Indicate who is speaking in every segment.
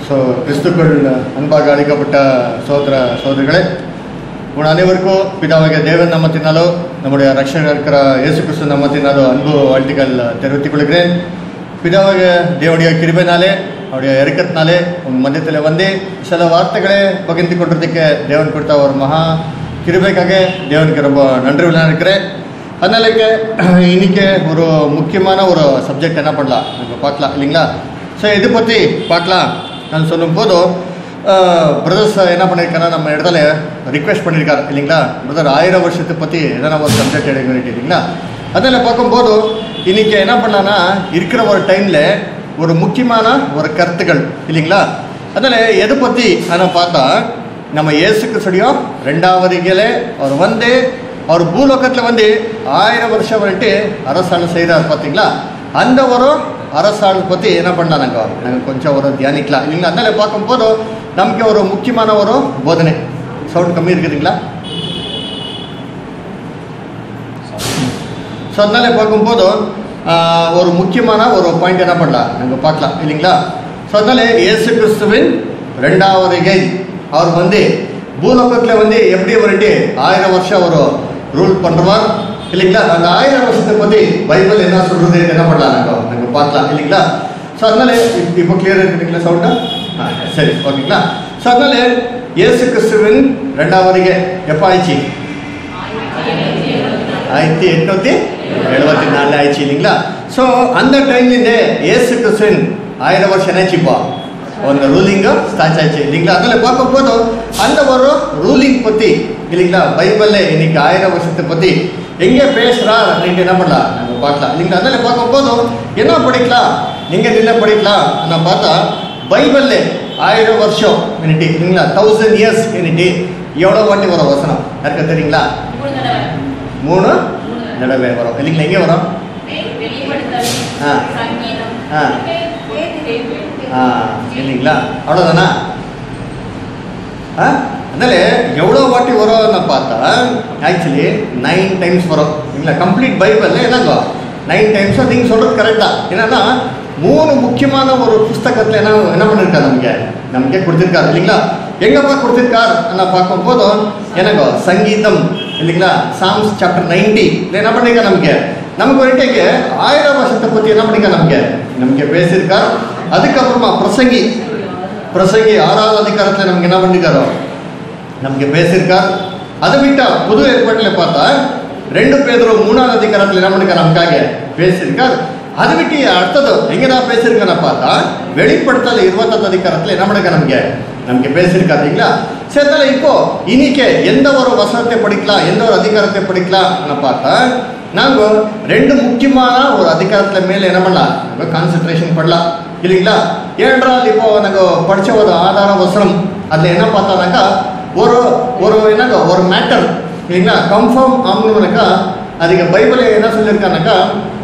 Speaker 1: So கிறிஸ்துக்கள் அன்பாக அழைக்கப்பட்ட சோதர சோதரிகளே உங்கள் அனைவருக்கும் பிதாவாகிய தேவன் நாமத்தினாலோ நம்முடைய ரட்சகர் இருக்கிற இயேசு கிறிஸ்து நாமத்தினாலோ அன்பு வாழ்த்துக்கள் தெரிவித்துக் கொள்கிறேன் பிதாவாகிய தேவனுடைய கிருபைனாலே அவருடைய இறக்கத்தினாலே உங்கள் மத்தியத்தில் வந்து சில வார்த்தைகளை பகிர்ந்து கொள்றதுக்கு தேவன் கொடுத்த ஒரு மகா கிருபைக்காக தேவனுக்கு ரொம்ப நன்றி உள்ள இருக்கிறேன் அதனால இன்னைக்கு ஒரு முக்கியமான ஒரு சப்ஜெக்ட் என்ன பண்ணலாம் நம்ம பார்க்கலாம் இல்லைங்களா ஸோ இது பற்றி பார்க்கலாம் நான் சொல்லும் போதும் பிரதர்ஸ் என்ன பண்ணியிருக்காருன்னா நம்ம இடத்துல ரிக்வெஸ்ட் பண்ணியிருக்காரு இல்லைங்களா பிரதர் ஆயிரம் வருஷத்தை பற்றி எதனா ஒரு சப்ஜெக்ட் எடுக்க வேண்டியது இல்லைங்களா அதில் பார்க்கும்போது இன்னைக்கு என்ன பண்ணலான்னா இருக்கிற ஒரு டைமில் ஒரு முக்கியமான ஒரு கருத்துக்கள் இல்லைங்களா அதில் எதை பற்றி ஆனால் பார்த்தா நம்ம இயேசுக்கு சொல்லியும் ரெண்டாவது கீழே அவர் வந்து அவர் பூலோகத்தில் வந்து ஆயிரம் வருஷம் வந்துட்டு அரசாணம் செய்கிறார் பார்த்தீங்களா அந்த ஒரு அரசாணம் பற்றி என்ன பண்ணலாம் நாங்கள் நாங்கள் கொஞ்சம் ஒரு தியானிக்கலாம் இல்லைங்களா அதனால பார்க்கும்போது நமக்கு ஒரு முக்கியமான ஒரு போதனை சவுண்ட் கம்மி இருக்குதுங்களா ஸோ அதனால பார்க்கும்போது ஆஹ், ஒரு முக்கியமான ஒரு பாயிண்ட் என்ன பண்ணலாம் நாங்கள் பார்க்கலாம் இல்லைங்களா ஸோ அதனால இயேசு கிறிஸ்துவின் ரெண்டாவது கை அவர் வந்து பூலோகத்தில் வந்து எப்படி வந்துட்டு ஆயிரம் வருஷம் அவர் ரூல் பண்ணுறார் இல்லைங்களா அந்த ஆயிரம் வருஷத்தை பற்றி பைபிள் என்ன சொல்றது என்ன பண்ணலாம் நாங்கள் நாங்கள் பார்க்கலாம் இல்லைங்களா ஸோ அதனால இப்- இப்போ கிளியர் இருக்குங்களா சவுண்டா ஆ சரி ஓகேங்களா ஸோ அதனால இயேசு கிறிஸ்துவின் ரெண்டாவது கை எப்போ ஆயிடுச்சு ஆயிரத்தி எட்நூத்தி எழுபத்தி நாலு ஆயிடுச்சு இல்லைங்களா ஸோ அந்த டைம்லேருந்தே ஏசு கிறிஸ்துவின் ஆயிரம் வருஷம் என்னாச்சுப்பா ಒಂದು ರೂಲಿಂಗ್ ಸ್ಟಾರ್ಟ್ ಆಯ್ತು இல்லைங்களா அதில் பார்க்கும் போது அந்த ஒரு ரூலிங் பற்றி இல்லைங்களா பைபிளில் இன்னைக்கு ஆயிரம் வருஷத்தை பற்றி எங்கே பேசுகிறா அப்படின்ட்டு என்ன பண்ணலாம் நம்ம பார்க்கலாம் இல்லைங்களா அதில் பார்க்கும் போது என்ன படிக்கலாம் நீங்கள் நின்று படிக்கலாம் நான் பார்த்தா பைபிளில் ஆயிரம் வருஷம் மினிட்டி இல்லைங்களா தௌசண்ட் இயர்ஸ் மினிட்டி எவ்வளோ வாட்டி வரும் வசனம் யாருக்கு தெரியுங்களா மூணு தடவை வரும் இல்லைங்களா எங்கே வரும் ஆ. ஆ. ஆ இல்லைங்களா அவ்வளோதானா ஆ அதனால எவ்வளோ வாட்டி வரும்னு பார்த்தா ஆக்சுவலி நைன் டைம்ஸ் வரும் இல்லைங்களா கம்ப்ளீட் பைபிளில் என்னங்க நைன் டைம்ஸ் நீங்கள் சொல்கிறது கரெக்டாக என்னன்னா மூணு முக்கியமான ஒரு புஸ்தகத்தில் என்ன என்ன பண்ணியிருக்காரு நமக்கு நமக்கே கொடுத்துருக்காரு இல்லைங்களா எங்கப்பா கொடுத்துருக்கார் நான் பார்க்கும்போது என்னங்க சங்கீதம் இல்லைங்களா சாம்ஸ் சாப்டர் நைன்டி இல்லை என்ன பண்ணிருக்கா நமக்கு நமக்கு வந்துட்டு ஆயிரம் வருஷத்தை பற்றி என்ன பண்ணிருக்கா நமக்கு நமக்கு பேசியிருக்கார் அதுக்கப்புறமா பிரசங்கி பிரசங்கி ஆறாவது அதிகாரத்தில் நமக்கு என்ன பண்ணிருக்காரோ நமக்கு பேசியிருக்கார் அதை விட்டா புது ஏற்பாட்டில் பார்த்தா ரெண்டு பேரும் மூணாவது அதிகாரத்தில் என்ன பண்ணிருக்கார் நமக்காக பேசியிருக்கார் அது விட்டு அடுத்தது எங்க நான் பேசியிருக்கேன்னு பார்த்தா வெளிப்படுத்தல் இருபத்தாவது அதிகாரத்தில் என்ன பண்ணிருக்க நமக்கு நமக்கு பேசியிருக்காரு இல்லைங்களா சேர்த்தால இப்போ இன்னைக்கு எந்த ஒரு வசனத்தை படிக்கலாம் எந்த ஒரு அதிகாரத்தை படிக்கலாம் பார்த்தா நாங்கள் ரெண்டு முக்கியமான ஒரு அதிகாரத்தில் மேலே என்ன பண்ணலாம் நாங்கள் கான்சென்ட்ரேஷன் பண்ணலாம் இல்லைங்களா ஏனென்றால் இப்போ நாங்கள் படித்த ஒரு ஆதார வசனம் அதில் என்ன பார்த்தானாக்கா ஒரு ஒரு என்னங்க ஒரு மேட்டர் இல்லைங்களா கன்ஃபார்ம் ஆகணும்னாக்கா அதுக்கு பைபிளில் என்ன சொல்லியிருக்கானாக்கா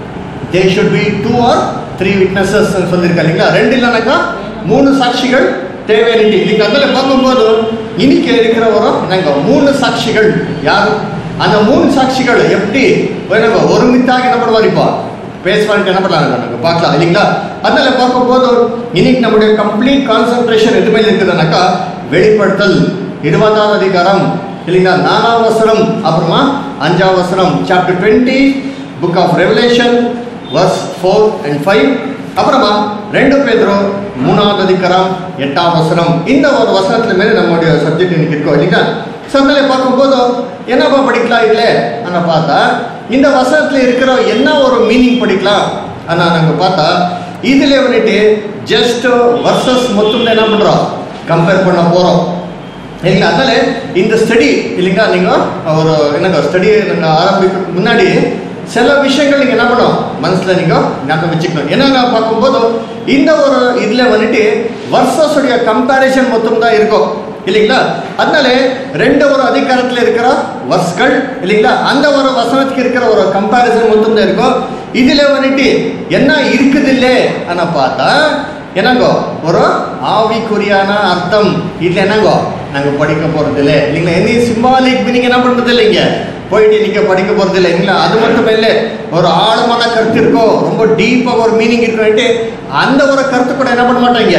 Speaker 1: they should be two or three witnesses சொல்லியிருக்கா இல்லைங்களா ரெண்டு இல்லைனாக்கா மூணு சாட்சிகள் தேவையில்லை இல்லைங்க அதில் பார்க்கும்போது இன்னைக்கு இருக்கிற ஒரு என்னங்க மூணு சாட்சிகள் யார் அந்த மூணு சாட்சிகள் எப்படி என்னங்க ஒருமித்தாக என்ன பண்ணுவார் இப்போ பேசுவான்ட்டு என்ன பண்ணலாம் நம்ம பார்க்கலாம் இல்லைங்களா அதனால பார்க்கும்போது இன்னைக்கு நம்முடைய கம்ப்ளீட் கான்சன்ட்ரேஷன் எது மேல இருக்குதுனாக்கா வெளிப்படுத்தல் இருபதாவது அதிகாரம் இல்லைங்களா நாலாம் வசனம் அப்புறமா அஞ்சாம் வசனம் chapter twenty book of Revelation verse four and five அப்புறமா ரெண்டு பேரும் மூணாவது அதிகாரம் எட்டாம் வசனம் இந்த ஒரு வசனத்துல மேலே நம்மளுடைய சப்ஜெக்ட் இன்னைக்கு இருக்கோம் இல்லைங்களா சந்தலை பார்க்கும்போது என்னப்பா படிக்கலாம் இல்லை ஆனால் பார்த்தா இந்த வசனத்துல இருக்கிற என்ன ஒரு மீனிங் படிக்கலாம் ஆனால் நாங்கள் பார்த்தா இதில் வந்துட்டு ஜஸ்ட் வர்சஸ் மொத்தம் என்ன பண்ணுறோம் கம்பேர் பண்ண போகிறோம் இல்லைங்களா அதனால இந்த ஸ்டடி இல்லைங்களா நீங்கள் ஒரு என்னங்க ஸ்டடி நீங்கள் ஆரம்பிக்க முன்னாடி சில விஷயங்கள் நீங்கள் என்ன பண்ணணும் மனசில் நீங்கள் ஞாபகம் வச்சுக்கணும் என்னென்ன பார்க்கும்போது இந்த ஒரு இதில் வந்துட்டு வர்சஸுடைய கம்பேரிசன் மொத்தம் தான் இருக்கும் இல்லைங்களா அதனால ரெண்டு ஒரு அதிகாரத்தில் இருக்கிற வர்ஸ்கள் இல்லைங்களா அந்த ஒரு வசனத்துக்கு இருக்கிற ஒரு கம்பேரிசன் மொத்தம் தான் இருக்கும் இதில் வந்துட்டு என்ன இருக்குது இல்லை ஆனால் பார்த்தா என்னங்கோ ஒரு ஆவிக்குரியான அர்த்தம் இது என்னங்கோ நாங்கள் படிக்க போகிறது இல்லை இல்லைங்களா என்ன சிம்பாலிக் மீனிங் என்ன பண்ணுறது இல்லைங்க போயிட்டு நீங்கள் படிக்க போகிறது இல்லை இல்லைங்களா அது மட்டும் இல்லை ஒரு ஆழமான கருத்து இருக்கோ ரொம்ப டீப்பாக ஒரு மீனிங் இருக்குன்ட்டு அந்த ஒரு கருத்து கூட என்ன பண்ண மாட்டாங்க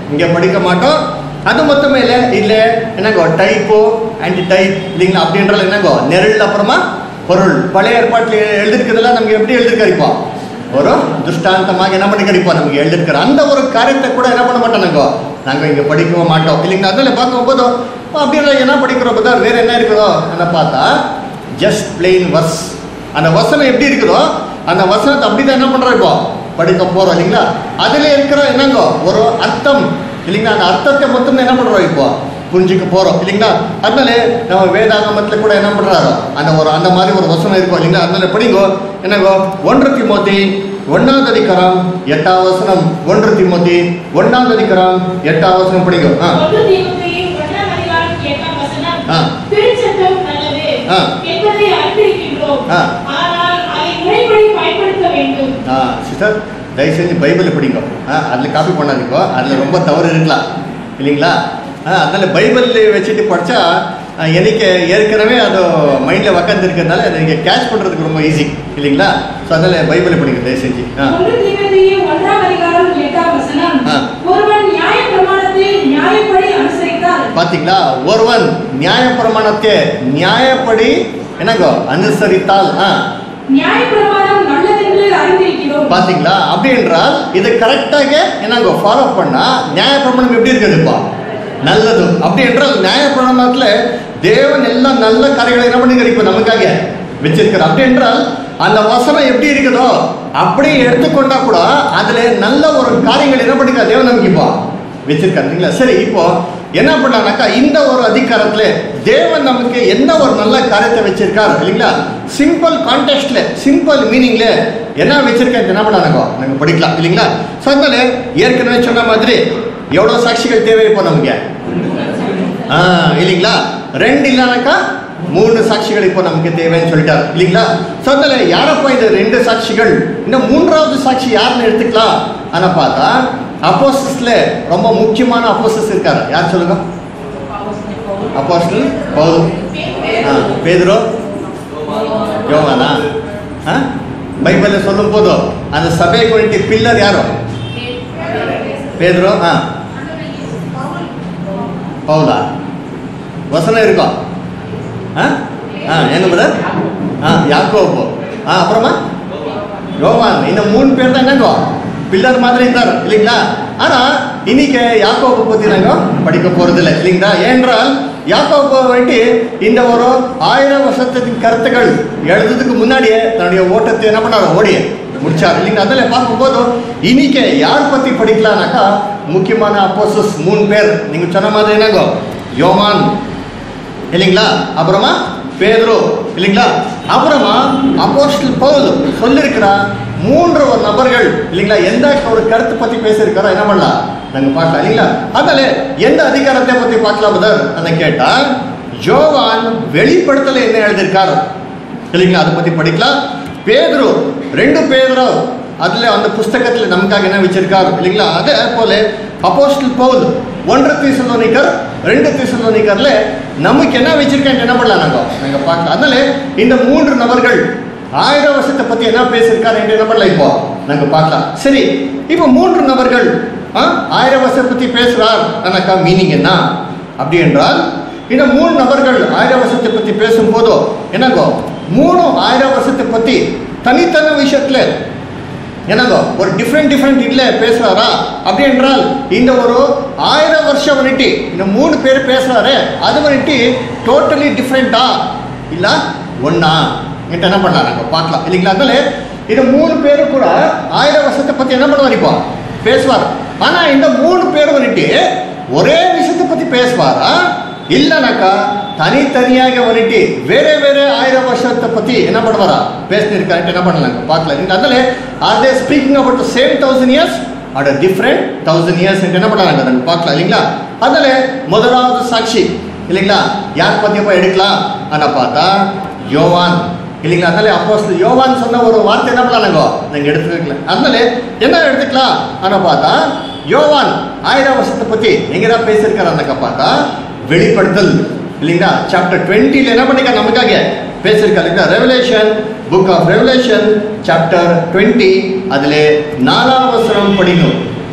Speaker 1: இங்கே படிக்க மாட்டோம் அது மொத்தமே இல்லை இல்லை என்னங்கோ டைப்போ ஆன்டி டைப் இல்லைங்களா அப்படின்றது என்னங்கோ நெருள் அப்புறமா பொருள் பழைய ஏற்பாட்டில் எழுதிருக்கிறதெல்லாம் நமக்கு எப்படி எழுதிருக்காரு இப்போ ஒரு துஷ்டாந்தமாக என்ன பண்ணி கிடைப்போம் நமக்கு எழுதிருக்கிற அந்த ஒரு காரியத்தை கூட என்ன பண்ண மாட்டோம் நாங்கள் நாங்கள் இங்கே படிக்கவும் மாட்டோம் இல்லைங்களா அதில் பார்க்கும் போதும் அப்படின்னா என்ன படிக்கிறோம் பார்த்தா வேற என்ன இருக்குதோ அதை பார்த்தா ஜஸ்ட் பிளெயின் வர்ஸ் அந்த வசனம் எப்படி இருக்குதோ அந்த வசனத்தை அப்படி தான் என்ன பண்ணுறோம் இப்போ படிக்க போகிறோம் இல்லைங்களா அதில் இருக்கிற என்னங்கோ ஒரு அர்த்தம் இல்லைங்களா அந்த அர்த்தத்தை மொத்தம் என்ன பண்ணுறோம் இப்போ புரிஞ்சுக்க போகிறோம் இல்லைங்களா அதனால நம்ம வேதாகமத்தில் கூட என்ன பண்ணுறாரோ அந்த ஒரு அந்த மாதிரி ஒரு வசனம் இருக்கும் இல்லைங்களா அதனால படிங்கோ என்னங்கோ ஒன்று திமோத்தி ஒன்னாவது அதிகாரம் எட்டாவது வசனம் ஒன்று திமோத்தி ஒன்னாவது அதிகாரம் எட்டாவது வசனம் படிங்கோ ஆ
Speaker 2: ஒன்று தீமோத்தேயு ஒன்றாம் அதிகாரம் எட்டாம் வசனம்.
Speaker 1: ஆ.
Speaker 2: திருச்சட்டம் நல்லது
Speaker 1: ஆ.
Speaker 2: என்பதை அறிந்திருக்கின்றோம்.
Speaker 1: ஆ.
Speaker 2: ஆனால் அதை முறைப்படி பயன்படுத்த வேண்டும்
Speaker 1: ஆ சிஸ்டர் தயவு செஞ்சு பைபிளை படிங்க ஆ அதில் காப்பி பண்ணாதீங்கோ அதில் ரொம்ப தவறு இருக்கலாம் இல்லைங்களா ஆ அதனால் பைபிளில் வச்சுட்டு படித்தா எனக்கு ஏற்கனவே அது மைண்டில் உக்காந்துருக்கிறதுனால அதை நீங்கள் கேட்ச் பண்ணுறதுக்கு ரொம்ப ஈஸி இல்லைங்களா ஸோ அதனால் பைபிளை படிங்க தயவு செஞ்சு ஆ
Speaker 2: ஒன்று தீமோத்தேயு ஒன்றாம் அதிகாரம் எட்டாம் வசனம்.
Speaker 1: ஆ.
Speaker 2: ஒருவன் நியாயப்பிரமாணத்தை நியாயப்படி அனுசரித்தால்
Speaker 1: பார்த்தீங்களா ஒருவன் நியாயப்பிரமாணத்தை நியாயப்படி என்னங்கோ அனுசரித்தால் ஆ
Speaker 2: நியாயப்பிரமாணம் நல்லதென்று அறிந்திருக்கிறோம்
Speaker 1: பாத்தீங்களா அப்படி என்றால் இது கரெக்டாக என்னங்க ஃபாலோ பண்ணா நியாயப்பிரமாணம் எப்படி இருக்குதுப்பா நல்லது அப்படி என்றால் நியாயப்பிரமாணத்துல தேவன் எல்லாம் நல்ல காரியங்களை என்ன பண்ணி இப்போ நமக்காக வச்சிருக்கிறார் அப்படி என்றால் அந்த வசனம் எப்படி இருக்குதோ அப்படி எடுத்துக்கொண்டா கூட அதுல நல்ல ஒரு காரியங்கள் என்ன பண்ணிருக்கா தேவன் நமக்கு இப்போ வச்சிருக்காரு இல்லைங்களா சரி இப்போ என்ன பண்ணானாக்கா இந்த ஒரு அதிகாரத்துல தேவன் நமக்கு என்ன ஒரு நல்ல காரியத்தை வச்சிருக்காரு இல்லைங்களா சிம்பிள் கான்டெக்ட்ல சிம்பிள் மீனிங்ல என்ன வச்சிருக்காரு என்ன பண்ணானாக்கோ நாங்க படிக்கலாம் இல்லைங்களா ஸோ அதனால ஏற்கனவே சொன்ன மாதிரி எவ்வளோ சாட்சிகள் தேவை இப்போ நமக்கு ஆ இல்லைங்களா ரெண்டு இல்லைனாக்கா மூணு சாட்சிகள் இப்போ நமக்கு தேவைன்னு சொல்லிட்டாரு இல்லைங்களா ஸோ அதனால யாரப்பா இந்த ரெண்டு சாட்சிகள் இன்னும் மூன்றாவது சாட்சி யாருன்னு எடுத்துக்கலாம் ஆனா பார்த்தா அப்போசிஸ்ல ரொம்ப முக்கியமான அப்போசிஸ் இருக்காரு யார் சொல்லுங்க அப்போஸ்டல் பவுல் ஆ பேதுரோ யோவானா ஆ பைபிளில் சொல்லும் போதோ அந்த சபைக்கு வேண்டிய பில்லர் யாரோ பேதுரோ ஆ பவுலா வசனம் இருக்கா ஆ ஆ என்ன பிரதர் ஆ யாக்கோபு ஆ அப்புறமா யோவான் இந்த மூணு பேர் தான் என்னங்கோ பில்லர் மாதிரி இருந்தார் இல்லைங்களா ஆனா இன்னைக்கு யாக்கோபை பத்தி நாங்க படிக்க போறது இல்லை இல்லைங்களா ஏனென்றால் யாக்கோபை வந்துட்டு இந்த ஒரு ஆயிரம் வருஷத்தின் கருத்துக்கள் எழுதுறதுக்கு முன்னாடியே தன்னுடைய ஓட்டத்தை என்ன பண்ணாரு ஓடி முடிச்சார் இல்லைங்க அதில் பார்க்கும்போது இன்னைக்கு யார் பத்தி படிக்கலாம்னாக்கா முக்கியமான அப்போசஸ் மூணு பேர் நீங்க சொன்ன மாதிரி என்னங்கோ யோவான் இல்லைங்களா அப்புறமா பேதுரு இல்லைங்களா அப்புறமா அப்போஸ்டல் பவுல் சொல்லியிருக்கிற மூன்று ஒரு நபர்கள் இல்லைங்களா எந்த ஒரு கருத்து பத்தி பேசியிருக்காரோ என்ன பண்ணலாம் நாங்க பார்க்கலாம் இல்லைங்களா அதனால எந்த அதிகாரத்தை பத்தி பார்க்கலாம் பதர் அதை கேட்டா யோவான் வெளிப்படுத்தல என்ன எழுதியிருக்காரு இல்லைங்களா அதை பத்தி படிக்கலாம் பேதுரு ரெண்டு பேதுரு அதுல அந்த புஸ்தகத்துல நமக்காக என்ன வச்சிருக்காரு இல்லைங்களா அதே போல அப்போஸ்டல் பவுல் ஒன்று தீசலோனிக்கர் ரெண்டு தீசலோனிக்கர்ல நமக்கு என்ன வச்சிருக்கேன் என்ன பண்ணலாம் நாங்க நாங்க பார்க்கலாம் அதனால இந்த மூன்று நபர்கள் ஆயிரம் வருஷத்தை பத்தி என்ன பேசியிருக்காரு என்று என்ன பண்ணலாம் இப்போ நாங்க பார்க்கலாம் சரி இப்போ மூன்று நபர்கள் ஆ, ஆயிரம் வருஷத்தை பத்தி பேசுறார் எனக்கா மீனிங் என்ன அப்படி என்றால் இந்த மூணு நபர்கள் ஆயிரம் வருஷத்தை பத்தி பேசும்போதோ என்னங்கோ மூணு ஆயிரம் வருஷத்தை பத்தி தனித்தனி விஷயத்துல என்னங்கோ ஒரு டிஃப்ரெண்ட் டிஃப்ரெண்ட் இதில் பேசுறாரா அப்படி என்றால் இந்த ஒரு ஆயிரம் வருஷம் வந்துட்டு இந்த மூணு பேர் பேசுறாரு அது வந்துட்டு டோட்டலி டிஃப்ரெண்டா இல்ல ஒண்ணா என்கிட்ட என்ன பண்ணலாம் நாங்கள் பார்க்கலாம் இல்லைங்களா அதனால இந்த மூணு பேரும் கூட ஆயிரம் வருஷத்தை பத்தி என்ன பண்ணுவார் இப்போ பேசுவார் ஆனா இந்த மூணு பேரும் வந்துட்டு ஒரே விஷயத்தை பத்தி பேசுவாரா இல்லைனாக்கா தனித்தனியாக வந்துட்டு வேற வேற ஆயிரம் வருஷத்தை பத்தி என்ன பண்ணுவாரா பேசினிருக்காரு என்ன பண்ணலாங்க பார்க்கலாம் நீங்க அதில் are they speaking about same thousand years are different thousand years என்ன பண்ணலாங்க நாங்க பார்க்கலாம் இல்லைங்களா அதில் முதலாவது சாட்சி இல்லைங்களா யார் பத்தி போய் எடுக்கலாம் ஆனா பார்த்தா யோவான் இல்லைங்களா அதனால அப்போ யோவான் சொன்ன ஒரு வார்த்தை என்ன பண்ணலாங்க நீங்க எடுத்துக்கலாம் அதனால என்ன எடுத்துக்கலாம் ஆனா பார்த்தா யோவான் ஆயிரம் வருஷத்தை பத்தி எங்க தான் பேசியிருக்காரு பார்த்தா வெளிப்படுத்தல் இல்லைங்களா சாப்டர் டுவெண்ட்டில என்ன பண்ணிக்க நமக்காக பேசியிருக்காரு இல்லைங்களா Revelation book of Revelation chapter twenty அதில் நாலாம் வசனம் படிக்கணும்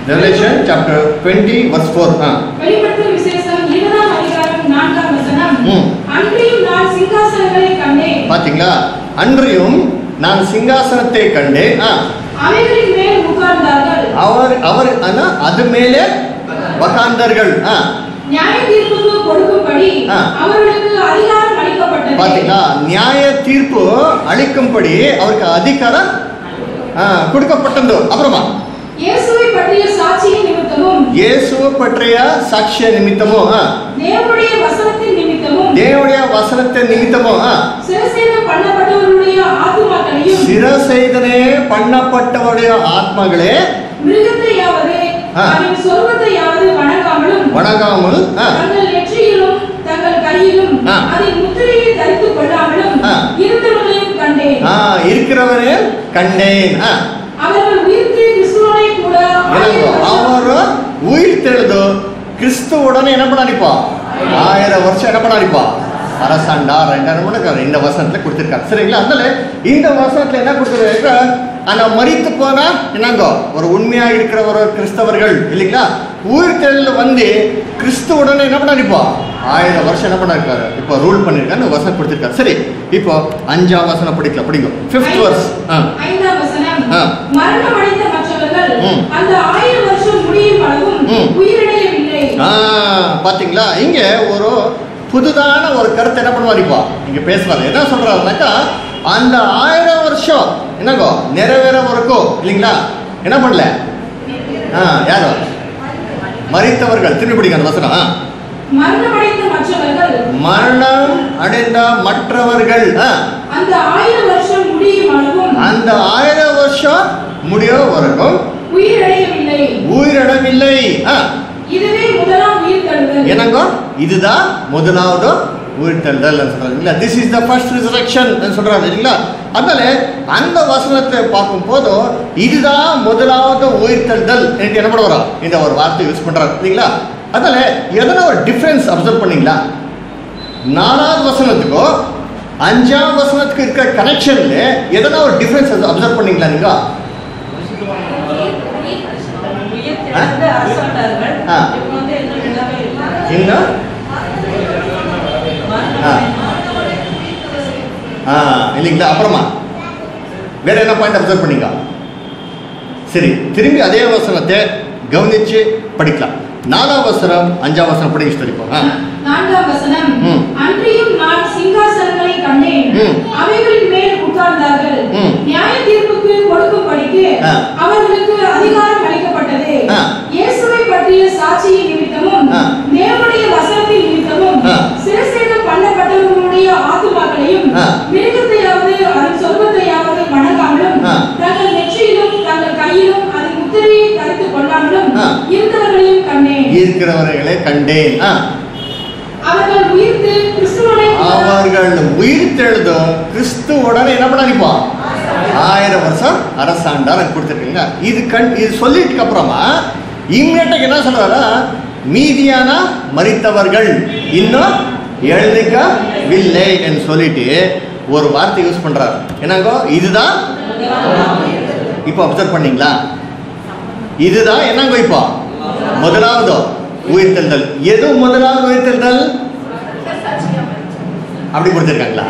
Speaker 1: Revelation chapter twenty verse four ஆ
Speaker 2: வெளிப்படுத்தல் விசேஷம் இருபதாம் அதிகாரம் நான்காம் வசனம்
Speaker 1: ம்.
Speaker 2: அன்றையும் நான் சிங்காசனங்களை கண்டேன்
Speaker 1: பாத்தீங்களா அன்றையும் நான் சிங்காசனத்தை கண்டேன் ஆ
Speaker 2: அவைகளின் மேல் உட்கார்ந்தார்கள்
Speaker 1: அவர் அவர் ஆனா அது மேலே உக்காந்தார்கள் ஆ
Speaker 2: நியாய தீர்ப்புக்கு கொடுக்கும்படி
Speaker 1: ஆ.
Speaker 2: அவர்களுக்கு அதிகாரம் அளிக்கப்பட்டது
Speaker 1: பாத்தீங்களா நியாய தீர்ப்பு அளிக்கும்படி அவருக்கு அதிகாரம் ஆ, கொடுக்கப்பட்டது அப்புறமா
Speaker 2: இயேசுவை பற்றிய சாட்சியின் நிமித்தமும்
Speaker 1: இயேசுவை பற்றிய சாட்சிய நிமித்தமும் ஆ,
Speaker 2: தேவனுடைய வசனத்தின் நிமித்தமும்
Speaker 1: தேவனுடைய வசனத்தை நிமித்தமும் ஆ,
Speaker 2: சிரசேதம் பண்ணப்பட்டவர்களுடைய ஆத்துமாக்களையும்
Speaker 1: சிரசேதனே பண்ணப்பட்டவருடைய ஆத்மங்களே
Speaker 2: மிருகத்தையாவது
Speaker 1: ஆ.
Speaker 2: அதன் சொர்வத்தையாவது வணங்காமலும்
Speaker 1: வணங்காமல் ஆ,
Speaker 2: தங்கள் நெற்றியிலும் தங்கள் கையிலும்
Speaker 1: ஆ.
Speaker 2: அதன் முத்திரையை தரித்துக் கொள்ளாமலும்
Speaker 1: ஆ.
Speaker 2: இருந்தவர்களையும் கண்டேன்
Speaker 1: ஆ, இருக்கிறவரே கண்டேன் ஆ,
Speaker 2: அவர்கள் உயிர்த்து கிறிஸ்துவனை கூட
Speaker 1: ಏನಂದ್ರು?
Speaker 2: ஆயிரம் வருஷம்
Speaker 1: ಅವರು ಉಯಿರ್ ತಿಳಿದು கிறிஸ்துவுடனே என்ன பண்ணாரிப்பா ஆயிரம் வருஷம் என்ன பண்ணாரிப்பா அரசாண்டா ரெண்டாயிரம் மணிக்கு இந்த வசனத்துல கொடுத்துருக்காரு சரிங்களா அதனால இந்த வசனத்துல என்ன கொடுத்துருக்காங்க ஆனா மறித்து போனா என்னங்கோ ஒரு உண்மையா இருக்கிற ஒரு கிறிஸ்தவர்கள் இல்லைங்களா உயிர் தெளில வந்து கிறிஸ்துவுடனே என்ன பண்ணாரிப்பா ஆயிரம் வருஷம் என்ன பண்ணிருக்காரு இப்போ ரூல் பண்ணிருக்காரு வசனம் கொடுத்துருக்காரு சரி இப்போ அஞ்சாம் வசனம் படிக்கலாம் படிங்க ஃபிஃப்த் வர்ஸ் ஆ
Speaker 2: ஐந்தாம் வசனம்
Speaker 1: ஆ.
Speaker 2: மரணம் அடைந்த மற்றவர்கள்
Speaker 1: ம்.
Speaker 2: அந்த ஆயிரம் வருஷம் முடியும் அளவும்
Speaker 1: ம்.
Speaker 2: உயிரிழையவில்லை
Speaker 1: ஆ, பாத்தீங்களா இங்க ஒரு புதுதான ஒரு கருத்து என்ன பண்ணுவாரிப்பா இங்க பேசுவாரு என்ன சொல்றாருனாக்கா அந்த ஆயிரம் வருஷம் என்னங்கோ நிறைவேற வரைக்கும் இல்லைங்களா என்ன பண்ணல ஆ யாரு மறித்தவர்கள் திரும்பி பிடிங்க அந்த வசனம் ஆ.
Speaker 2: மரணம் அடைந்த மற்றவர்கள்
Speaker 1: மரணம் அடைந்த மற்றவர்கள் ஆ,
Speaker 2: அந்த ஆயிரம் வருஷம் முடியும் அளவும்
Speaker 1: அந்த ஆயிரம் வருஷம் முடிய வரைக்கும்
Speaker 2: உயிரிழையவில்லை
Speaker 1: உயிரிடமில்லை ஆ
Speaker 2: இதுவே முதலாம் உயிர் தழுதல்
Speaker 1: என்னங்கோ இதுதான் முதலாவது உயிர்த்தெழுதல் சொல்றாங்க இல்ல this is the first resurrection சொல்றாரு இல்லைங்களா அதனால அந்த வசனத்தை பார்க்கும் போது இதுதான் முதலாவது உயிர்த்தெழுதல் எனக்கு என்ன பண்ண வரும் இந்த ஒரு வார்த்தை யூஸ் பண்றாரு இல்லைங்களா அதனால எதனா ஒரு டிஃபரன்ஸ் அப்சர்வ் பண்ணீங்களா நாலாவது வசனத்துக்கும் அஞ்சாம் வசனத்துக்கு இருக்கிற கனெக்ஷன்ல எதனா ஒரு டிஃபரன்ஸ் அப்சர்வ் பண்ணீங்களா நீங்க
Speaker 3: உயிர்த்தெழுந்து அரசாண்டார்கள்.
Speaker 1: ஆ.
Speaker 3: இப்ப வந்து இன்னும் நிலவே இல்லை.
Speaker 1: இன்னும் ஆ. ஆ இல்லைங்களா அப்புறமா வேற என்ன பாயிண்ட் அப்சர்வ் பண்ணீங்க சரி திரும்பி அதே வசனத்தை கவனிச்சு படிக்கலாம் நாலாம் வசனம் அஞ்சாம் வசனம் படிக்க சொல்லிப்போம் ஆ
Speaker 2: நான்காம் வசனம்
Speaker 1: ம்.
Speaker 2: அன்றியும் நான் சிங்காசனங்களை கண்டேன்
Speaker 1: ம்.
Speaker 2: அவைகளின் மேல் உட்கார்ந்தார்கள்
Speaker 1: ம்.
Speaker 2: நியாய தீர்ப்புக்கு கொடுக்கும்படிக்கு
Speaker 1: ஆ.
Speaker 2: அவர்களுக்கு அதிகாரம் அளிக்கப்பட்டது
Speaker 1: ஆ.
Speaker 2: இயேசுவை பற்றிய சாட்சியின் நிமித்தமும்
Speaker 1: ஆ.
Speaker 2: தேவனுடைய வசனத்தின் நிமித்தமும்
Speaker 1: ஆ.
Speaker 2: சிரசேதம் பண்ணப்பட்டவர்களுடைய ஆத்துமாக்களையும்
Speaker 1: ஆ.
Speaker 2: மிருகத்தையாவது அதன் சொர்க்கத்தையாவது வணங்காமலும்
Speaker 1: ஆ.
Speaker 2: தங்கள் நெற்றியிலும் தங்கள் கையிலும் அதன் முத்திரையை தரித்துக் கொள்ளாமலும்
Speaker 1: ஆ.
Speaker 2: இருந்தவர்களையும் கண்டேன்
Speaker 1: இருக்கிறவர்களை கண்டேன் ஆ
Speaker 2: அவர்கள் உயிர்த்து கிறிஸ்துவனை
Speaker 1: அவர்கள் உயிர் தெழுதோ கிறிஸ்துவுடன் என்ன பண்ணாரிப்பா ஆயிரம் வருஷம் அரசாண்டார் கொடுத்துருக்கீங்க இது கண் இது சொல்லிட்டு அப்புறமா இம்மீடியட்டாக என்ன சொல்றாரா மீதியான மறித்தவர்கள் இன்னும் எழுதிக்கவில்லை என்று சொல்லிட்டு ஒரு வார்த்தை யூஸ் பண்றாரு என்னங்கோ இதுதான் இப்போ அப்சர்வ் பண்ணீங்களா இதுதான் என்னங்கோ இப்போ முதலாவது உயிர்த்தெழுதல் எது முதலாவது உயிர்த்தெழுதல் அப்படி கொடுத்துருக்காங்களா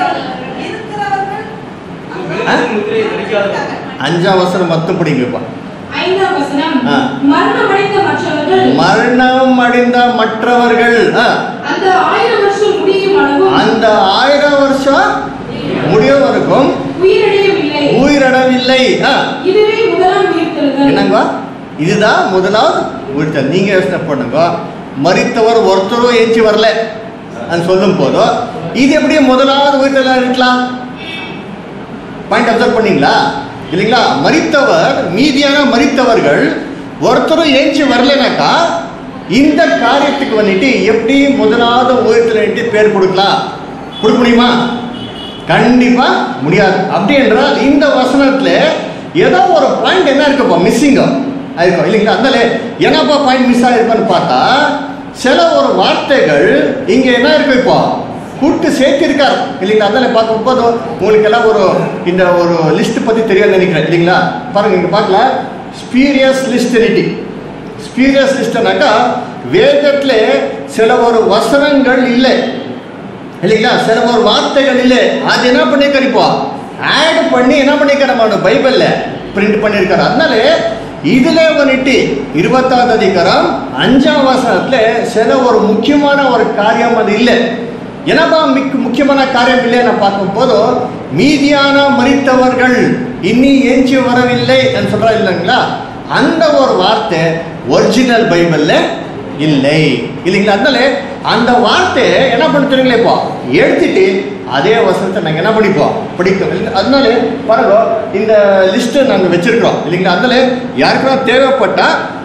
Speaker 1: ஆ? அஞ்சாம் வசனம் மொத்தம் பிடிங்கப்பா
Speaker 2: ஐந்தாம் வசனம்
Speaker 1: ஆ.
Speaker 2: மரணமடைந்த மற்றவர்கள்
Speaker 1: மரணம் அடைந்த மற்றவர்கள் ஆ,
Speaker 2: அந்த ஆயிரம் வருஷம் முடியும் அளவும்
Speaker 1: அந்த ஆயிரம் வருஷம் முடிய வரைக்கும்
Speaker 2: உயிரிழையவில்லை
Speaker 1: உயிரிடவில்லை ஆ,
Speaker 2: இதுவே முதலாம் உயிர்த்தெழுதல்
Speaker 1: என்னங்க இதுதான் முதலாவது உயிர்த்தல் நீங்க யோசனை பண்ணுங்க மறித்தவர் ஒருத்தரும் ஏஞ்சி வரல அது சொல்லும் போதும் இது எப்படி முதலாவது உயிர்த்தலா இருக்கலாம் பாயிண்ட் அப்சர்வ் பண்ணீங்களா இல்லைங்களா மறித்தவர் மீதியான மறித்தவர்கள் ஒருத்தரும் ஏஞ்சி வரலனாக்கா இந்த காரியத்துக்கு வந்துட்டு எப்படி முதலாவது உயிர்த்தல் பேர் கொடுக்கலாம் கொடுக்க முடியுமா கண்டிப்பா முடியாது அப்படி என்றால் இந்த வசனத்துல ஏதோ ஒரு பாயிண்ட் என்ன இருக்குப்பா மிஸ்ஸிங்க இருக்கும் இல்லைங்களா அதனால என்னப்பா பாயிண்ட் மிஸ் ஆயிருப்பான்னு பார்த்தா சில ஒரு வார்த்தைகள் இங்க என்ன இருக்கு இப்போ கூட்டு சேர்த்திருக்கார் இல்லைங்களா அதனால பார்க்கும்போது உங்களுக்கு எல்லாம் ஒரு இந்த ஒரு லிஸ்ட் பத்தி தெரியாது நினைக்கிறேன் இல்லைங்களா பாருங்க இங்க பார்க்கல ஸ்பீரியஸ் லிஸ்டினிட்டி ஸ்பீரியஸ் லிஸ்ட்னாக்கா வேதத்துல சில ஒரு வசனங்கள் இல்லை இல்லைங்களா சில ஒரு வார்த்தைகள் இல்லை அது என்ன பண்ணிருக்காரு இப்போ ஆட் பண்ணி என்ன பண்ணிருக்காரு நம்ம பைபிள்ல பிரிண்ட் பண்ணியிருக்காரு அதனால இதுல வந்துட்டு இருபத்தாவது அதிகாரம் அஞ்சாம் வசனத்துல சில ஒரு முக்கியமான ஒரு காரியம் அது இல்லை என்னப்பா மிக் முக்கியமான காரியம் இல்லைன்னு பார்க்கும் போது மீதியான மறித்தவர்கள் இன்னி எஞ்சி வரவில்லை என்று சொல்றா இல்லைங்களா அந்த ஒரு வார்த்தை ஒரிஜினல் பைபிள்ல இல்லை இல்லைங்களா அதனால அந்த வார்த்தை என்ன பண்ணுறீங்களே இப்போ எடுத்துட்டு அதே வசனத்தை நாங்கள் என்ன படிப்போம் படிக்கிறோம் இல்லை அதனால பாருங்க இந்த லிஸ்ட்டை நாங்கள் வச்சிருக்கிறோம் இல்லைங்களா அதனால யாருக்கெல்லாம் தேவைப்பட்டா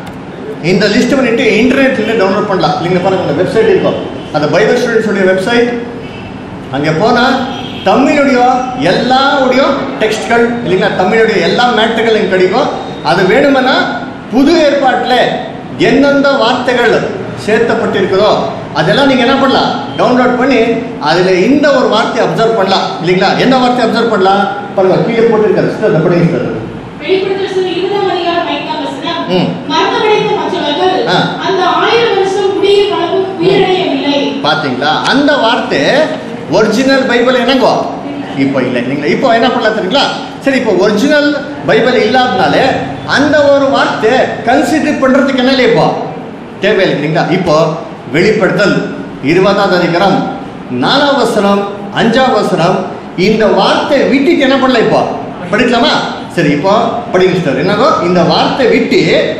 Speaker 1: இந்த லிஸ்ட் பண்ணிட்டு இன்டர்நெட்ல டவுன்லோட் பண்ணலாம் இல்லைங்களா பாருங்க அந்த வெப்சைட் இருக்கும் அந்த பைபிள் ஸ்டூடெண்ட்ஸுடைய வெப்சைட் அங்கே போனால் தமிழுடைய எல்லாவுடைய டெக்ஸ்ட்கள் இல்லைங்களா தமிழுடைய எல்லா மேட்டுகள் எனக்கு கிடைக்கும் அது வேணுமென்னா புது ஏற்பாட்டில் எந்தெந்த வார்த்தைகள் சேர்த்தப்பட்டிருக்குதோ அதெல்லாம் நீங்கள் என்ன பண்ணலாம் டவுன்லோட் பண்ணி அதில் இந்த ஒரு வார்த்தையை அப்சர்வ் பண்ணலாம் இல்லைங்களா என்ன வார்த்தையை அப்சர்வ் பண்ணலாம் பாருங்க கீழே போட்டிருக்காரு சிஸ்டர் அந்த படிங்க சார்
Speaker 2: வெளிப்படுத்தல் சிறு இருபதாம் அதிகாரம் ஐந்தாம் வசனம்.
Speaker 1: ம்.
Speaker 2: மரணமடைந்த மற்றவர்கள்
Speaker 1: ஆ.
Speaker 2: அந்த ஆயிரம் வருஷம் முடிய அளவும் உயிரடையவில்லை
Speaker 1: பார்த்தீங்களா அந்த வார்த்தை ஒரிஜினல் பைபிள் என்னங்கோ இப்போ இல்லை நீங்களா இப்போ என்ன பண்ணலாம் தெரியுங்களா சரி இப்போ ஒரிஜினல் பைபிள் இல்லாதனால அந்த ஒரு வார்த்தை கன்சிடர் பண்றதுக்கு என்ன இல்லை இப்போ தேவையில்லை இல்லைங்களா இப்போ வெளிப்படுத்தல் இருபதாவது அதிகாரம் நாலாம் வசனம் அஞ்சாம் வசனம் இந்த வார்த்தை விட்டுட்டு என்ன பண்ணல இப்போ படிக்கலாமா சரி இப்போ படிங்க sister. என்னங்கோ இந்த வார்த்தை விட்டு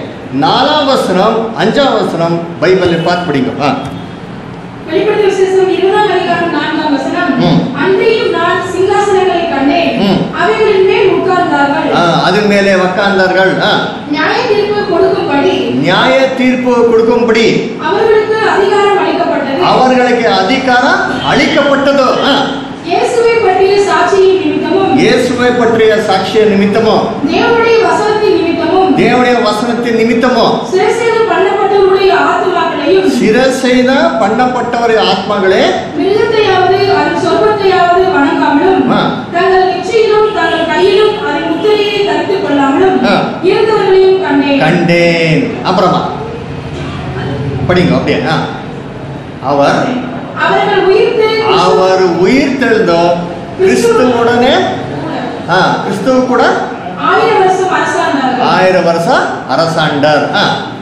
Speaker 1: நாலாம் வசனம் அஞ்சாம் வசனம் பைபிளில் பார்த்து படிங்க ஆ
Speaker 2: வெளிப்படுத்தல் விசேஷம் இருபதாம் அதிகாரம் நான்காம் வசனம்
Speaker 1: ம்.
Speaker 2: அன்றையும் நான் சிங்காசனங்களை கண்டேன்
Speaker 1: ம்.
Speaker 2: அவைகளின் மேல் உட்கார்ந்தார்கள்
Speaker 1: ஆ, அதன் மேலே உக்காந்தார்கள் ஆ,
Speaker 2: நியாய தீர்ப்பு கொடுக்கும்படி
Speaker 1: நியாய தீர்ப்பு கொடுக்கும்படி
Speaker 2: அவர்களுக்கு அதிகாரம் அளிக்கப்பட்டது
Speaker 1: அவர்களுக்கு அதிகாரம் அளிக்கப்பட்டதோ ஆ,
Speaker 2: இயேசுவை பற்றிய சாட்சியின் நிமித்தமும்
Speaker 1: இயேசுவை பற்றிய சாட்சிய நிமித்தமோ
Speaker 2: தேவனுடைய வசனத்தின் நிமித்தமும்
Speaker 1: தேவனுடைய வசனத்தின் நிமித்தமோ
Speaker 2: சிறைசேதம் பண்ணப்பட்டவருடைய ஆத்துமாக்களையும்
Speaker 1: சிரசெய்த பண்ணப்பட்டவருடைய ஆத்மாங்களே
Speaker 2: மிருகத்தையாவது அதன் சொர்க்கத்தையாவது வணங்காமலும்
Speaker 1: ஆ.
Speaker 2: தங்கள் நெற்றியிலும் தங்கள் கையிலும் அதன் முத்திரையை தரித்துக் கொள்ளாமலும்
Speaker 1: ஆ.
Speaker 2: இருந்தவர்களையும் கண்டேன்
Speaker 1: கண்டேன் அப்புறமா படிங்க அப்படியே ஆ. அவர்
Speaker 2: அவர்கள் உயிர்த்து
Speaker 1: அவர் உயிர் தெழுந்தோ கிறிஸ்துவுடனே ஆ கிறிஸ்துவ கூட
Speaker 2: ஆயிரம் வருஷம் அரசாண்டார்கள்
Speaker 1: ஆயிரம் வருஷம் அரசாண்டர் ஆ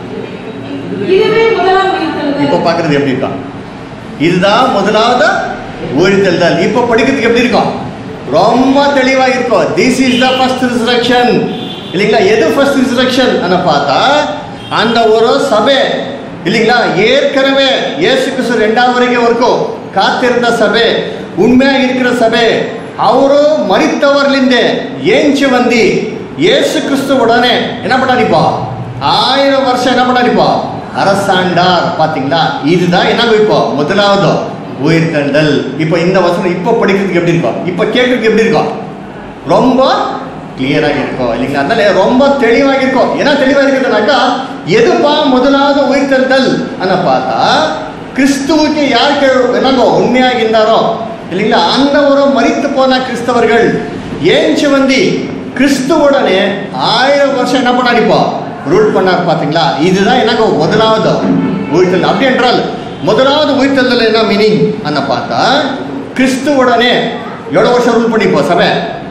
Speaker 2: இதுவே முதலாம்
Speaker 1: இப்போ
Speaker 2: உயிர்த்தெழுதல்
Speaker 1: பார்க்கறது எப்படி இருக்கும் இதுதான் முதலாவது உயிர்த்தெழுதல் இப்போ படிக்கிறதுக்கு எப்படி இருக்கும் ரொம்ப தெளிவா இருக்கும் this is the first resurrection இல்லைங்களா எது ஃபர்ஸ்ட் ரிசரக்ஷன் அன பார்த்தா அந்த ஒரு சபை இல்லைங்களா ஏற்கனவே இயேசு கிறிஸ்து ரெண்டாம் வரைக்கும் வரைக்கும் காத்திருந்த சபை உண்மையா இருக்கிற சபை ಅವರು ಮರಿತವರ್ಲಿಂದ ಏಂಚಿ ಬಂದಿ ಯೇಸು ಕ್ರಿಸ್ತು உடனே என்ன பண்ணாரிப்பா ஆயிரம் வருஷம் என்ன பண்ணாரிப்பா அரசாண்டார் பாத்தீங்களா இதுதான் என்ன இப்போ முதலாவது உயிர்த்தெழுதல் இப்போ இந்த வசனம் இப்போ படிக்கிறதுக்கு எப்படி இருக்கும் இப்போ கேட்கறதுக்கு எப்படி இருக்கும் ரொம்ப கிளியராக இருக்கும் இல்லைங்களா அதனால ரொம்ப தெளிவாக இருக்கும் என்ன தெளிவாக இருக்குதுனாக்கா எதுப்பா முதலாவது உயிர்த்தெழுதல் அನ್ನ பார்த்தா கிறிஸ்துவுக்கு யார் என்னங்கோ உண்மையாகின்றாரோ இல்லைங்களா அந்த ஒரு மரித்து போன கிறிஸ்தவர்கள் ஏஞ்சி வந்தி கிறிஸ்துவுடனே ஆயிரம் வருஷம் என்ன பண்ணாடிப்பா ரூல் பண்ணார் பாத்தீங்களா இதுதான் எனக்கு முதலாவது உயிர்த்தல் அப்படி என்றால் முதலாவது உயிர்த்தல் என்ன மீனிங் அನ್ನ பார்த்தா கிறிஸ்துவுடனே எவ்வளோ வருஷம் ரூல் பண்ணிப்போ சபை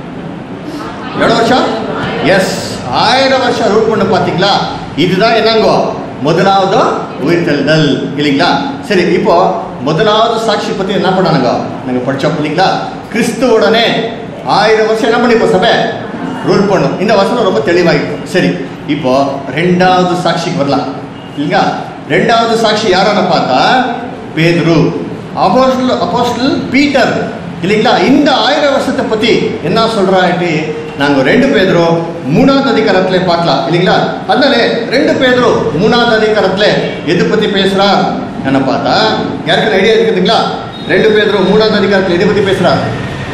Speaker 1: எவ்வளோ வருஷம் எஸ் ஆயிரம் வருஷம் ரூல் பண்ண பார்த்தீங்களா இதுதான் என்னங்கோ முதலாவது உயிர்த்தெழுதல் இல்லைங்களா சரி இப்போ முதலாவது சாட்சி பற்றி என்ன பண்ணானுங்க நாங்கள் படித்தோம் இல்லைங்களா கிறிஸ்துவுடனே ஆயிரம் வருஷம் என்ன பண்ணிப்போ சபை ரூல் பண்ணும் இந்த வசனம் ரொம்ப தெளிவாகிருக்கும் சரி இப்போ ரெண்டாவது சாட்சிக்கு வரலாம் இல்லைங்களா ரெண்டாவது சாட்சி யாரான பார்த்தா பேதுரு அப்போஸ்டல் அப்போஸ்டல் பீட்டர் இல்லைங்களா இந்த ஆயிரம் வருஷத்தை பற்றி என்ன சொல்கிறாட்டு நாங்கள் ரெண்டு பேதரும் மூணாவது அதிகாரத்தில் பார்க்கலாம் இல்லைங்களா அதனால ரெண்டு பேதரும் மூணாவது அதிகாரத்தில் எது பற்றி பேசுகிறார் என்ன பார்த்தா யாருக்கு ஐடியா இருக்குதுங்களா ரெண்டு பேதரும் மூணாவது அதிகாரத்தில் எதை பற்றி பேசுகிறார்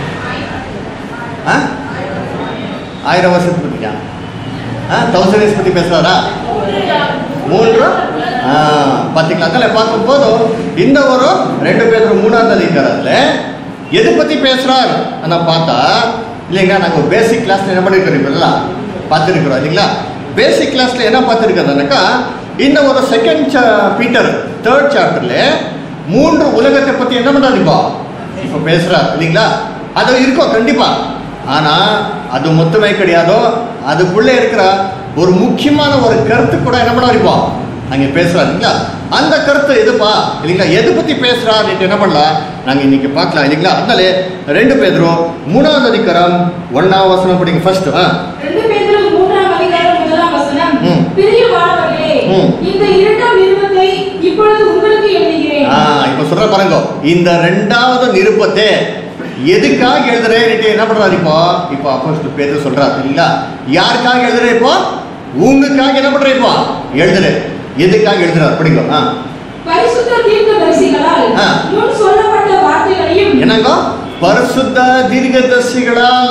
Speaker 1: ஆ ஆயிரம் வருஷத்தை பற்றியா ஆ தௌசண்ட் இயர்ஸ் பற்றி பேசுகிறாரா மூன்று ஆ, பார்த்தீங்களா அதில் பார்க்கும்போது இந்த ஒரு ரெண்டு பேர் மூணாவது அதிகாரத்தில் எது பற்றி பேசுகிறார் ஆனால் பார்த்தா இல்லைங்களா நாங்கள் பேசிக் கிளாஸில் என்ன பண்ணிருக்கிறோம் இப்பெல்லாம் பார்த்துருக்குறோம் இல்லைங்களா பேசிக் கிளாஸில் என்ன பார்த்துருக்கிறதுனாக்கா இந்த ஒரு செகண்ட் பீட்டர் தேர்ட் சாப்டர்ல மூன்று உலகத்தை பத்தி என்ன பண்றாரு இப்போ இப்போ பேசுறாரு இல்லைங்களா அது இருக்கும் கண்டிப்பா ஆனா அது மொத்தமே கிடையாதோ அதுக்குள்ளே இருக்கிற ஒரு முக்கியமான ஒரு கருத்து கூட என்ன பண்ணாரு இப்போ அங்க பேசுறாரு இல்லைங்களா அந்த கருத்து எதுப்பா இல்லைங்களா எது பத்தி பேசுறாரு என்ன பண்ணலாம் நாங்க இன்னைக்கு பார்க்கலாம் இல்லைங்களா அதனால ரெண்டு பேரும் மூணாவது அதிகாரம் ஒன்னாவது வசனம் படிங்க ஃபர்ஸ்ட் ஆ
Speaker 2: ரெண்டு பேரும் மூன்றாம் அதிகாரம் முதலாம் வசனம்
Speaker 1: ம்.
Speaker 2: பிரியமானவர்களே
Speaker 1: ம்.
Speaker 2: இந்த இரண்டாம் நிருபத்தை இப்பொழுது உங்களுக்கு எழுதுகிறேன்
Speaker 1: ஆ இப்ப சொல்ற பாருங்க இந்த ரெண்டாவது நிருப்பத்தை எதுக்காக எழுதுறேன் என்ன பண்றாரு இப்போ இப்போ அப்போ பேர் சொல்றாரு இல்லைங்களா யாருக்காக எழுதுறேன் இப்போ உங்களுக்காக என்ன பண்றேன் இப்போ எழுதுறேன் எதுக்காக எழுதுறாரு படிங்க ஆ
Speaker 2: பரிசுத்த தீர்க்கதரிசிகளால்
Speaker 1: ஆ.
Speaker 2: முன் சொல்லப்பட்ட வார்த்தைகளையும்
Speaker 1: என்னங்க பரிசுத்த தீர்க்கதரிசிகளால்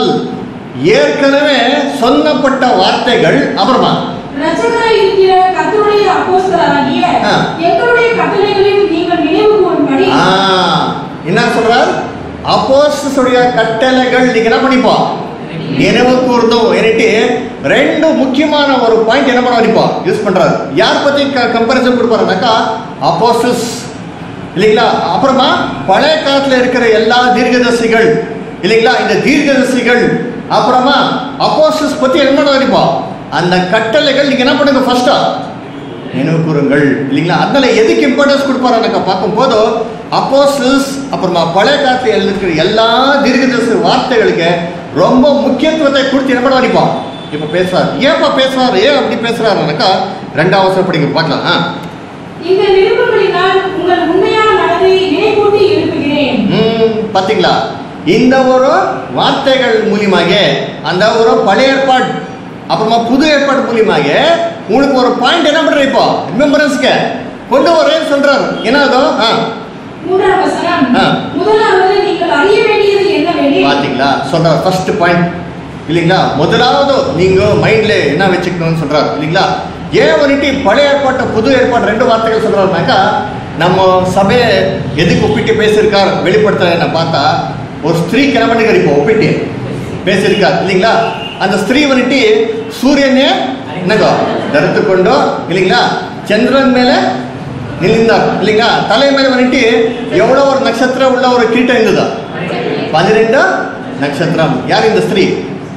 Speaker 1: ஏற்கனவே சொன்னப்பட்ட வார்த்தைகள் அப்புறமா
Speaker 2: இரட்சகராய் இருக்கிற கர்த்தருடைய அப்போஸ்தலராகிய
Speaker 1: ஆ.
Speaker 2: எங்களுடைய கட்டளைகளையும் நீங்கள் நினைவு கூறும்படி
Speaker 1: ஆ, என்ன சொல்றார் அப்போஸ்தலருடைய கட்டளைகள் நீங்க என்ன பண்ணிப்போம் நினைவு கூர்ந்தோம் என்னட்டு ரெண்டு முக்கியமான ஒரு பாயிண்ட் என்ன பண்ண இப்போ யூஸ் பண்றாரு யார் பத்தி கம்பேரிசன் கொடுப்பாருனாக்கா அப்போஸ்டல்ஸ் இல்லைங்களா அப்புறமா பழைய காலத்துல இருக்கிற எல்லா தீர்க்கதரிசிகள் இல்லைங்களா இந்த தீர்க்கதரிசிகள் அப்புறமா அப்போஸ்டல்ஸ் பத்தி என்ன பண்ண இப்போ அந்த கட்டளைகள் நீங்க என்ன பண்ணுங்க ஃபர்ஸ்டா நினைவு கூறுங்கள் இல்லைங்களா அதனால எதுக்கு இம்பார்ட்டன்ஸ் கொடுப்பாருனாக்கா பார்க்கும்போது அப்போஸ்டல்ஸ் அப்புறமா பழைய காலத்தில் எழுதிருக்கிற எல்லா தீர்க்கதரிசி வார்த்தைகளுக்கு ரொம்ப முக்கியத்துவத்தை கொடுத்து என்ன பண்ண அடிப்பான் இப்போ பேசுறாரு ஏன்ப்பா பேசுறாரு ஏன் அப்படி பேசுறாருனாக்கா ரெண்டாவது வருஷம் படிக்க பார்க்கலாம் ஆ
Speaker 2: இந்த நிருபங்களினால் உங்கள் உண்மையான மனதை நினைவூட்டி எழுப்புகிறேன்
Speaker 1: ம், பாத்தீங்களா இந்த ஒரு வார்த்தைகள் மூலியமாக அந்த ஒரு பழைய ஏற்பாடு அப்புறமா புது ஏற்பாடு மூலியமாக உங்களுக்கு ஒரு பாயிண்ட் என்ன பண்ற இப்போ ரிமெம்பரன்ஸ்க்கு கொண்டு வரேன்னு சொல்றாரு என்னதோ ஆ
Speaker 2: மூன்றாம் வசனம்
Speaker 1: ஆ.
Speaker 2: முதலாவது நீங்கள் அறிய வேண்டியது என்னவெனில்
Speaker 1: பாத்தீங்களா சொல்ற ஃபர்ஸ்ட் பாயிண்ட் இல்லைங்களா முதலாவது நீங்க மைண்ட்ல என்ன வச்சுக்கணும்னு சொல்றாரு இல்லைங்களா ஏன் வந்துட்டு பழைய ஏற்பாட்டு புது ஏற்பாடு ரெண்டு வார்த்தைகள் சொல்றாருனாக்கா நம்ம சபையை எதுக்கு ஒப்பிட்டு பேசியிருக்கார் வெளிப்படுத்த என்ன பார்த்தா ஒரு ஸ்திரீ கிளம்பிட்டு இப்போ ஒப்பிட்டு பேசியிருக்கார் இல்லைங்களா அந்த ஸ்திரீ வந்துட்டு சூரியனே என்னங்கோ தரித்து கொண்டோ இல்லைங்களா சந்திரன் மேல நிலிந்தார் இல்லைங்களா தலை மேல வந்துட்டு எவ்வளோ ஒரு நட்சத்திரம் உள்ள ஒரு கீட்டம் இருந்ததா பன்னிரெண்டு நட்சத்திரம் யார் இந்த ஸ்திரீ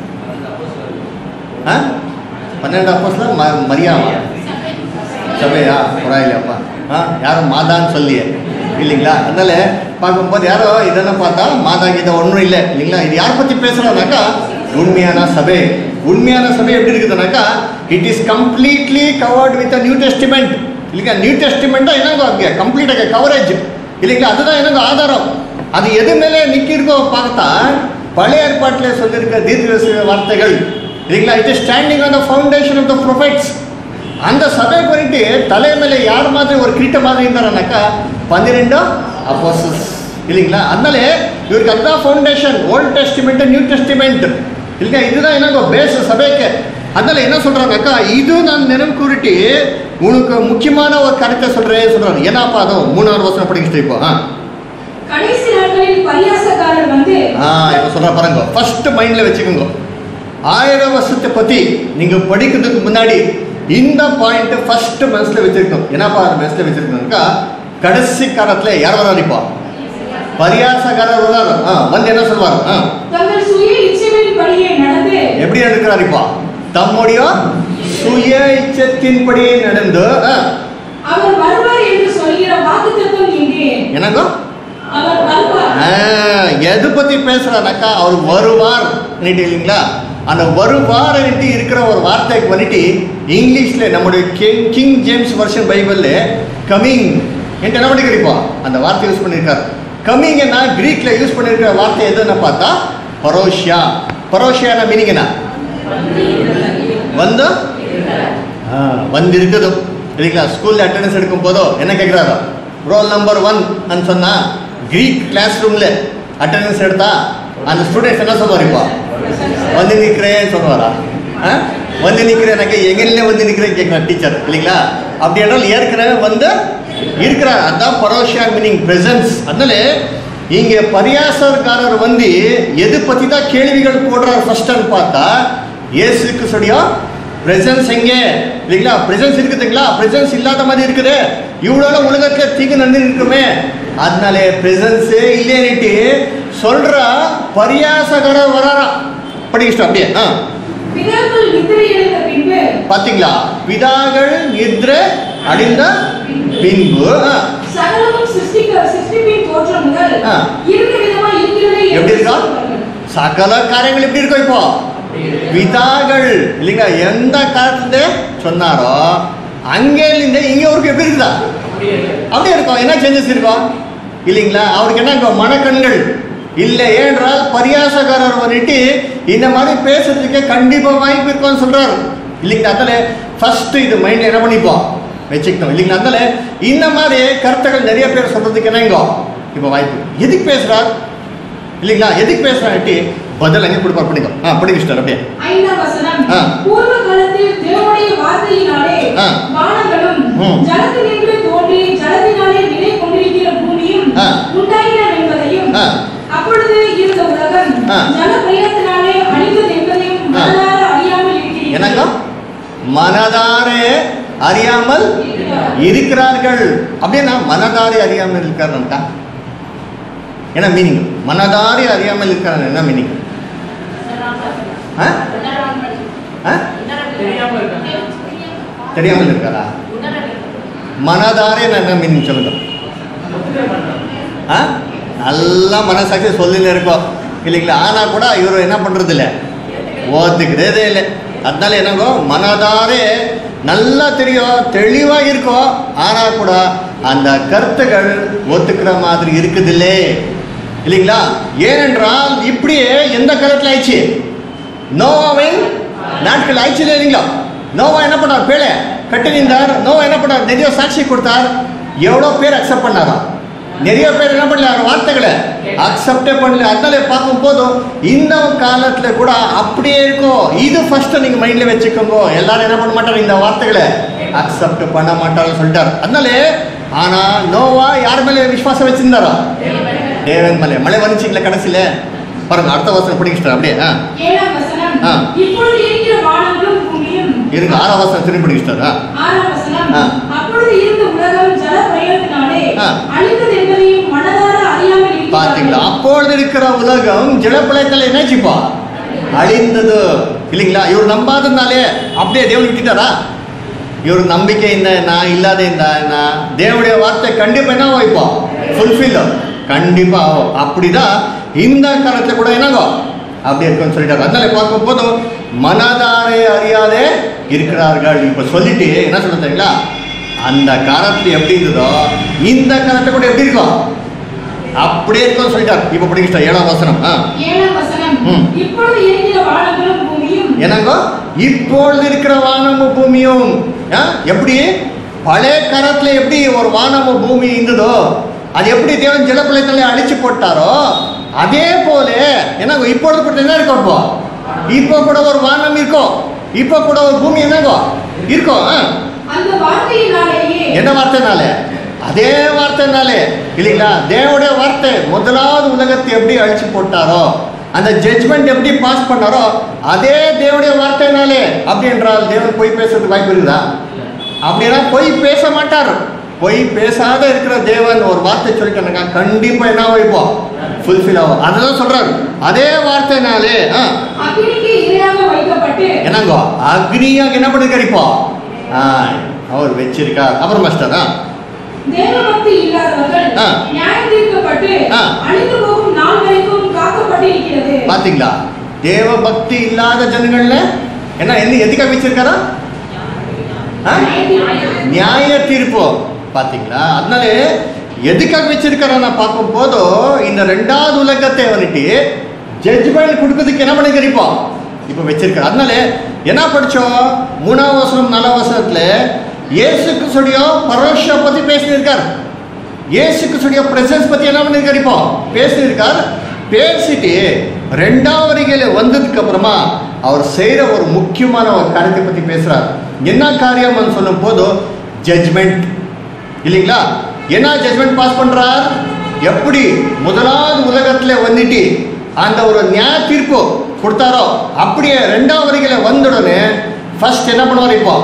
Speaker 1: ஆ? பன்னெண்டு அப்போஸ்ல ம மரியாவா சபையா பரவாயில்லையாப்பா ஆ யாரும் மாதான்னு சொல்லியே இல்லைங்களா அதனால பார்க்கும்போது யாரோ இதெல்லாம் பார்த்தா மாதா கீதா ஒன்றும் இல்லை இல்லைங்களா இது யார் பற்றி பேசுகிறோம்னாக்கா உண்மையான சபை உண்மையான சபை எப்படி இருக்குதுனாக்கா it is completely covered with New Testament இல்லைங்களா நியூ டெஸ்டிமெண்ட்டாக என்னங்க அங்கே கம்ப்ளீட்டாக கவரேஜ் இல்லைங்களா அதுதான் என்னங்க ஆதாரம் அது எது மேலே நிற்கிருக்கோ பார்த்தா பழைய ஏற்பாட்டில் சொல்லியிருக்க தீர்க்க வார்த்தைகள் இல்லைங்களா it is standing on the foundation of the prophets அந்த சபை பண்ணிட்டு தலை மேலே யார் மாதிரி ஒரு கிரீட்ட மாதிரி இருந்தாருனாக்கா பன்னிரெண்டு அப்போசஸ் இல்லைங்களா அதனால இவருக்கு அதுதான் foundation Old Testament New Testament இல்லைங்க இதுதான் என்னங்க பேஸ் சபைக்கு அதனால என்ன சொல்றாங்கக்கா இது நான் நினைவு கூறிட்டு உனக்கு முக்கியமான ஒரு கருத்தை சொல்றேன் சொல்றாரு ஏன்னாப்பா அதுவும் மூணாவது வருஷம் படிக்கிட்டு இப்போ ஆ
Speaker 2: கடைசி நாட்களில் பரியாசக்காரர் வந்து
Speaker 1: ஆ இப்போ சொல்ற பாருங்க ஃபர்ஸ்ட் மைண்ட்ல வச்சுக்கோங்க ஆயிரம் வருஷத்தை பத்தி நீங்க படிக்கிறதுக்கு முன்னாடி இந்த பாயிண்ட் ஃபர்ஸ்ட் மனசுல வச்சிருக்கணும் என்னப்பா அது மனசுல வச்சிருக்கணும்க்கா கடைசி காலத்துல யார் வராரு இப்போ பரியாசக்காரர் வராரு ஆ வந்து என்ன சொல்வார் ஆ
Speaker 2: தங்கள் சுய இச்சைகளின் படியே நடந்து
Speaker 1: எப்படி நடக்கிறார் இப்போ தம்முடைய சுய இச்சத்தின்படி நடந்து ஆ,
Speaker 2: அவர் வருவார் என்று சொல்கிற வாக்குத்தத்தம் எங்கே
Speaker 1: என்னங்கோ
Speaker 2: அவர் வருவார்
Speaker 1: ஆ, எது பத்தி பேசுறாருனாக்கா அவர் வருவார் இல்லைங்களா அந்த வருவார் இருக்கிற ஒரு வார்த்தைக்கு வந்துட்டு இங்கிலீஷ்ல நம்முடைய கிங் கிங் ஜேம்ஸ் வருஷன் பைபிள்ல கமிங் என்று என்ன பண்ணிக்கிறீப்பா அந்த வார்த்தை யூஸ் பண்ணியிருக்காரு கமிங்கன்னா கிரீக்ல யூஸ் பண்ணியிருக்கிற வார்த்தை எதுன்னு பார்த்தா பரோஷியா பரோஷியான மீனிங் என்ன வந்து ஆ, வந்து இருக்குது இல்லைங்களா ஸ்கூல்ல அட்டெண்டன்ஸ் எடுக்கும் போதோ என்ன கேட்குறாரோ ரோல் நம்பர் ஒன் అని சொன்னா கிரீக் கிளாஸ் ரூம்ல அட்டெண்டன்ஸ் எடுத்தா அந்த ஸ்டூடெண்ட்ஸ் என்ன சொல்லுவார் இப்போ வந்து நிற்கிறேன்னு சொல்லுவாரா ஆ? வந்து நிற்கிறேனாக்க எங்கெல்ல வந்து நிற்கிறேன் கேட்குறான் டீச்சர் இல்லைங்களா அப்படி என்றால் ஏற்கனவே வந்து இருக்கிறார் அதான் பரோஷியா மீனிங் பிரசன்ஸ் அதனால இங்க பரியாசக்காரர் வந்து எது பத்தி தான் கேள்விகள் போடுறார் ஃபர்ஸ்ட்னு பார்த்தா இயேசு கிறிஸ்துடைய பிரசன்ஸ் எங்கே இல்லைங்களா பிரசன்ஸ் இருக்குதுங்களா பிரசன்ஸ் இல்லாத மாதிரி இருக்குது இவ்வளோ உலகத்துல தீங்கு நடந்து இருக்குமே அதனாலே பிரசன்ஸே இல்லைன்னுட்டு சொல்ற பரியாசகர வராராம் படிக்கிட்டோம் அப்படியே ஆ
Speaker 2: பிதாக்கள் நித்திரை எழுந்த பின்பு
Speaker 1: பாத்தீங்களா பிதாகள் நித்ர அடைந்த பின்பு ஆ,
Speaker 2: சகலமும் சிருஷ்டிக்க சிருஷ்டிப்பின் தோற்றம் முதல்
Speaker 1: ஆ.
Speaker 2: இருந்த விதமா இருக்கிறதே
Speaker 1: எப்படி இருக்கா?
Speaker 2: சொல்வார்கள்.
Speaker 1: சகல காரியங்கள் எப்படி இருக்கும் இப்போ பிதாகள் இல்லைங்க எந்த காலத்துல சொன்னாரோ அங்கேருந்து இங்க அவருக்கு எப்படி இருக்குதா அப்படியே இருக்கும் என்ன சேஞ்சஸ் இருக்கும் இல்லைங்களா அவருக்கு என்ன இருக்கும் மனக்கண்கள் இல்லை ஏனென்றால் பரியாசக்காரர் வந்துட்டு இந்த மாதிரி பேசுறதுக்கே கண்டிப்பா வாய்ப்பு இருக்கும்னு சொல்றாரு இல்லைங்களா அதனால ஃபர்ஸ்ட் இது மைண்ட்ல என்ன பண்ணிப்போம் வச்சுக்கணும் இல்லைங்களா அதனால இந்த மாதிரி கருத்துக்கள் நிறைய பேர் சொல்றதுக்கு என்னங்கோ இப்போ வாய்ப்பு எதுக்கு பேசுறார் இல்லைங்களா எதுக்கு பேசுறாட்டி பதில் அங்கே கொடுப்பார் படிக்கும் ஆ படிக்க சார் அப்படியே
Speaker 2: ஐந்தாம் வசனம்
Speaker 1: ஆ.
Speaker 2: பூர்வ காலத்தில் தேவனுடைய வார்த்தையினாலே
Speaker 1: ஆ.
Speaker 2: வானங்களும்
Speaker 1: ம்.
Speaker 2: ஜலத்தினின்று தோன்றி ஜலத்தினாலே நிலை கொண்டிருக்கிற பூமியும்
Speaker 1: ஆ.
Speaker 2: உண்டாயின என்பதையும்
Speaker 1: ஆ.
Speaker 2: அப்பொழுது இருந்த உலகம்
Speaker 1: ஆ.
Speaker 2: ஜல பிரயத்தினாலே அழிந்தது என்பதையும்
Speaker 1: ஆ.
Speaker 2: மனதார அறியாமல் இருக்கிறீர்கள்
Speaker 1: என்னங்க மனதாரே அறியாமல் இருக்கிறார்கள் அப்படின்னா மனதாரே அறியாமல் இருக்காருன்ட்டா என்ன மீனிங் மனதாரே அறியாமல் இருக்காரு என்ன மீனிங் ஆ ஆ? தெரியாமல் இருக்காரா மனதாரே என்ன மீனிங் சொல்லுங்க ஆ நல்லா மனசாட்சி சொல்லின்னு இருக்கோம் இல்லைங்களா ஆனால் கூட இவர் என்ன பண்ணுறது இல்லை ஓத்துக்கிறதே இல்லை அதனால என்னங்கோ மனதாரே நல்லா தெரியும் தெளிவாக இருக்கும் ஆனால் கூட அந்த கருத்துகள் ஒத்துக்கிற மாதிரி இருக்குதில்லே இல்லைங்களா ஏனென்றால் இப்படியே எந்த காலத்தில் ஆயிடுச்சு நோவாவின் நாட்கள் ஆயிடுச்சு இல்லைங்களா நோவா என்ன பண்ணார் பேழை கட்டி நின்றார் நோவா என்ன பண்ணார் நிறைய சாட்சி கொடுத்தார் எவ்வளோ பேர் அக்செப்ட் பண்ணாரா நிறைய பேர் என்ன பண்ணல அவர் வார்த்தைகளை அக்செப்டே பண்ணல அதனால பார்க்கும் போதும் இந்த காலத்துல கூட அப்படியே இருக்கும் இது ஃபர்ஸ்ட் நீங்க மைண்ட்ல வச்சுக்கோங்க எல்லாரும் என்ன பண்ண மாட்டாங்க இந்த வார்த்தைகளை அக்செப்ட் பண்ண மாட்டாங்கன்னு சொல்லிட்டார் அதனால ஆனா நோவா யார் மேல விசுவாசம் வச்சிருந்தாரா தேவன் மேலே மழை வந்துச்சுங்களா கடைசியில பாருங்க அடுத்த வருஷம் பிடிக்கிட்டார் அப்படியே ஆ
Speaker 2: ஏழாம் வசனம்
Speaker 1: ஆ.
Speaker 2: இப்பொழுது இருக்கிற வானங்களும் பூமியும்
Speaker 1: இருங்க ஆறாம் வருஷம் திரும்பி பிடிக்கிட்டாரா
Speaker 2: ஆறாம் வசனம்
Speaker 1: ஆ.
Speaker 2: அப்பொழுது இருந்த உலகம் ஜல பிரயத்தினாலே
Speaker 1: ஆ.
Speaker 2: அழிந்தது என்பதையும் மனதார அறியாமல் இருக்கிறார்கள்.
Speaker 1: பாத்தீங்களா அப்பொழுது இருக்கிற உலகம் ஜலப்பழத்தில் என்னாச்சுப்பா அழிந்தது இல்லைங்களா இவர் நம்பாததுனாலே அப்படியே தேவன் விட்டுட்டாரா இவர் நம்பிக்கை இந்த நான் இல்லாத இந்த நான் தேவனுடைய வார்த்தை கண்டிப்பா என்ன வைப்பா ஃபுல்ஃபில் கண்டிப்பா ஆகும் அப்படிதான் இந்த காலத்துல கூட என்னங்கோ அப்படி இருக்குன்னு சொல்லிட்டாரு அதனால பார்க்கும் போதும் மனதாரே அறியாதே இருக்கிறார்கள் இப்ப சொல்லிட்டு என்ன சொல்ல தெரியுங்களா அந்த காலத்துல எப்படி இருந்ததோ இந்த காலத்துல கூட எப்படி இருக்கும் அப்படியே இருக்கும் சொல்லிட்டார் இப்ப படிக்கிட்ட ஏழாம் வசனம் ஆ.
Speaker 2: ஏழாம் வசனம்
Speaker 1: ம்.
Speaker 2: இப்பொழுது இருக்கிற வானங்களும் பூமியும்
Speaker 1: என்னங்கோ இப்பொழுது இருக்கிற வானமும் பூமியும் ஆ, எப்படி பழைய காலத்துல எப்படி ஒரு வானமும் பூமி இருந்ததோ அது எப்படி தேவன் ஜலப்பிள்ளை அழிச்சு போட்டாரோ அதே போல என்னங்கோ இப்பொழுது கூட என்ன இருக்கும் இப்போ இப்போ கூட ஒரு வானம் இருக்கும் இப்போ கூட ஒரு பூமி என்னங்கோ இருக்கும் ஆ.
Speaker 2: அந்த வார்த்தையினாலேயே
Speaker 1: என்ன வார்த்தைனால அதே வார்த்தைனாலே இல்லைங்களா தேவனுடைய வார்த்தை முதலாவது உலகத்தை எப்படி அழிச்சு போட்டாரோ அந்த ஜட்ஜ்மெண்ட் எப்படி பாஸ் பண்ணாரோ அதே தேவனுடைய வார்த்தைனாலே அப்படி என்றால் தேவன் பொய் பேசுறதுக்கு வாய்ப்பு இருக்குதா அப்படின்னா பொய் பேச மாட்டார் பொய் பேசாத இருக்கிற தேவன் ஒரு வார்த்தை சொல்லிட்டாங்க கண்டிப்பா என்ன வைப்போம் ஃபுல்ஃபில் ஆகும் அதெல்லாம் சொல்றாரு அதே வார்த்தைனாலே ஆ
Speaker 2: அக்னிக்கு இரையாக வைக்கப்பட்டு
Speaker 1: என்னங்கோ அக்னியாக என்ன பண்ணிருக்காரு இப்போ ஆ அவர் வச்சிருக்கார் அப்புறம் மாஸ்டர் ஆ
Speaker 2: தேவபக்தி இல்லாதவர்கள்
Speaker 1: ஆ.
Speaker 2: நியாயம் தீர்க்கப்பட்டு
Speaker 1: ஆ.
Speaker 2: அழிந்து போகும் நாள் வரைக்கும் காக்கப்பட்டிருக்கிறது
Speaker 1: பாத்தீங்களா தேவ பக்தி இல்லாத ஜனங்கள்ல என்ன என்ன எதுக்காக வச்சிருக்காரா ஆ? நியாய தீர்ப்பு பாத்தீங்களா அதனால எதுக்காக வச்சிருக்காரா நான் பார்க்கும் போதும் இந்த ரெண்டாவது உலகத்தை வந்துட்டு ஜட்ஜ்மெண்ட் கொடுக்கறதுக்கு என்ன பண்ணி இப்போ இப்போ வச்சிருக்காரு அதனால என்ன படிச்சோம் மூணாவது வசனம் நாலாவது வசனத்துல இயேசு கிறிஸ்துடைய பரோஷ பத்தி பேசியிருக்கார் இயேசு கிறிஸ்துடைய பிரசன்ஸ் பத்தி என்ன பண்ணிருக்காரு இப்போ பேசியிருக்கார் பேசிட்டு ரெண்டாவது வரிகையில வந்ததுக்கு அப்புறமா அவர் செய்யற ஒரு முக்கியமான ஒரு காரியத்தை பத்தி பேசுறார் என்ன காரியம்னு சொல்லும் போது ஜட்ஜ்மெண்ட் இல்லைங்களா என்ன ஜட்ஜ்மெண்ட் பாஸ் பண்றார் எப்படி முதலாவது உலகத்துல வந்துட்டு அந்த ஒரு நியாய தீர்ப்பு கொடுத்தாரோ அப்படியே ரெண்டாவது வரிகளை வந்த உடனே ஃபர்ஸ்ட் என்ன பண்ணுவார் இப்போ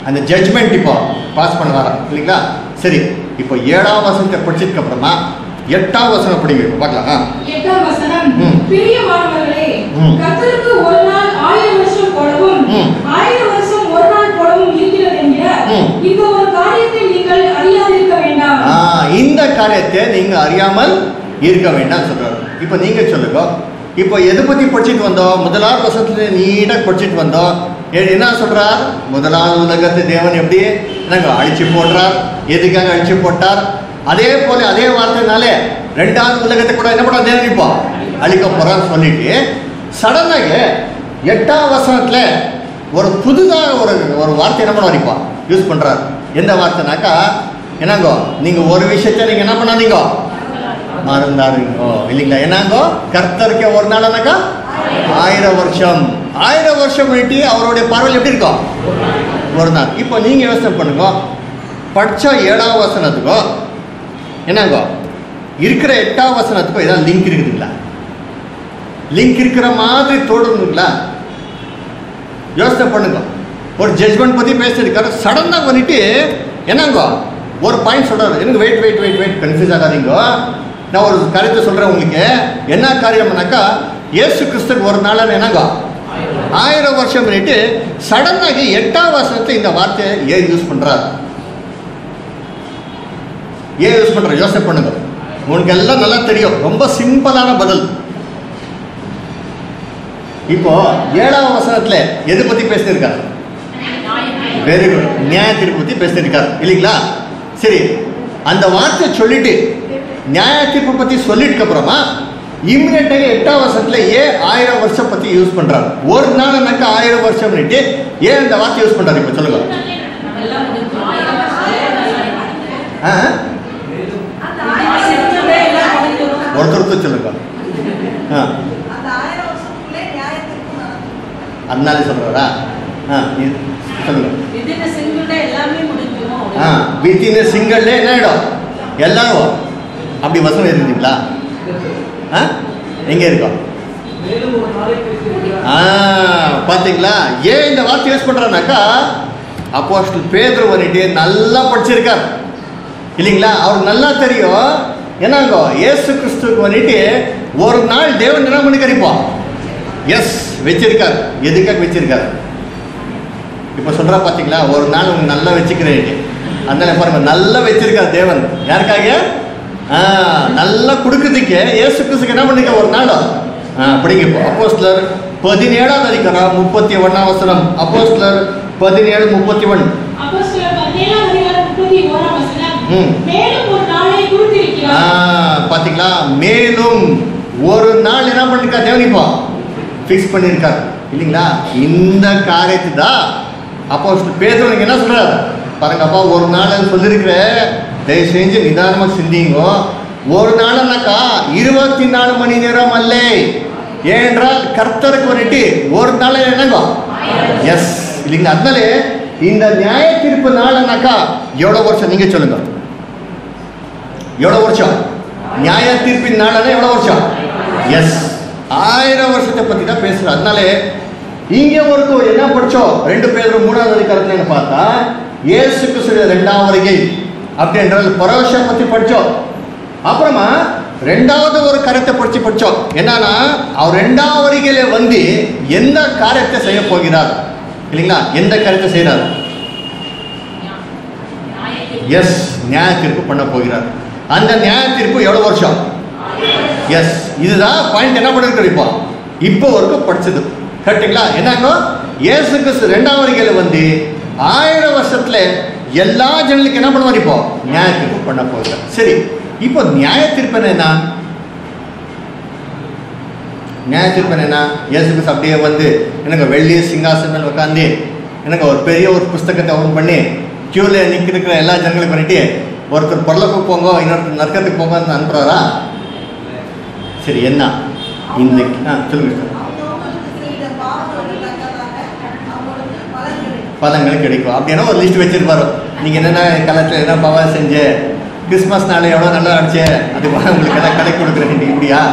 Speaker 1: அந்த ஜட்ஜ்மெண்ட் இப்போ பாஸ் பண்ண வரோம் இல்லைங்களா சரி இப்போ ஏழாம் வசனத்தை படிச்சதுக்கு அப்புறமா எட்டாம் வசனம் படிங்க இப்போ பார்க்கலாம் ஆ.
Speaker 2: எட்டாம் வசனம்
Speaker 1: ம்.
Speaker 2: பிரியமானவர்களே
Speaker 1: ம்.
Speaker 2: கர்த்தருக்கு ஒரு நாள் ஆயிரம் வருஷம் போலவும்
Speaker 1: ம்.
Speaker 2: ஆயிரம் வருஷம் ஒரு நாள் போலவும் இருக்கிறது என்கிற
Speaker 1: ம்.
Speaker 2: இந்த ஒரு காரியத்தை நீங்கள் அறியாதிருக்க வேண்டாம்
Speaker 1: ஆ, இந்த காரியத்தை நீங்க அறியாமல் இருக்க வேண்டாம் சொல்றாரு இப்போ நீங்க சொல்லுங்க இப்போ எதை பத்தி படிச்சுட்டு வந்தோம் முதலாவது வசனத்துல நீட்டா படிச்சுட்டு வந்தோம் ஏ- என்ன சொல்றார் முதலாவது உலகத்தை தேவன் எப்படி என்னங்க அழிச்சு போடுறார் எதுக்காக அழிச்சு போட்டார் அதே போல அதே வார்த்தைனாலே ரெண்டாவது உலகத்தை கூட என்ன பண்ண தேவன் இப்போ அழிக்க போறான்னு சொல்லிட்டு சடனாக எட்டாம் வசனத்துல ஒரு புதுதாக ஒரு ஒரு வார்த்தை என்ன பண்ண இப்போ யூஸ் பண்றார் எந்த வார்த்தைனாக்கா என்னங்கோ நீங்க ஒரு விஷயத்தை நீங்க என்ன பண்ணாதீங்க மறந்தாருங்கோ இல்லைங்களா என்னங்கோ கர்த்தருக்கு ஒரு நாள்னாக்கா ஆயிரம் வருஷம் ஆயிரம் வருஷம் பண்ணிட்டு அவருடைய பார்வையில் எப்படி இருக்கும் ஒரு நாள் இப்போ நீங்க யோசனை பண்ணுங்க படிச்ச ஏழாம் வசனத்துக்கோ என்னங்கோ இருக்கிற எட்டாம் வசனத்துக்கோ ஏதாவது லிங்க் இருக்குதுங்களா லிங்க் இருக்கிற மாதிரி தோடுங்களா யோசனை பண்ணுங்க ஒரு ஜட்ஜ்மெண்ட் பற்றி பேசியிருக்காரு சடனாக பண்ணிட்டு என்னங்கோ ஒரு பாயிண்ட் சொல்றாரு எனக்கு wait wait wait wait confuse ஆகாதீங்க நான் ஒரு காரியத்தை சொல்கிறேன் உங்களுக்கு என்ன காரியம்னாக்கா இயேசு கிறிஸ்துக்கு ஒரு நாள் என்னங்கோ ஆயிரம் வருஷம் பண்ணிட்டு சடனாக எட்டாம் வருஷத்தை இந்த வார்த்தையை ஏன் யூஸ் பண்ணுறாரு ஏன் யூஸ் பண்ணுற யோசனை பண்ணுங்க உங்களுக்கு எல்லாம் நல்லா தெரியும் ரொம்ப சிம்பிளான பதில் இப்போ ஏழாம் வசனத்துல எது பத்தி பேசியிருக்காரு வெரி குட் நியாய தீர்ப்பு பத்தி பேசியிருக்காரு இல்லைங்களா சரி அந்த வார்த்தை சொல்லிட்டு நியாய தீர்ப்பு பத்தி சொல்லிட்டு அப்புறமா இம்மிடியட்டாக எட்டாம் வருஷத்துல ஏன் ஆயிரம் வருஷம் பத்தி யூஸ் பண்றாரு ஒரு நாள்னாக்கா ஆயிரம் வருஷம் பண்ணிட்டு ஏன் இந்த வார்த்தை யூஸ் பண்றாரு இப்போ சொல்லுங்க
Speaker 3: எல்லாம் முடிஞ்சு ஆயிரம் வருஷம்
Speaker 1: ஆ?
Speaker 3: செஞ்சதே எல்லாம் முடிஞ்சிடும்.
Speaker 1: ஒருத்தருக்கு சொல்லுங்க ஆ
Speaker 4: அந்த ஆயிரம் வருஷத்துக்குள்ளே நியாயத்திற்கு நடக்கும்.
Speaker 1: அதனால சொல்றாரா ஆ இது சொல்லுங்க
Speaker 3: Within a single day எல்லாமே முடிஞ்சிடும்
Speaker 1: ஆ வித்தின் சிங்கிள்லே என்ன ஆகிடும் எல்லாரும் அப்படி வசனம் இருந்தீங்களா ஆ எங்கே இருக்கோம்
Speaker 5: மேலும் ஒரு நாளை பேசியிருக்கிறார்
Speaker 1: ஆ பார்த்தீங்களா ஏன் இந்த வார்த்தை யூஸ் பண்ணுறானாக்கா அப்போஸ்டல் பேதுரு வந்துட்டு நல்லா படிச்சிருக்கார் இல்லைங்களா அவர் நல்லா தெரியும் என்னங்கோ இயேசு கிறிஸ்துவுக்கு வந்துட்டு ஒரு நாள் தேவன் என்ன பண்ணி கறிப்போம் எஸ் வச்சிருக்கார் எதுக்காக வச்சிருக்கார் இப்போ சொல்கிறா பார்த்தீங்களா ஒரு நாள் உங்களுக்கு நல்லா வச்சுக்கிறேன் அதனால பாருங்க நல்லா வச்சிருக்கார் தேவன் யாருக்காக ஆ நல்லா கொடுக்கறதுக்கு இயேசு கிறிஸ்துக்கு என்ன பண்ணிக்க ஒரு நாள் ஆ படிங்க இப்போ அப்போஸ்லர் பதினேழாவது அதிகாரம் முப்பத்தி ஒன்றாம் வசனம் அப்போஸ்லர் பதினேழு முப்பத்தி ஒன்
Speaker 2: அப்போஸ்தலர் பதினேழாம் அதிகாரம் முப்பத்தி ஓராம் வசனம்
Speaker 1: ம்.
Speaker 2: மேலும் ஒரு நாளை
Speaker 1: ஆ
Speaker 2: குறித்திருக்கிறார்
Speaker 1: பார்த்தீங்களா மேலும் ஒரு நாள் என்ன பண்ணிருக்கா தேவன் இப்போ ஃபிக்ஸ் பண்ணியிருக்கார் இல்லைங்களா இந்த காரியத்தை தான் அப்போ பேசுறவனுக்கு என்ன சொல்றாரு பாருங்கப்பா ஒரு நாள் சொல்லியிருக்கிற தயவு செஞ்சு நிதானமாக சிந்திங்கோ ஒரு நாள்னாக்கா இருபத்தி நாலு மணி நேரம் அல்ல ஏனென்றால் கர்த்தருக்கு வந்துட்டு ஒரு நாள் என்னங்கோ எஸ் இல்லைங்களா அதனால இந்த நியாய தீர்ப்பு நாள்னாக்கா எவ்வளோ வருஷம் நீங்க சொல்லுங்க எவ்வளோ வருஷம் நியாய தீர்ப்பின் நாளனா எவ்வளோ வருஷம் எஸ் ஆயிரம் வருஷத்தை பற்றி தான் பேசுகிறோம் அதனாலே இங்கே ஒரு என்ன படிச்சோம் ரெண்டு பேரும் மூணாவது அதிகாரத்துல பார்த்தா இயேசு கிறிஸ்துடைய ரெண்டாம் வருகை அப்படின்றது பரவசம் பற்றி படித்தோம் அப்புறமா ரெண்டாவது ஒரு கருத்தை படிச்சு படித்தோம் என்னன்னா அவர் ரெண்டாம் வருகையில வந்து எந்த காரியத்தை செய்ய போகிறார் இல்லைங்களா எந்த காரியத்தை செய்கிறார் எஸ் நியாய தீர்ப்பு பண்ண போகிறார் அந்த நியாய தீர்ப்பு எவ்வளோ வருஷம் எஸ் இதுதான் பாயிண்ட் என்ன பண்ணிருக்கோம் இப்போ இப்போ வரைக்கும் படிச்சது கரெக்டுங்களா என்னங்க இயேசு கிறிஸ்து ரெண்டாம் வருகையில் வந்து ஆயிரம் வருஷத்துல எல்லா ஜனங்களுக்கு என்ன பண்ணுவார் இப்போ நியாய தீர்ப்பு பண்ண போகிறார் சரி இப்போ நியாய தீர்ப்பு என்ன நியாய தீர்ப்பு என்ன இயேசு கிறிஸ்து அப்படியே வந்து எனக்கு வெள்ளி சிங்காசனம் மேல உட்காந்து எனக்கு ஒரு பெரிய ஒரு புஸ்தகத்தை ஓப்பன் பண்ணி கியூல நிற்கிற எல்லா ஜனங்களுக்கும் பண்ணிட்டு ஒருத்தர் பொருளுக்கு போங்க இன்னொருத்தர் நற்கத்துக்கு போங்கன்னு அனுப்புறாரா சரி என்ன இந்த ஆ சொல்லுங்க சார்
Speaker 4: அவங்கவங்களுக்கு செய்த பாவங்களுக்கு தக்கதாக அவங்களுக்கு பலன் கிடைக்கும்.
Speaker 1: பழங்கள் கிடைக்கும் அப்படின்னா ஒரு லிஸ்ட் வச்சிருப்பாரு நீங்க என்னென்ன காலத்தில் என்ன பவா செஞ்ச கிறிஸ்மஸ் நாள் எவ்வளோ நல்லா அடிச்சே அது உங்களுக்கு எல்லாம் கடை கொடுக்குறேன் இப்படியா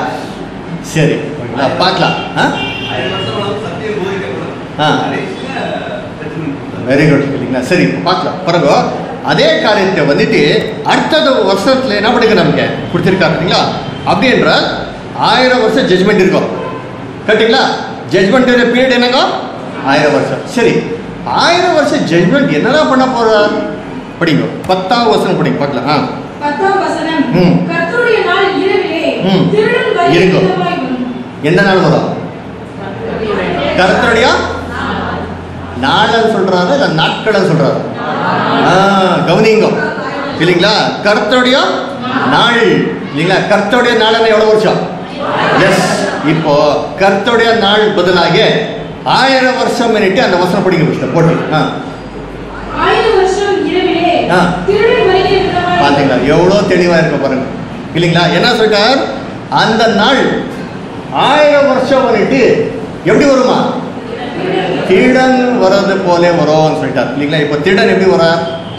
Speaker 1: சரி ஓகேங்களா பார்க்கலாம் ஆ
Speaker 5: ஆயிரம் வருஷம் சத்தியம் போதிக்கப்படும்
Speaker 1: ஆ.
Speaker 5: கடைசியில
Speaker 1: வெரி குட் இல்லைங்களா சரி பார்க்கலாம் பிறகு அதே காரியத்தை வந்துட்டு அடுத்தது வருஷத்துல என்ன பண்ணுங்க நமக்கு கொடுத்துருக்காங்க இல்லைங்களா அப்படி என்றால் ஆயிரம் வருஷம் ஜட்ஜ்மெண்ட் இருக்கும் கரெக்டுங்களா ஜட்ஜ்மெண்ட் பீரியட் என்னங்க ஆயிரம் வருஷம் சரி ஆயிரம் வருஷம் ஜட்ஜ்மெண்ட் என்னதான் பண்ண போறா படிங்க பத்தாவது வருஷம் படிங்க பார்க்கலாம் ஆ
Speaker 2: பத்தாம் வசனம்
Speaker 1: ம்.
Speaker 2: கர்த்தருடைய நாள் இரவிலே
Speaker 1: ம்.
Speaker 2: திருடன் வரி
Speaker 1: இருக்கும்.
Speaker 2: விதமாய் வரும்.
Speaker 1: எந்த நாள் வரும் கருத்தருடைய நாளன்னு சொல்றாரு இல்ல நாட்கள் சொல்றாரு ஆ, கவனிங்க இல்லைங்களா கர்த்தருடைய நாள் இல்லைங்களா கர்த்தருடைய நாள்னா எவ்வளவு வருஷம் எஸ் இப்போ கர்த்தருடைய நாள் பதிலாக ஆயிரம் வருஷம் பண்ணிட்டு அந்த வசனம் படிங்க மிஸ்டர் போட்டு ஆ
Speaker 2: ஆயிரம் வருஷம் இரவிலே
Speaker 1: ஆ.
Speaker 2: திருடன் வருகை விதமாய்
Speaker 1: பாத்தீங்களா எவ்வளோ தெளிவா இருக்க பாருங்க இல்லைங்களா என்ன சொல்லிட்டார் அந்த நாள் ஆயிரம் வருஷம் பண்ணிட்டு எப்படி வருமா திருடன் வர்றது போலே வரும்னு சொல்லிட்டார் இல்லைங்களா இப்போ திருடன் எப்படி வர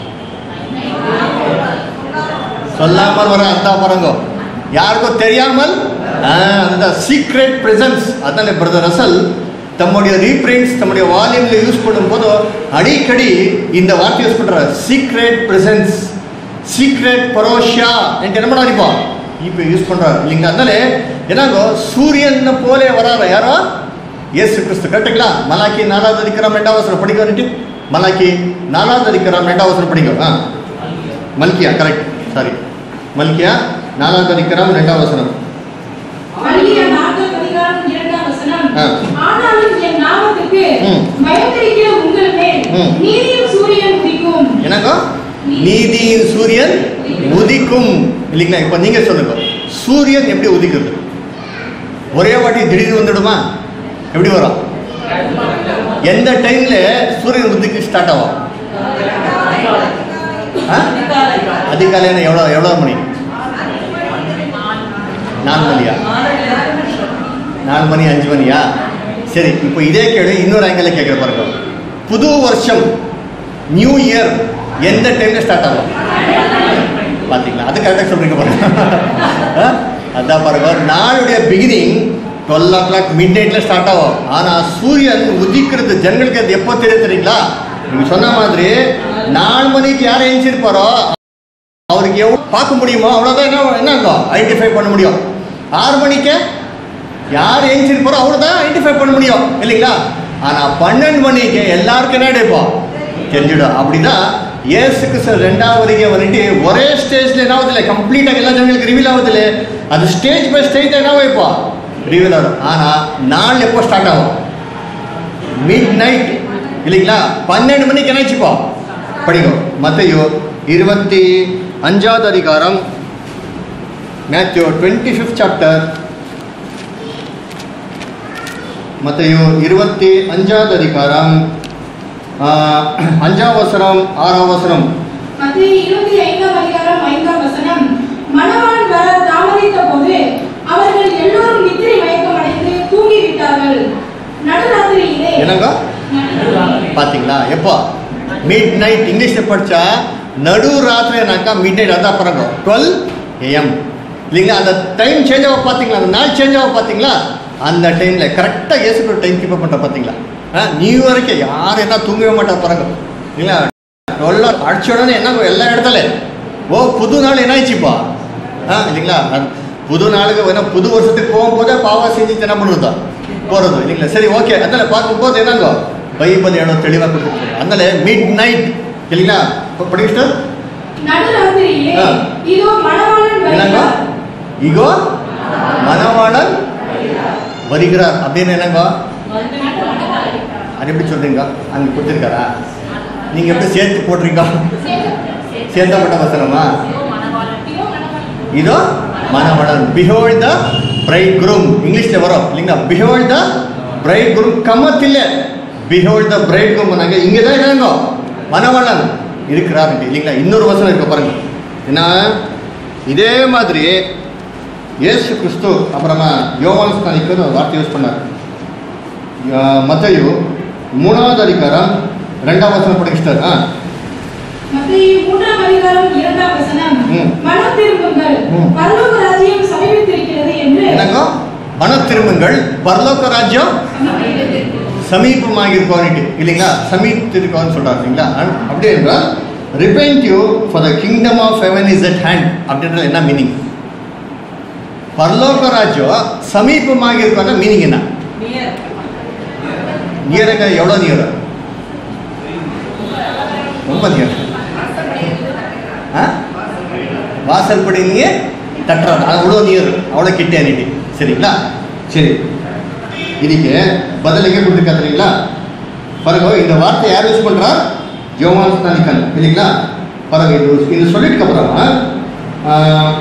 Speaker 1: சொல்லாமல் வர அதான் பாருங்க யாருக்கும் தெரியாமல் ஆ, அதுதான் சீக்ரெட் பிரசன்ஸ் அதனால பிரதர் ரசல் தம்முடைய ரீப்ரிண்ட்ஸ் தம்முடைய வால்யூம்ல யூஸ் பண்ணும்போது அடிக்கடி இந்த வார்த்தை யூஸ் பண்றாரு சீக்ரெட் பிரசன்ஸ் சீக்ரெட் பரோஷா என்று என்ன பண்ணாரு இப்போ இப்போ யூஸ் பண்றாரு இல்லைங்களா அதனால என்னாಗೋ சூரியன் போலே வராரு யாரோ இயேசு கிறிஸ்து கரெக்டுங்களா மலாக்கி நாலாவது அதிகாரம் ரெண்டாவது வசனம் படிக்க வந்துட்டு மலாக்கி நாலாவது அதிகாரம் ரெண்டாவது வசனம் படிக்க ஆ மல்கியா கரெக்ட் சாரி மல்கியா நாலாவது அதிகாரம் ரெண்டாவது வசனம்
Speaker 2: மல்கியா நான்காம் அதிகாரம் இரண்டாம் வசனம்
Speaker 1: ஆ.
Speaker 2: ஆனாலும் என் நாமத்துக்கு
Speaker 1: ம்.
Speaker 2: பயந்திருக்கிற உங்கள் மேல்
Speaker 1: ம்.
Speaker 2: நீதியும் சூரியன் உதிக்கும்
Speaker 1: என்னக்கோ நீதியின் சூரியன் உதிக்கும் இல்லைங்களா இப்போ நீங்க சொல்லுங்க சூரியன் எப்படி உதிக்குது ஒரே வாட்டி திடீர்னு வந்துடுமா எப்படி வரும் எந்த டைம்ல சூரியன் உதிக்கு ஸ்டார்ட் ஆகும் ஆ? அதிகாலையில எவ்வளோ எவ்வளோ மணி நாலு மணியா நாலு மணி அஞ்சு மணியா சரி இப்போ இதே கேள்வி இன்னொரு ஆங்கிள் கேட்குற பாருங்க புது வருஷம் நியூ இயர் எந்த டைம்ல ஸ்டார்ட் ஆகும் பாத்தீங்களா அது கரெக்டாக சொல்றீங்க பாருங்க ஆ? அதான் பாருங்க நாளுடைய பிகினிங் டுவெல் ஓ கிளாக் மிட் நைட்ல ஸ்டார்ட் ஆகும் ஆனா சூரியன் உதிக்கிறது ஜனங்களுக்கு அது எப்போ தெரியும் தெரியுங்களா நீங்க சொன்ன மாதிரி நாலு மணிக்கு யார் எழுந்திருப்பாரோ அவருக்கு எவ்வளோ பார்க்க முடியுமோ அவ்வளோதான் என்ன என்ன ஐடென்டிஃபை பண்ண முடியும் ஆறு மணிக்கு யார் எழுந்திருப்பாரோ அவ்வளோதான் ஐடென்டிஃபை பண்ண முடியும் இல்லைங்களா ஆனால் பன்னெண்டு மணிக்கு எல்லாருக்கும் என்ன எடுப்போம் தெரிஞ்சிடும் அப்படின்னா ஏசுக்கு சார் ரெண்டாவது வரைக்கும் வந்துட்டு ஒரே ஸ்டேஜ்ல என்ன ஆகுதில்ல கம்ப்ளீட்டாக எல்லா ஜனங்களுக்கு ரிவீல் ஆகுதில்ல அது ஸ்டேஜ் பை ஸ்டேஜ் என்ன வைப்போ ரிவீல் ஆகும் ஆனால் நாள் எப்போ ஸ்டார்ட் ஆகும் மிட் நைட் இல்லைங்களா பன்னெண்டு மணிக்கு என்ன வச்சுப்போம் படிக்கும் மத்தையோ இருபத்தி அஞ்சாவது அதிகாரம் மேத்யூ டுவெண்ட்டி ஃபிஃப்த் சாப்டர் மத்தையோ இருபத்தி அஞ்சாவது அதிகாரம் ஆஹ், அஞ்சாம் வசனம் ஆறாம் வசனம்
Speaker 2: மத்திய இருபத்தி ஐந்தாம் அதிகாரம் ஐந்தாம் வசனம் மணவாளன் வர தாமதித்த போது அவர்கள் எல்லோரும் நித்திரை மயக்கம் அடைந்து தூங்கிவிட்டார்கள் நடுராத்திரியிலே
Speaker 1: என்னங்க பாத்தீங்களா எப்போ மிட் நைட் இங்கிலீஷ்ல படிச்சா நடு ராத்திரினாக்கா மிட் நைட் அதான் பிறகு டுவெல் ஏஎம் இல்லைங்களா அந்த டைம் சேஞ்ச் ஆக பார்த்தீங்களா அந்த நாள் சேஞ்ச் ஆக பார்த்தீங்களா அந்த டைம்ல கரெக்டாக ஏசுக்கு டைம் கீப் பண்ணுற பார்த்தீங்களா ஆ நியூ வரைக்கும் யாரும் என்ன தூங்கவே மாட்டார் பிறகு இல்லைங்களா டுவெல் அடிச்ச உடனே என்ன எல்லா இடத்துல ஓ புது நாள் என்ன ஆயிடுச்சுப்பா ஆ இல்லைங்களா அது புது நாளுக்கு வேணா புது வருஷத்துக்கு போகும்போதே பாவம் செஞ்சு என்ன பண்ணுறதா போகிறது இல்லைங்களா சரி ஓகே அதனால பார்க்கும்போது என்னங்க பைபிள் எவ்வளோ தெளிவாக கொடுத்துருக்கு அதனால மிட் நைட் இல்லைங்களா படிக்கிட்டு
Speaker 2: நடுராத்திரியிலே
Speaker 1: ஆ.
Speaker 2: இதோ மணவாளன்
Speaker 1: என்னங்க
Speaker 2: வருகிறார்
Speaker 1: இகோ மணவாளன் வருகிறார் அப்படின்னு என்னங்க அது எப்படி சொல்றீங்க அங்க கொடுத்துருக்காரா நீங்க எப்படி சேர்த்து போடுறீங்க சேர்த்தப்பட்ட வசனமா இதோ மணவாளன் பிஹோல் த பிரைட் குரூம் இங்கிலீஷ்ல வரும் இல்லைங்களா பிஹோல் த பிரைட் குரூம் கம்மத்தில்ல பிஹோல் த பிரைட் குரூம் நாங்க இங்க தான் என்னங்க மணவாளன் இருக்கிறார் இல்லைங்களா இன்னொரு வசனம் இருக்கு பாருங்க என்ன இதே மாதிரி இயேசு கிறிஸ்து அப்புறமா யோவான் ஸ்தானிக்கு ஒரு வார்த்தை யூஸ் பண்ணார் மத்தையு மூணாவது அதிகாரம் ரெண்டாம் வசனம் படிச்சிட்டார் ஆ
Speaker 2: மத்திய மூன்றாம் அதிகாரம் இரண்டாம் வசனம்
Speaker 1: ம்.
Speaker 2: மனம் திரும்புங்கள்
Speaker 1: ம்.
Speaker 2: பரலோக ராஜ்யம் சமீபித்திருக்கிறது என்று
Speaker 1: என்னங்க மன திரும்புங்கள் பரலோக ராஜ்யம் சமீபமாக இருக்கோன்னுட்டு இல்லைங்களா சமீபித்திருக்கோன்னு சொல்றாரு இல்லைங்களா அ- அப்படி என்றால் repent you for the kingdom of heaven is at hand அப்படின்றது என்ன மீனிங் பரலோக ராஜ்யம் சமீபமாக இருக்கோன்னா மீனிங் என்ன
Speaker 3: நியர்
Speaker 1: நியரங்க எவ்வளோ நியர் ரொம்ப நியர் ஆ வாசல் படிங்க தட்டுறது அவ்வளோ நியர் அவ்வளோ கிட்டே அன்னைக்கு சரிங்களா சரி இதுக்கு பதில் எங்கே கொடுத்துருக்கா தெரியுங்களா பாருங்க இந்த வார்த்தை யார் யூஸ் பண்ணுறா யோவான் ஸ்நானிக்கன் இல்லைங்களா பாருங்க இது இது சொல்லிட்டு அப்புறமா ஆ,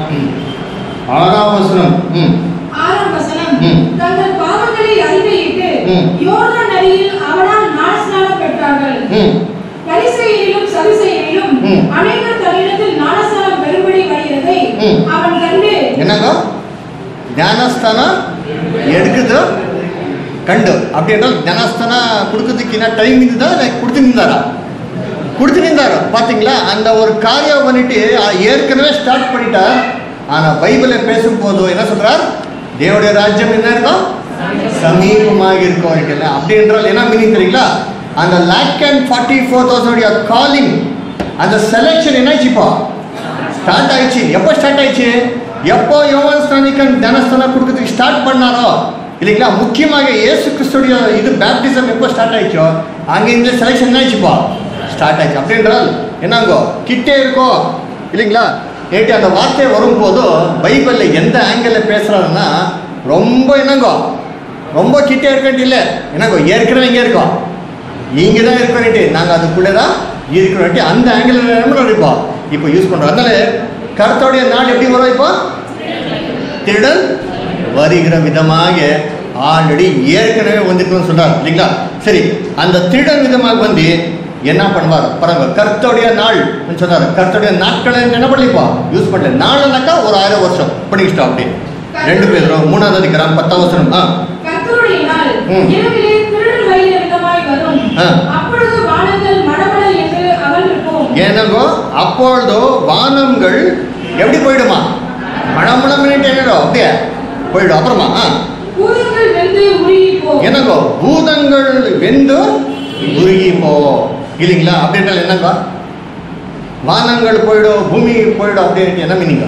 Speaker 1: ஆறாம் வசனம் ம்
Speaker 2: ஆறாம் வசனம்
Speaker 1: ம்.
Speaker 2: தங்கள் பாவங்களை அறிக்கையிட்டு
Speaker 1: ம்.
Speaker 2: யோர்தான் நதியில் அவனால் ஞானஸ்நானம் பெற்றார்கள்
Speaker 1: ம்
Speaker 2: பரிசேயரிலும் சதுசேயரிலும்
Speaker 1: ம்.
Speaker 2: அநேகர் தன்னிடத்தில் ஞானஸ்நானம் பெறும்படி வருகிறதை
Speaker 1: ம்.
Speaker 2: அவன் கண்டு
Speaker 1: என்னங்க ஞானஸ்தான எடுக்குது கண்டு அப்படி என்றால் ஞானஸ்தான கொடுக்கறதுக்கு என்ன டைம் இருந்ததா இல்லை கொடுத்து நின்றாரா கொடுத்து நின்றாரு பார்த்தீங்களா அந்த ஒரு காரியம் பண்ணிட்டு ஆ, ஏற்கனவே ஸ்டார்ட் பண்ணிட்டார் ஆனால் பைபிளை பேசும்போது என்ன சொல்றார் தேவனுடைய ராஜ்யம் என்ன இருக்கும் சமீபமாக இருக்கும் இருக்குல்ல அப்படி என்றால் என்ன மீனிங் தெரியுங்களா அந்த lakh and forty four thousand calling அந்த செலெக்ஷன் என்னாச்சுப்பா ஸ்டார்ட் ஆயிடுச்சு எப்போ ஸ்டார்ட் ஆயிடுச்சு எப்போ யோவான் ஸ்நானிக்கன் தனஸ்தானம் கொடுக்கறதுக்கு ஸ்டார்ட் பண்ணாரோ இல்லைங்களா முக்கியமாக இயேசு கிறிஸ்துடைய இது பேப்டிசம் எப்போ ஸ்டார்ட் ஆயிடுச்சோ அங்கே இந்த செலெக்ஷன் என்ன ஆயிடுச்சுப்பா ஸ்டார்ட் ஆயிடுச்சு அப்படின்றால் என்னங்கோ கிட்டே இருக்கோ இல்லைங்களா நேற்று அந்த வார்த்தை வரும்போது பைபிளில் எந்த ஆங்கிளில் பேசுகிறாருன்னா ரொம்ப என்னங்கோ ரொம்ப கிட்டே இருக்கன்ட்டு இல்லை என்னங்கோ ஏற்கனவே இங்கே இருக்கோம் இங்கே தான் இருக்கணுட்டு நாங்கள் அதுக்குள்ளே தான் இருக்கணுட்டு அந்த ஆங்கிள் இருப்போம் இப்போ யூஸ் பண்ணுறோம் அதனால கருத்தோடைய நாள் எப்படி வரும் இப்போ திருடன் வருகிற விதமாக ஆல்ரெடி ஏற்கனவே வந்துருக்குன்னு சொல்றாரு இல்லைங்களா சரி அந்த திருடன் விதமாக வந்து என்ன பண்ணுவார் பாருங்க கர்த்தருடைய நாள் சொன்னார் கர்த்தருடைய நாட்களை என்ன பண்ணலிப்பா யூஸ் பண்ணல நாளுனாக்கா ஒரு ஆயிரம் வருஷம் படிக்கிட்டோம் அப்படி ரெண்டு பேரும் மூணாவது அதிகாரம் பத்தாம் வருஷம் ஆ
Speaker 2: கர்த்தருடைய நாள்
Speaker 1: ம்.
Speaker 2: இரவிலே திருடன் வருகிற விதமாய் வரும்
Speaker 1: ஆ.
Speaker 2: அப்பொழுது வானங்கள் மடமட என்று அகன்றிருக்கும்
Speaker 1: ஏனங்கோ அப்பொழுது வானங்கள் எப்படி போயிடுமா மழமளம் என்னடோ அப்படியே போயிடும் அப்புறமா ஆ
Speaker 2: பூதங்கள் வெந்து உருகி போகும்
Speaker 1: என்னங்கோ பூதங்கள் வெந்து உருகி போவோம் இல்லைங்களா அப்படின்றால் என்னங்கோ வானங்கள் போயிடும் பூமி போயிடும் அப்படின்னு என்ன மீனிங்க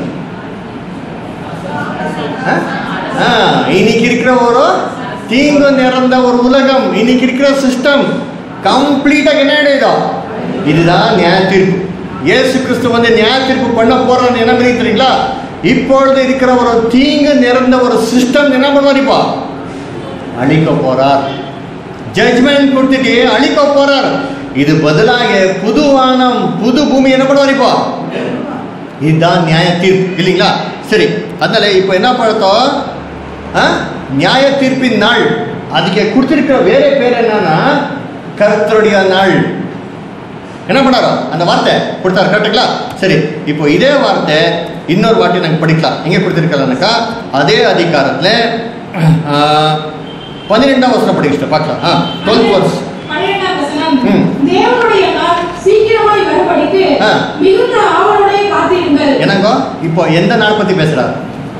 Speaker 1: ஆ இன்னைக்கு இருக்கிற ஒரு தீங்கு நிறைந்த ஒரு உலகம் இன்னைக்கு இருக்கிற சிஸ்டம் கம்ப்ளீட்டாக என்ன ஆயிடும் இதுதான் நியாய தீர்ப்பு இயேசு கிறிஸ்து வந்து நியாய தீர்ப்பு பண்ண போறான்னு என்ன பண்ணி தெரியுங்களா இப்பொழுது இருக்கிற ஒரு தீங்கு நிறைந்த ஒரு சிஸ்டம் என்ன பண்ணுவார் இப்போ அழிக்க போறார் ஜட்ஜ்மெண்ட் கொடுத்துட்டு அழிக்க போறார் இது பதிலாக புது வானம் புது பூமி என்ன பண்ணுவார் இப்போ இதுதான் நியாய தீர்ப்பு இல்லைங்களா சரி அதனால இப்போ என்ன பார்த்தோம் ஆ? நியாய தீர்ப்பின் நாள் அதுக்கு கொடுத்திருக்கிற வேற பேர் என்னன்னா கர்த்தருடைய நாள் என்ன பண்ணாரோ அந்த வார்த்தை கொடுத்தாரு கரெக்டுங்களா சரி இப்போ இதே வார்த்தை இன்னொரு வார்த்தை நாங்கள் படிக்கலாம் எங்கே கொடுத்துருக்கலாம்னாக்கா அதே அதிகாரத்தில் பன்னிரெண்டாம் வசனம் படிக்கிட்டு பார்க்கலாம் ஆ டுவெல்த் வர்ஸ்
Speaker 2: பன்னிரெண்டாம் வசனம்
Speaker 1: ம்.
Speaker 2: தேவனுடைய நாள் சீக்கிரமாய் வரும்படிக்கு
Speaker 1: ஆ.
Speaker 2: மிகுந்த ஆவலுடைய காத்திருங்கள்
Speaker 1: என்னங்கோ இப்போ எந்த நாள் பற்றி பேசுகிறார்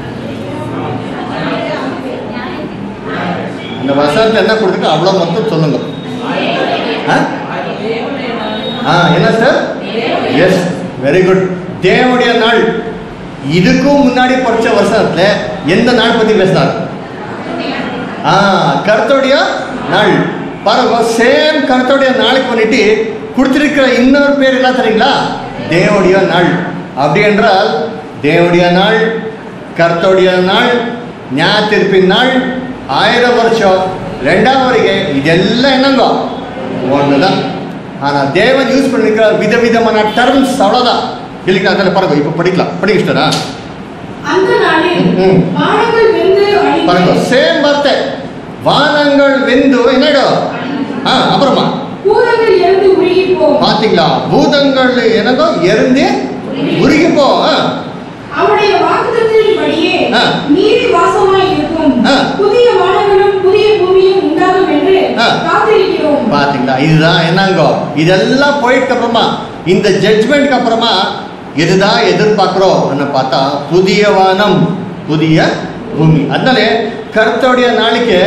Speaker 1: அந்த வசனத்தில் என்ன கொடுத்துருக்கோ அவ்வளோ மொத்தம் சொல்லுங்க ஆ ஆ என்ன சார் எஸ் வெரி குட் தேவனுடைய நாள் இதுக்கும் முன்னாடி படிச்ச வருஷத்துல எந்த நாள் பத்தி பேசினார் ஆ கருத்துடைய நாள் பாருங்க சேம் கருத்துடைய நாளுக்கு பண்ணிட்டு கொடுத்திருக்கிற இன்னொரு பேர் என்ன தெரியுங்களா தேவனுடைய நாள் அப்படி என்றால் தேவனுடைய நாள் கர்த்தருடைய நாள் ஞாயிற்றிருப்பின் நாள் ஆயிரம் வருஷம் ரெண்டாம் வருகை இதெல்லாம் என்னங்கோ ஒன்று தான் ஆனால் தேவன் யூஸ் பண்ணிருக்கிற விதவிதமான டர்ம்ஸ் அவ்வளோதான் இல்லைங்களா அதில் பாருங்க இப்போ படிக்கலாம் படிக்கிட்டா
Speaker 2: அந்த நாளில்
Speaker 1: ம், ம்.
Speaker 2: வானங்கள் வெந்து
Speaker 1: பாருங்க
Speaker 2: அழிந்து
Speaker 1: சேம் வார்த்தை வானங்கள் வெந்து என்னடோ ஆ அப்புறமா
Speaker 2: பூதங்கள் இருந்து உருகி போகும்
Speaker 1: பாத்தீங்களா பூதங்கள் என்னதோ எரிந்து உருகி போ ஆ.
Speaker 2: அவருடைய வாக்குத்தத்தின்படியே
Speaker 1: ஆ.
Speaker 2: நீதி வாசமாய் இருக்கும்
Speaker 1: ஆ.
Speaker 2: புதிய வானங்களும் புதிய பூமியும் உண்டாகும் என்று
Speaker 1: ஆ.
Speaker 2: காத்திருக்கிறோம்
Speaker 1: பாத்தீங்களா இதுதான் என்னங்கோ இதெல்லாம் போயிட்டு அப்புறமா இந்த ஜட்ஜ்மெண்ட்க்கு அப்புறமா இதுதான் எதிர்பார்க்கிறோம் பார்த்தா புதிய வானம் புதிய பூமி அதனால கர்த்தருடைய நாளைக்கு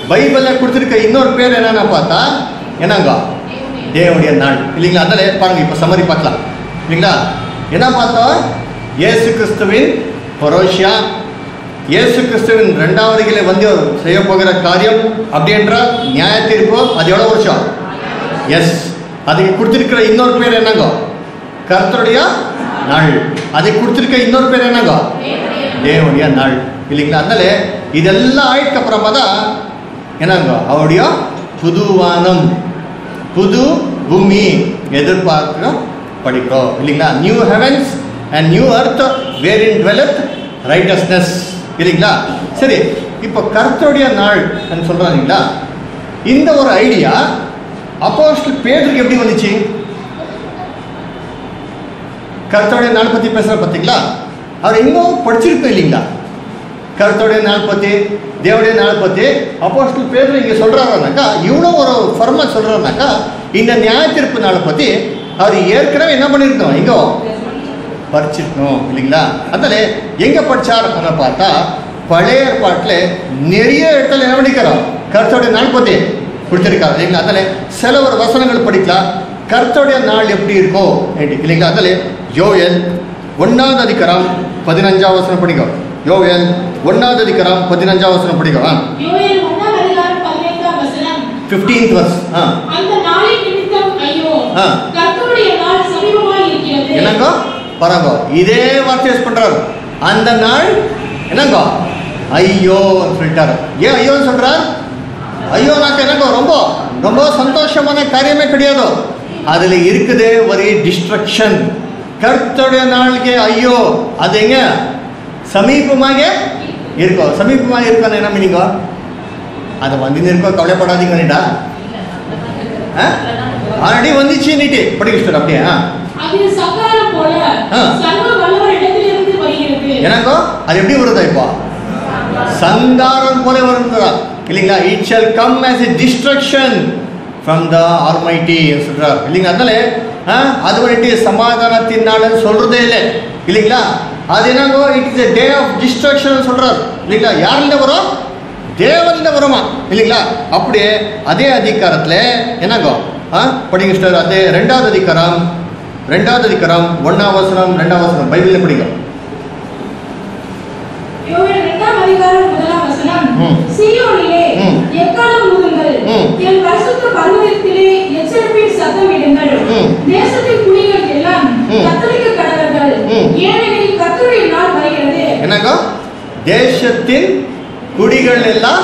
Speaker 1: பைபிள்ல கொடுத்துருக்க இன்னொரு பேர் என்னன்னு பார்த்தா என்னங்க தேவனுடைய நாள் இல்லைங்களா அதில் பாருங்க இப்போ சம்மரி பார்க்கலாம் இல்லைங்களா என்ன பார்த்தோம் இயேசு கிறிஸ்துவின் பரோஷியா இயேசு கிறிஸ்துவின் ரெண்டாவது கிளை வந்து அவர் செய்ய போகிற காரியம் அப்படின்ற நியாய தீர்ப்பு அது எவ்வளோ வருஷம் எஸ் அதுக்கு கொடுத்திருக்கிற இன்னொரு பேர் என்னங்க கர்த்தருடைய நாள் அதுக்கு கொடுத்திருக்க இன்னொரு பேர் என்னங்க தேவனுடைய நாள் இல்லைங்களா அதனால இதெல்லாம் ஆயிட்டு அப்புறமா தான் என்னங்க அவருடைய புது வானம் புது பூமி எதிர்பார்க்கிறோம் படிக்கிறோம் இல்லைங்களா நியூ ஹெவன்ஸ் அண்ட் நியூ அர்த் வேர் இன் டுவெலத் ரைட்டஸ்னஸ் இல்லைங்களா சரி இப்போ கர்த்தருடைய நாள் சொல்கிறாங்க இல்லைங்களா இந்த ஒரு ஐடியா அப்போஸ்டல் பேருக்கு எப்படி வந்துச்சு கர்த்தருடைய நாள் பற்றி பேசுகிற பார்த்தீங்களா அவர் இன்னும் படிச்சிருப்பேன் இல்லைங்களா கர்த்தருடைய நாள் பற்றி தேவனுடைய நாள் பற்றி அப்போஸ்டல் பேர் இங்கே சொல்கிறாருனாக்கா இவ்வளோ ஒரு ஃபர்மாக சொல்கிறாருனாக்கா இந்த நியாய தீர்ப்பு நாளை பற்றி அவர் ஏற்கனவே என்ன பண்ணியிருக்கோம் எங்கோ படிச்சிருக்கணும் இல்லைங்களா அதில் எங்கே படித்தார் அப்படின்னு பார்த்தா பழைய ஏற்பாட்டில் நிறைய இடத்துல என்ன பண்ணிக்கிறோம் கர்த்தருடைய நாள் பற்றி கொடுத்துருக்காரு இல்லைங்களா அதில் சில ஒரு வசனங்கள் படிக்கலாம் கர்த்தருடைய நாள் எப்படி இருக்கோ ஏண்டி இல்லைங்களா அதில் யோயல் ஒன்றாவது அதிகாரம் பதினஞ்சாவது வசனம் படிக்கும் யோயல் ஒன்றாவது அதிகாரம் பதினஞ்சாவது வசனம் படிக்கும் ஆ
Speaker 2: யோவேல் ஒன்றாம் அதிகாரம் பதினைந்தாம் வசனம்
Speaker 1: ஃபிஃப்டீன்த் வர்ஸ் ஆ
Speaker 2: அந்த நாளின் நிமித்தம் ஐயோ
Speaker 1: ஆ.
Speaker 2: கர்த்தருடைய நாள் சமீபமாய் இருக்கிறது
Speaker 1: என்னங்கோ பரங்கோ இதே வார்த்தை யூஸ் பண்றாரு அந்த நாள் என்னங்கோ ஐயோ சொல்லிட்டாரு ஏன் ஐயோன்னு சொல்றார் ஐயோ நாக்கு என்னங்கோ ரொம்ப ரொம்ப சந்தோஷமான காரியமே கிடையாது அதுல இருக்குது ஒரு டிஸ்ட்ரக்ஷன் கர்த்தருடைய நாளுக்கு ஐயோ அது எங்க சமீபமாக இருக்கும் சமீபமாக இருக்கும் என்ன மீனிங்கோ அது வந்து இருக்கோ கவலைப்படாதீங்கடா ஆல்ரெடி வந்துச்சு நீட்டு படிக்க அப்படியே ஆ
Speaker 2: அது சக்காரம் போல
Speaker 1: ஆ.
Speaker 2: சர்வ வல்லவரிடத்திலிருந்து வருகிறது
Speaker 1: எனக்கோ அது எப்படி வருதா இப்போ சங்காரம் போல வருந்ததா இல்லைங்களா it shall come as a destruction from the almighty சொல்றார் இல்லைங்க அதனால ஆ, அது வந்துட்டு சமாதானத்தின் நாள்னு சொல்றதே இல்லை இல்லைங்களா அது என்னங்கோ it is a day of destruction சொல்றார் இல்லைங்களா யாருல வரும் தேவன்ல வருமா இல்லைங்களா அப்படியே அதே அதிகாரத்தில் என்னங்கோ ஆ படிங்க சிஸ்டர் அதே ரெண்டாவது அதிகாரம் ரெண்டாவது அதிகாரம் ஒன்னாம் வசனம் ரெண்டாம் வசனம் பைபிளில் படிக்கும்
Speaker 2: யோவேல் இரண்டாம் அதிகாரம் முதலாம் வசனம்
Speaker 1: ம்.
Speaker 2: சீயோனிலே
Speaker 1: ம்.
Speaker 2: எக்காலம் ஊதுங்கள்
Speaker 1: ம்.
Speaker 2: என் பரிசுத்த பர்வதத்திலே எச்சரிப்பின் சத்தமிடுங்கள்
Speaker 1: ம்.
Speaker 2: தேசத்தின் குடிகள் எல்லாம்
Speaker 1: ம்.
Speaker 2: கத்தரிக்க கடவர்கள்
Speaker 1: ம்.
Speaker 2: ஏனெனில் கர்த்தருடைய நாள் வருகிறது
Speaker 1: என்னங்க தேசத்தின் குடிகள் எல்லாம்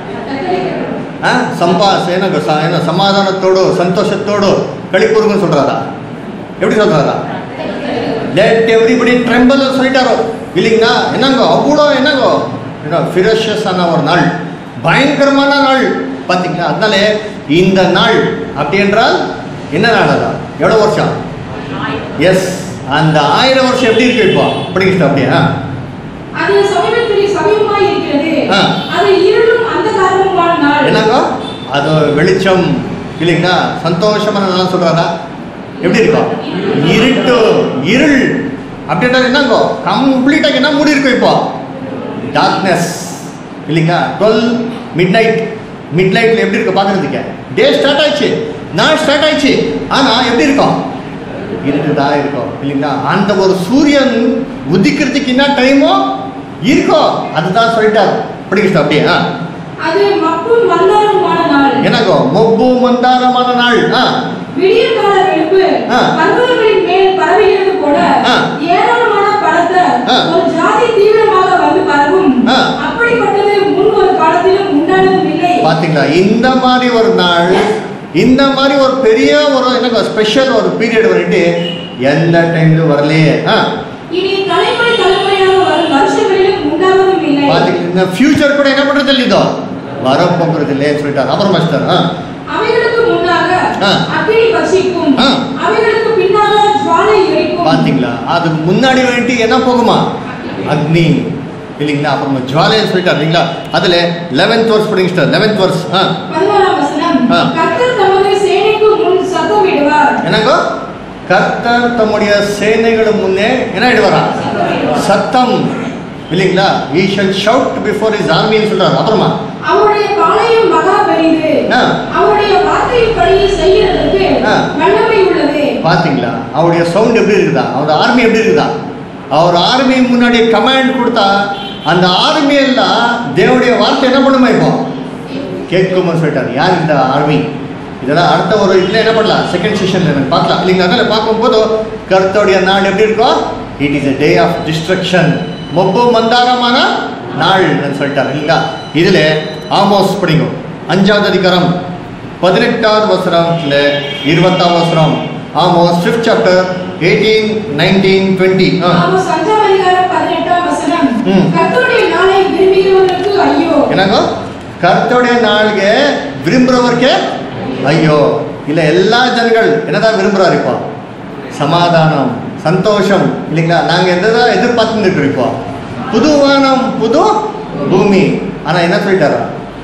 Speaker 1: ஆ, சம்பா ಏನಂಗ ಸ- ಏನೋ ಸಮಾಧಾನത്തോಡು ಸಂತೋಷத்தோடு கழிப்புறுங்கன்னு சொல்றாரா எப்படி சொல்றாரா லெட் எவ்ரிபடி ட்ரெம்பல் சொல்லிட்டாரோ இல்லைங்களா என்னங்க அவ்வளோ என்னங்கோ என்ன ஃபிரஷஸான ஒரு நாள் பயங்கரமான நாள் பார்த்தீங்களா அதனால இந்த நாள் அப்படி என்றால் என்ன நாள் அதா எவ்வளோ வருஷம் எஸ் அந்த ஆயிரம் வருஷம் எப்படி இருக்கு இப்போ படிக்கிட்டு அப்படியா
Speaker 2: அது சமீபத்தில் சமீபமாய் இருக்கிறது
Speaker 1: ஆ.
Speaker 2: அது இருளும் அந்தகாரமுமான நாள்
Speaker 1: என்னங்க அது வெளிச்சம் இல்லைங்களா சந்தோஷமான நாள் சொல்றாரா எப்படி இருக்கும் இருட்டு இருள் அப்படின்னா என்னங்கோ கம்ப்ளீட்டாக என்ன மூடி இருக்கும் இப்போ டார்க்னஸ் இல்லைங்களா டுவெல் மிட் நைட் மிட் நைட்டில் எப்படி இருக்கு பார்க்குறதுக்கு டே ஸ்டார்ட் ஆயிடுச்சு நாள் ஸ்டார்ட் ஆயிடுச்சு ஆனால் எப்படி இருக்கும் இருட்டு தான் இருக்கும் இல்லைங்களா அந்த ஒரு சூரியன் உதிக்கிறதுக்கு என்ன டைமோ இருக்கும் அதுதான் சொல்லிட்டார் படிக்கிட்டு அப்படியே ஆ
Speaker 2: அது மப்பும் மந்தாரமுமான நாள்
Speaker 1: என்னங்கோ மொப்பு மந்தாரமான நாள் ஆ
Speaker 2: விடியற் கால வெளுப்பு
Speaker 1: ஆ.
Speaker 2: பர்வதங்களின் மேல் பரவுகிறது போல
Speaker 1: ஆ.
Speaker 2: ஏராளமான பலத்த
Speaker 1: ஆ.
Speaker 2: ஒரு ஜாதி தீவிரமாக வந்து பரவும்
Speaker 1: ஆ.
Speaker 2: அப்படிப்பட்டது முன் ஒரு காலத்திலும் உண்டானதும் இல்லை
Speaker 1: பாத்தீங்களா இந்த மாதிரி ஒரு நாள் இந்த மாதிரி ஒரு பெரிய ஒரு எனக்கு ஸ்பெஷல் ஒரு பீரியட் வந்துட்டு எந்த டைம்ல வரலையே ஆ
Speaker 2: இனி தலைமுறை தலைமுறையாக வரும் வருஷங்களிலும் உண்டாவதும் இல்லை
Speaker 1: பாத்தீங்களா இந்த ஃபியூச்சர் கூட என்ன பண்றது இல்லை இதோ வரப்போகிறது இல்லையே சொல்லிட்டார் அப்புறம் மாஸ்டர் ஆ
Speaker 2: அவைகளுக்கு முன்னாக
Speaker 1: ஆ.
Speaker 2: அக்கினி பட்சிக்கும்
Speaker 1: ஆ.
Speaker 2: அவைகளுக்கு பின்னாக ஜுவாலை இறைக்கும்
Speaker 1: பாத்தீங்களா அதுக்கு முன்னாடி வந்துட்டு என்ன போகுமா அக்னி இல்லைங்களா அப்புறமா ஜுவாலைன்னு சொல்லிட்டார் இல்லைங்களா அதுல லெவன்த் வர்ஸ் படிங்க சார் லெவன்த் வர்ஸ் ஆ
Speaker 2: பதினோராம் வசனம்
Speaker 1: ஆ.
Speaker 2: கர்த்தர் தமது சேனைக்கு முன் சத்தமிடுவார்
Speaker 1: என்னங்கோ கர்த்தர் தம்முடைய சேனைகள் முன்னே என்ன இடுவாரா சத்தம் இல்லைங்களா he shall shout before his ஆர்மின்னு சொல்றாரு அப்புறமா
Speaker 2: அவருடைய பாளையம் மகா பெரிது
Speaker 1: ஆ.
Speaker 2: அவருடைய வார்த்தையின்படி செய்கிறதற்கு
Speaker 1: ஆ.
Speaker 2: வல்லமை உள்ளது
Speaker 1: பாத்தீங்களா அவருடைய சவுண்ட் எப்படி இருக்குதா அவரோட ஆர்மி எப்படி இருக்குதா அவர் ஆர்மி முன்னாடி கமாண்ட் கொடுத்தா அந்த ஆர்மி எல்லாம் தேவனுடைய வார்த்தை என்ன பண்ணுமா இப்போ கேட்கும்னு சொல்லிட்டாரு யார் இந்த ஆர்மி இதெல்லாம் அடுத்த ஒரு இதில் என்ன பண்ணலாம் செகண்ட் செஷன்ல எனக்கு பார்க்கலாம் இல்லைங்க அதில் பார்க்கும்போது கருத்தோடைய நாள் எப்படி இருக்கும் it is a day of destruction மொப்பு மந்தாரமான நாள் சொல்லிட்டாரு இல்லைங்களா இதில் ஆமோஸ் படிங்க அஞ்சாவது அதிகாரம் பதினெட்டாவது வசனத்தில் இருபத்தாம் வசனம் Amos fifth chapter eighteen nineteen twenty ஆ
Speaker 2: ஆமோஸ் அஞ்சாம் அதிகாரம் பதினெட்டாம் வசனம்
Speaker 1: ம்.
Speaker 2: கர்த்தருடைய நாளை விரும்புகிறவர்களுக்கு ஐயோ
Speaker 1: ಏನಾಗೋ ಕರ್ತೋடைய ನಾಳ್ಗೆ ವಿರುಂಬುವವರ್ಗೆ ಅಯ್ಯೋ ಇಲ್ಲ எல்லா ಜನಗಳು என்னதான் விரும்புறாரு இப்போ சமாதானம் சந்தோஷம் இல்லைங்களா நாங்கள் எதை எதிர்பார்த்துட்டு இருக்கோம் இப்போ புது வானம் புது பூமி ஆனா என்ன சொல்லிட்டாரா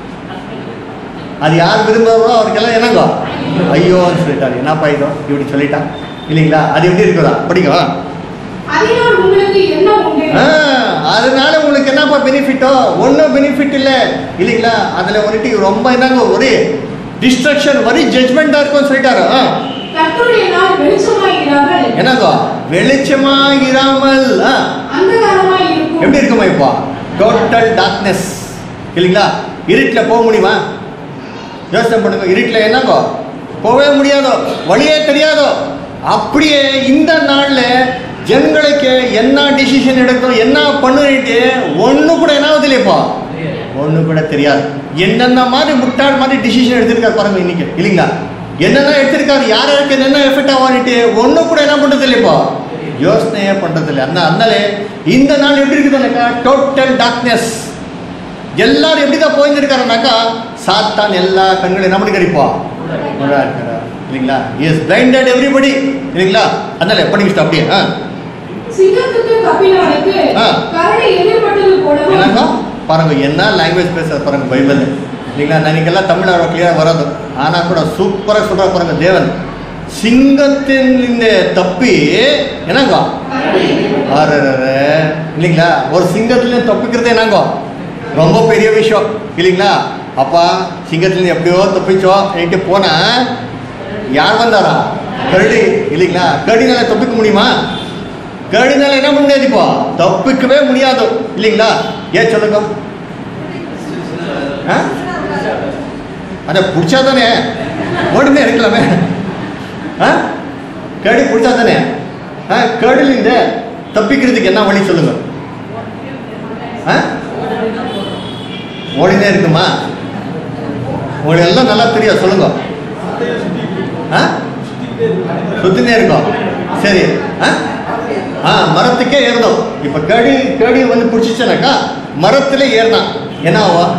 Speaker 1: அது யார் விரும்புகிறோ அவருக்கெல்லாம் என்னங்கோ ஐயோன்னு சொல்லிட்டாரு என்னப்பா இதோ இப்படி சொல்லிட்டா இல்லைங்களா அது எப்படி இருக்குதா படிக்கும்
Speaker 2: அதனால் உங்களுக்கு என்ன உண்டு
Speaker 1: ஆ, அதனால உங்களுக்கு என்னப்பா பெனிஃபிட்டோ ஒன்றும் பெனிஃபிட் இல்லை இல்லைங்களா அதில் வந்துட்டு ரொம்ப என்னங்க ஒரு டிஸ்ட்ரக்ஷன் வரி ஜட்மெண்ட்டாக இருக்கும்னு சொல்லிட்டாரு ஆ,
Speaker 2: கர்த்தருடைய நாள் வெளிச்சமாகிறார்கள்
Speaker 1: என்னங்கோ வெளிச்சமாக இராமல் ஆ,
Speaker 2: அந்தகாரமாய் இருக்கும்
Speaker 1: எப்படி இருக்குமா இப்போ டோட்டல் டார்க்னஸ் இல்லைங்களா இருட்டில் போக முடியுமா யோசனை பண்ணுங்க இருட்டில் என்னங்கோ போகவே முடியாதோ வழியே தெரியாதோ அப்படியே இந்த நாளில் ஜனங்களுக்கு என்ன டிசிஷன் எடுக்கணும் என்ன பண்ணிட்டு ஒன்று கூட என்ன ஆகுது இல்லையப்பா ஒன்று கூட தெரியாது என்னென்ன மாதிரி முட்டாள் மாதிரி டிசிஷன் எடுத்திருக்காரு பாருங்க இன்னைக்கு இல்லைங்களா என்னென்ன எடுத்திருக்காரு யார் யாருக்கு என்னென்ன எஃபெக்ட் ஆவான்ட்டு ஒன்று கூட என்ன பண்ணுறது இல்லையப்பா யோசனையே பண்ணுறது இல்லை அந்த அதனால இந்த நாள் எப்படி இருக்குதுனாக்கா டோட்டல் டார்க்னஸ் எல்லாரும் எப்படி தான் போயிருக்காருனாக்கா சாத்தான் எல்லா கண்களையும் என்ன பண்ணி கறிப்பா இருக்கிறா இல்லைங்களா இஸ் பிளைண்டட் எவ்ரிபடி இல்லைங்களா அதனால படிக்கிட்டு அப்படியே ஆ
Speaker 2: சிங்கத்துக்கு தப்பினவனுக்கு
Speaker 1: ஆ.
Speaker 2: கரடி எதிர்பட்டது போலவும்
Speaker 1: என்னங்க பாருங்க என்ன லாங்குவேஜ் பேசுறது பாருங்க பைபிள் இல்லைங்களா ನನಗೆಲ್ಲ தமிழ் அவ்வளோ ಕ್ಲಿಯರ್ ಬರೋದು ಆನಾ ಕೂಡ ಸೂಪರಾಗಿ சொல்ற பாருங்க தேவன் சிங்கத்தின் தப்பி என்னங்க அரரரே. இல்லைங்களா ஒரு சிங்கத்துலேருந்து தப்பிக்கிறது என்னங்க ரொம்ப பெரிய விஷயம் இல்லைங்களா அப்பா சிங்கத்துலேருந்து எப்படியோ தப்பிச்சோ என்கிட்ட போனா யார் வந்தாரா கரடி இல்லைங்களா கரடினால தப்பிக்க முடியுமா கரடினால என்ன பண்ண முடியாது இப்போ தப்பிக்கவே முடியாது இல்லைங்களா ஏன் சொல்லுங்க ஆ? அட பிடிச்சா தானே ஓடுமே இருக்கலாமே ஆ கரடி பிடிச்சா தானே ஆ கரடிலிருந்து தப்பிக்கிறதுக்கு என்ன வழி சொல்லுங்க ஆ ஓடினே இருக்குமா உங்களுக்கு எல்லாம் நல்லா தெரியும் சொல்லுங்க ஆ சுத்தினே இருக்கும் சரி ஆ ஆ மரத்துக்கே ஏறணும் இப்போ கடி கடி வந்து பிடிச்சிச்சனாக்கா மரத்துல ஏறினான் என்ன ஆகும்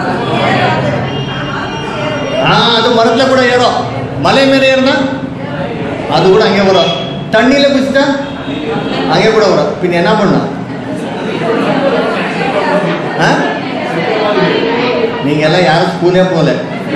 Speaker 1: ஆ அது மரத்துல கூட ஏறும் மலை மேலே ஏறினா அது கூட அங்கே வரும் தண்ணியில பிடிச்சிட்டா அங்கே கூட வரும் பின்ன என்ன பண்ணும் ஆ நீங்க எல்லாம் யாரும் ஸ்கூலே போகல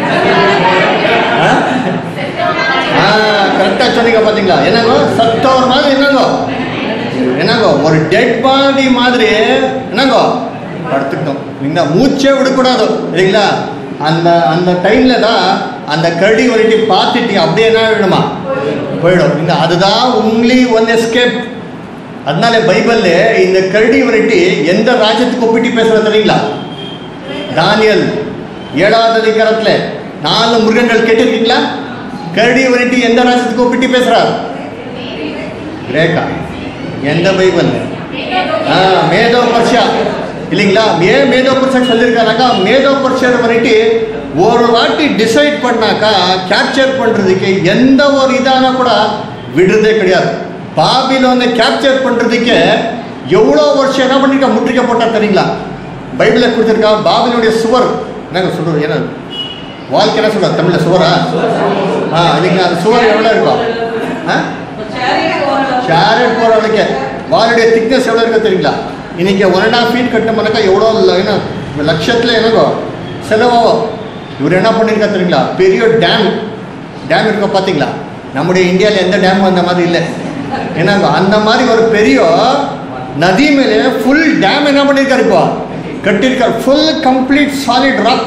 Speaker 1: ஆ ஆ கரெக்டாக சொன்னீங்க பார்த்தீங்களா என்னங்கோ சத்தவர் மாதிரி என்னங்கோ என்னங்கோ ஒரு டெட் பாடி மாதிரி என்னங்கோ படுத்துக்கிட்டோம் இல்லைங்களா மூச்சே விடக்கூடாது இல்லைங்களா அந்த அந்த டைமில் தான் அந்த கரடி ஒருட்டி பார்த்துட்டு அப்படியே என்ன ஆகிடுமா போயிடும் இந்த அதுதான் உங்களி ஒன் எஸ்கேப் அதனால பைபிள்ல இந்த கரடி வரட்டி எந்த ராஜ்யத்துக்கு ஒப்பிட்டு பேசுறது தெரியுங்களா தானியல் ஏழாவது அதிகாரத்துல நாலு மிருகங்கள் கேட்டிருக்கீங்களா கரடி வரட்டி எந்த ராஜ்யத்துக்கு ஒப்பிட்டு பேசுறார் கிரேக்கா எந்த பைபிள் ஆ மேதோ பர்ஷியா இல்லைங்களா ஏன் மேதோ பர்ஷியா சொல்லியிருக்கானாக்கா மேதோ பர்ஷியா வரட்டி ஒரு வாட்டி டிசைட் பண்ணாக்கா கேப்சர் பண்றதுக்கு எந்த ஒரு இதானா கூட விடுறதே கிடையாது பாபிலோனை கேப்சர் பண்றதுக்கு எவ்வளோ வருஷம் என்ன பண்ணிருக்கா முற்றுகை போட்டா தெரியுங்களா பைபிளில் கொடுத்துருக்கா பாபிலுடைய சுவர் என்னங்க சொல்றது என்ன வாழ்க்கை என்ன சொல்ற தமிழில் சுவரா ஆ இல்லைங்களா அந்த சுவர் எவ்வளோ இருக்கும் ஆ ஷேரட் போகிற வரைக்கும் வாலுடைய திக்னஸ் எவ்வளோ இருக்கோ தெரியுங்களா இன்னைக்கு ஒன் அண்ட் ஹாஃப் ஃபீட் கட்டணும்னாக்கா எவ்வளோ இல்லை என்ன லட்சத்தில் என்னங்கோ செலவாகும் இவர் என்ன பண்ணியிருக்கா தெரியுங்களா பெரிய டேம் டேம் இருக்கோ பார்த்தீங்களா நம்முடைய இந்தியாவில் எந்த டேமும் அந்த மாதிரி இல்லை என்னங்க அந்த மாதிரி ஒரு பெரிய நதி மேலே ஃபுல் டேம் என்ன பண்ணியிருக்காரு இப்போ கட்டியிருக்காரு ஃபுல் கம்ப்ளீட் சாலிட் ராக்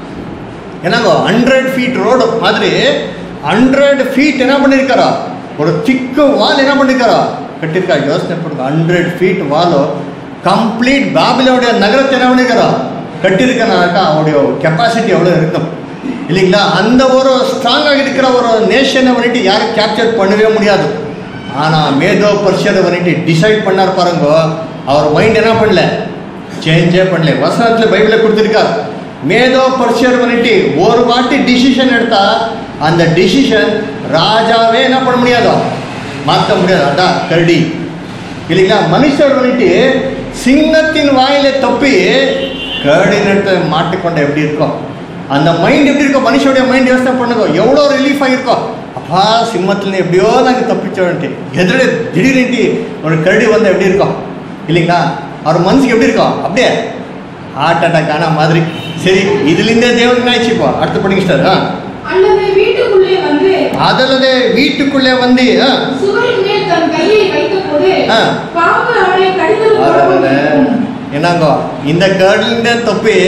Speaker 1: என்னங்கோ ஹண்ட்ரட் ஃபீட் ரோடு மாதிரி ஹண்ட்ரட் ஃபீட் என்ன பண்ணியிருக்காரா ஒரு திக்கு வால் என்ன பண்ணியிருக்காரா கட்டியிருக்காரு யோசனை பண்ணுங்க ஹண்ட்ரட் ஃபீட் வாலு கம்ப்ளீட் பாபிலோடைய நகரத்தை என்ன பண்ணியிருக்காரா கட்டியிருக்கானாக்கா அவருடைய கெப்பாசிட்டி எவ்வளோ இருக்கும் இல்லைங்களா அந்த ஒரு ஸ்ட்ராங்காக இருக்கிற ஒரு நேஷனை வந்துட்டு யாரும் கேப்சர் பண்ணவே முடியாது ஆனால் மேதோ பர்ஷியதை வந்துட்டு டிசைட் பண்ணார் பாருங்க அவர் மைண்ட் என்ன பண்ணல சேஞ்சே பண்ணல வசனத்தில் பைபிளை கொடுத்துருக்கார் மேதோ பர்ஷியர் வந்துட்டு ஒரு வாட்டி டிசிஷன் எடுத்தா அந்த டிசிஷன் ராஜாவே என்ன பண்ண முடியாதோ மாற்ற முடியாது அதான் கரடி இல்லைங்களா மனுஷர் வந்துட்டு சிங்கத்தின் வாயில தப்பி கரடினத்தை மாட்டிக்கொண்ட எப்படி இருக்கும் அந்த மைண்ட் எப்படி இருக்கும் மனுஷனுடைய மைண்ட் யோசனை பண்ணுங்க எவ்வளோ ரிலீஃப் ஆகிருக்கும் அப்பா சிம்மத்துல எப்படியோ நாங்கள் தப்பிச்சோன்ட்டு எதிரே திடீர்னு ஒரு கரடி வந்து எப்படி இருக்கும் இல்லைங்களா அவர் மனசுக்கு எப்படி இருக்கும் அப்படியே ஹார்ட் அட்டாக் ஆன மாதிரி சரி இதுலேருந்தே தேவனுக்கு ஆயிடுச்சுப்போ அடுத்து படிங்க சார் ஆ
Speaker 2: அல்லது வீட்டுக்குள்ளே வந்து
Speaker 1: அதல்லது வீட்டுக்குள்ளே வந்து ஆ
Speaker 2: சுவரின் மேல் தன் கையை வைத்தபோது
Speaker 1: ஆ.
Speaker 2: பாம்பு அவனை கடிதல்
Speaker 1: அதல்லது என்னங்கோ இந்த கேர்ள்லேருந்தே தப்பி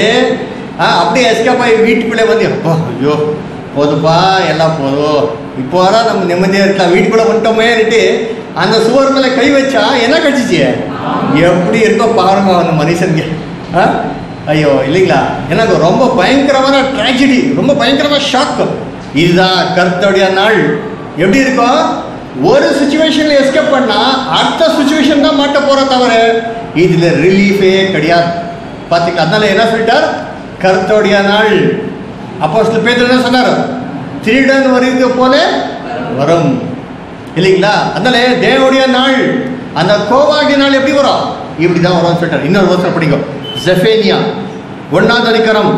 Speaker 1: ஆ அப்படியே எஸ்கேப் ஆகி வீட்டுக்குள்ளே வந்து அப்பா ஐயோ போதுப்பா எல்லாம் போதும் இப்போ தான் நம்ம நிம்மதியாக இருக்கலாம் வீட்டுக்குள்ளே வந்துட்டோமேன்ட்டு அந்த சுவர் மேலே கை வச்சா என்ன கடிச்சிச்சு எப்படி இருக்கோ பாருங்க அந்த மனுஷனுக்கு ஆ ஐயோ இல்லைங்களா எனக்கு ரொம்ப பயங்கரமான ட்ராஜடி ரொம்ப பயங்கரமான ஷாக் இதுதான் கருத்துடைய நாள் எப்படி இருக்கும் ஒரு சுச்சுவேஷன்ல எஸ்கேப் பண்ணா அடுத்த சுச்சுவேஷன் தான் மாட்ட போற தவிர இதுல ரிலீஃபே கிடையாது பாத்தீங்களா அதனால என்ன சொல்லிட்டார் கருத்தோடைய நாள் அப்போ சில பேர் என்ன சொன்னார் திருடன் வருது போல வரும் இல்லைங்களா அதனால தேவனுடைய நாள் அந்த கோவாகிய நாள் எப்படி வரும் இப்படி தான் வரும்னு சொல்லிட்டார் இன்னொரு வருஷம் படிக்கும் ஜெஃபேனியா ஒன்னாவது அதிகாரம்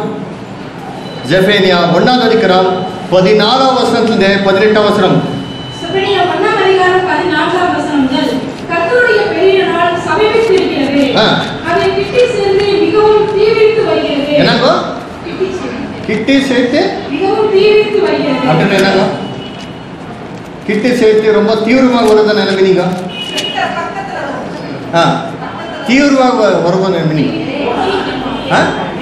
Speaker 1: ஜெஃபேனியா ஒன்னாவது அதிகாரம் பதினாலாம் வசனத்திலிருந்து பதினெட்டாம் வசனம்
Speaker 2: செபனியா ஒண்ணாம் அதிகாரம் பதினான்காம் வசனம் முதல் கர்த்தருடைய பெரிய நாள் சமீபித்திருக்கிறது
Speaker 1: ஆ.
Speaker 2: அதை கிட்டி சேர்ந்து மிகவும் தீவிரித்து வருகிறது
Speaker 1: என்னங்கோ
Speaker 2: கிட்டி சேர்ந்து
Speaker 1: கிட்டி சேர்த்து
Speaker 2: மிகவும் தீவிரித்து வருகிறது
Speaker 1: அப்படின்னு என்னங்க கிட்டி சேர்த்து ரொம்ப தீவிரமாக வருது என்ன மீனிங்க
Speaker 4: கிட்ட பக்கத்துல வரும்.
Speaker 1: ஆ தீவிரமாக வருவது மீனிங் ஆ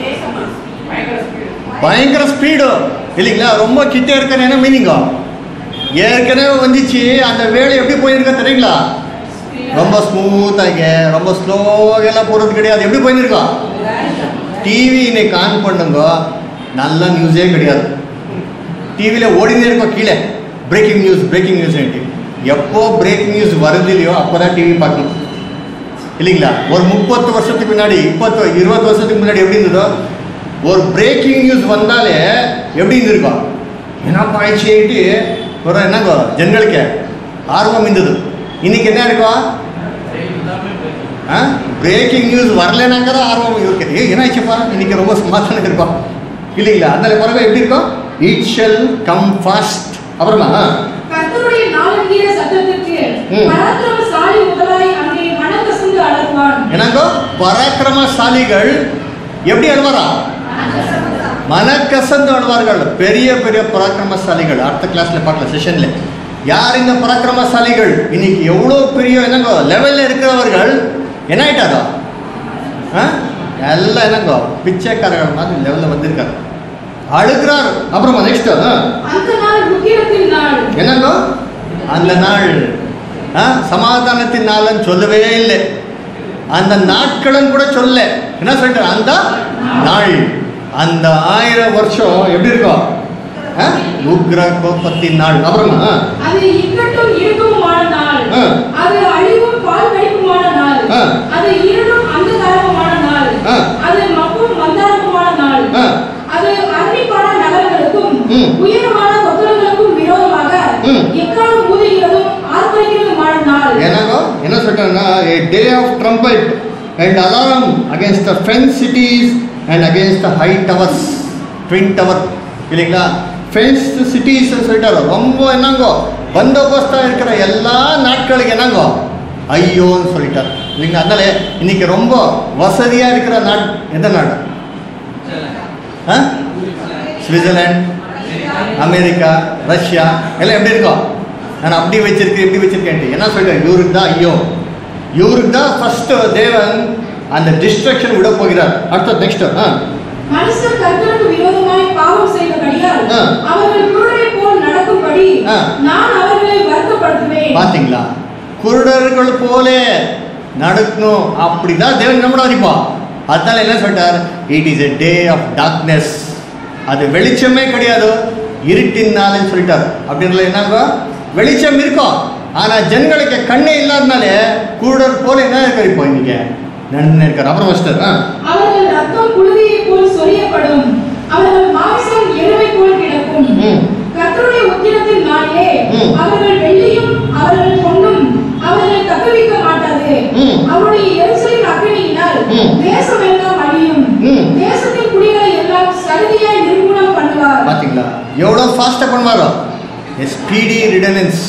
Speaker 1: பயங்கர ஸ்பீடு இல்லைங்களா ரொம்ப கிட்ட இருக்கிற என்ன மீனிங்கோ ஏற்கனவே வந்துச்சு அந்த வேலை எப்படி போயிருக்க தெரியுங்களா ரொம்ப ஸ்மூத்தாக ரொம்ப ஸ்லோவெல்லாம் போகிறது கிடையாது எப்படி போயிருக்கோம் டிவி இன்னைக்கு ஆன் பண்ணுங்க நல்ல நியூஸே கிடையாது டிவியில் ஓடினே இருக்கும் கீழே பிரேக்கிங் நியூஸ் பிரேக்கிங் நியூஸ் எப்போ பிரேக்கிங் நியூஸ் வருது இல்லையோ அப்போ தான் டிவி பார்க்கணும் இல்லைங்களா ஒரு முப்பத்து வருஷத்துக்கு முன்னாடி இப்பத்து இருபது வருஷத்துக்கு முன்னாடி எப்படி இருந்ததோ ஒரு பிரேக்கிங் நியூஸ் வந்தாலே எப்படி இருந்திருக்கும் என்னப்பா ஆயிடுச்சுட்டு ஒரு என்னங்கோ ஜனங்களுக்கு ஆர்வம் இருந்தது இன்னைக்கு என்ன இருக்கும் பிரேக்கிங் நியூஸ் வரலனாங்கிற ஆர்வம் இருக்கு ஏ என்னாச்சுப்பா இன்னைக்கு ரொம்ப சமாதானம் இருப்போம் இல்லைங்களா அதனால பிறகு எப்படி இருக்கும் இட் ஷெல் கம் ஃபாஸ்ட் அப்புறமா
Speaker 2: கர்த்தருடைய நாளங்கிற சத்தத்திற்கு
Speaker 1: ம்.
Speaker 2: பராக்கிரமசாலி முதலாய் அங்கே மனக்கசந்து அலறுவான்
Speaker 1: என்னங்கோ பராக்கிரமசாலிகள் எப்படி அழுவாரா மனக்கசந்து அழுவார்கள் பெரிய பெரிய பராக்கிரமசாலிகள் அடுத்த கிளாஸ்ல பார்க்கலாம் செஷன்ல யார் இந்த பராக்கிரமசாலிகள் இன்னைக்கு எவ்வளோ பெரிய என்னங்கோ லெவல்ல இருக்கிறவர்கள் என்ன ஆயிட்டாரோ ஆ? எல்லாம் என்னங்கோ பிச்சைக்காரர்கள் மாதிரி லெவல்ல வந்திருக்காரு அழுகிறார் அப்புறமா நெக்ஸ்ட்
Speaker 2: அந்த நாள் உக்கிரத்தின் நாள்
Speaker 1: என்னங்கோ அந்த நாள் ஆ, சமாதானத்தின் நாள்னு சொல்லவே இல்லை அந்த நாட்களும் கூட சொல்ல என்ன சொல்லிட்டார் அந்த நாள் அந்த ஆயிரம் வருஷம் எப்படி இருக்கும் ஆ? உக்ர கோபத்தின் நாள் அப்புறமா
Speaker 2: அது இக்கட்டும் இடுக்கமுமான நாள்
Speaker 1: ஆ.
Speaker 2: அது அழிவும் பால் கடிப்புமான நாள்
Speaker 1: ஆ.
Speaker 2: அது இருளும் அந்தகாரமுமான நாள்
Speaker 1: ஆ.
Speaker 2: அது மப்பும் மந்தாரமுமான நாள்
Speaker 1: ஆ.
Speaker 2: அது அன்னிப்பான நகரங்களுக்கும்
Speaker 1: ம்.
Speaker 2: உயரமான கொத்தளங்களுக்கும் விரோதமாக
Speaker 1: ம்.
Speaker 2: எக்காலம் ஊதுகிறதும் ஆர்ப்பரிக்கிறதுமான நாள்
Speaker 1: என்னங்கோ என்ன சொல்லிட்டாங்கன்னா a day of trumpet and alarm against the fenced cities and against the high towers twin tower இல்லைங்களா ஃபென்ஸ்ட் சிட்டிஸ் சொல்லிட்டாரு ரொம்ப என்னங்கோ பந்தோபஸ்தா இருக்கிற எல்லா நாட்களுக்கு என்னங்கோ ஐயோன்னு சொல்லிட்டார் இல்லைங்களா அதனால இன்னைக்கு ரொம்ப வசதியா இருக்கிற நாடு எந்த நாடு ஆ சுவிட்சர்லாந்து அமெரிக்கா ரஷ்யா எல்லாம் எப்படி இருக்கும் நான் அப்படி வச்சிருக்கேன் இப்படி வச்சிருக்கேன் என்ன சொல்றேன் இவருக்கு தான் ஐயோ இவருக்கு தான் ஃபர்ஸ்ட் தேவன் அந்த டிஸ்ட்ரக்ஷன் விட போகிறார் அடுத்தது நெக்ஸ்ட் ஆ
Speaker 2: மனுஷர் கர்த்தருக்கு விரோதமாய் பாவம் செய்தபடியால்
Speaker 1: ஆ.
Speaker 2: அவர்கள் குருடரை போல் நடக்கும்படி
Speaker 1: ஆ.
Speaker 2: நான் அவர்களை வருத்தப்படுத்துவேன்
Speaker 1: பாத்தீங்களா குருடர்கள் போலே நடக்கணும் அப்படிதான் தேவன் நம்மள அறிப்பா அதனால என்ன சொல்லிட்டார் it is a day of darkness அது வெளிச்சமே கிடையாது இருட்டினாலன்னு சொல்லிட்டார் அப்படின்றதுல என்னங்க வெளிச்சம் இருக்கும் ஆனா ஜனங்களுக்கு கண்ணே இல்லாதனாலே குருடர் போல என்ன இருக்காரு இப்போ இன்னைக்கு நடந்து இருக்காரு அப்புறம் மாஸ்டர் ஆ
Speaker 2: அவர்கள் ரத்தம் புழுதியை போல் சொரியப்படும் அவர்கள் மாம்சம் எருவை போல் கிடக்கும்
Speaker 1: ம்.
Speaker 2: கர்த்தருடைய உத்திரத்தின் நாளிலே
Speaker 1: ம்.
Speaker 2: அவர்கள் வெள்ளியும் அவர்கள் பொன்னும் அவர்களை தப்புவிக்க மாட்டாது
Speaker 1: ம்.
Speaker 2: அவருடைய எருசலேம் அக்கினியினால்
Speaker 1: ம்.
Speaker 2: தேசம் எல்லாம் அழியும்
Speaker 1: ம்.
Speaker 2: தேசத்தின் குடிகளை எல்லாம் சடுதியாய் நிர்மூலம் பண்ணுவார்
Speaker 1: பார்த்தீங்களா எவ்வளோ ஃபாஸ்ட்டாக பண்ணுவாரோ ஸ்பீடி ரிடனன்ஸ்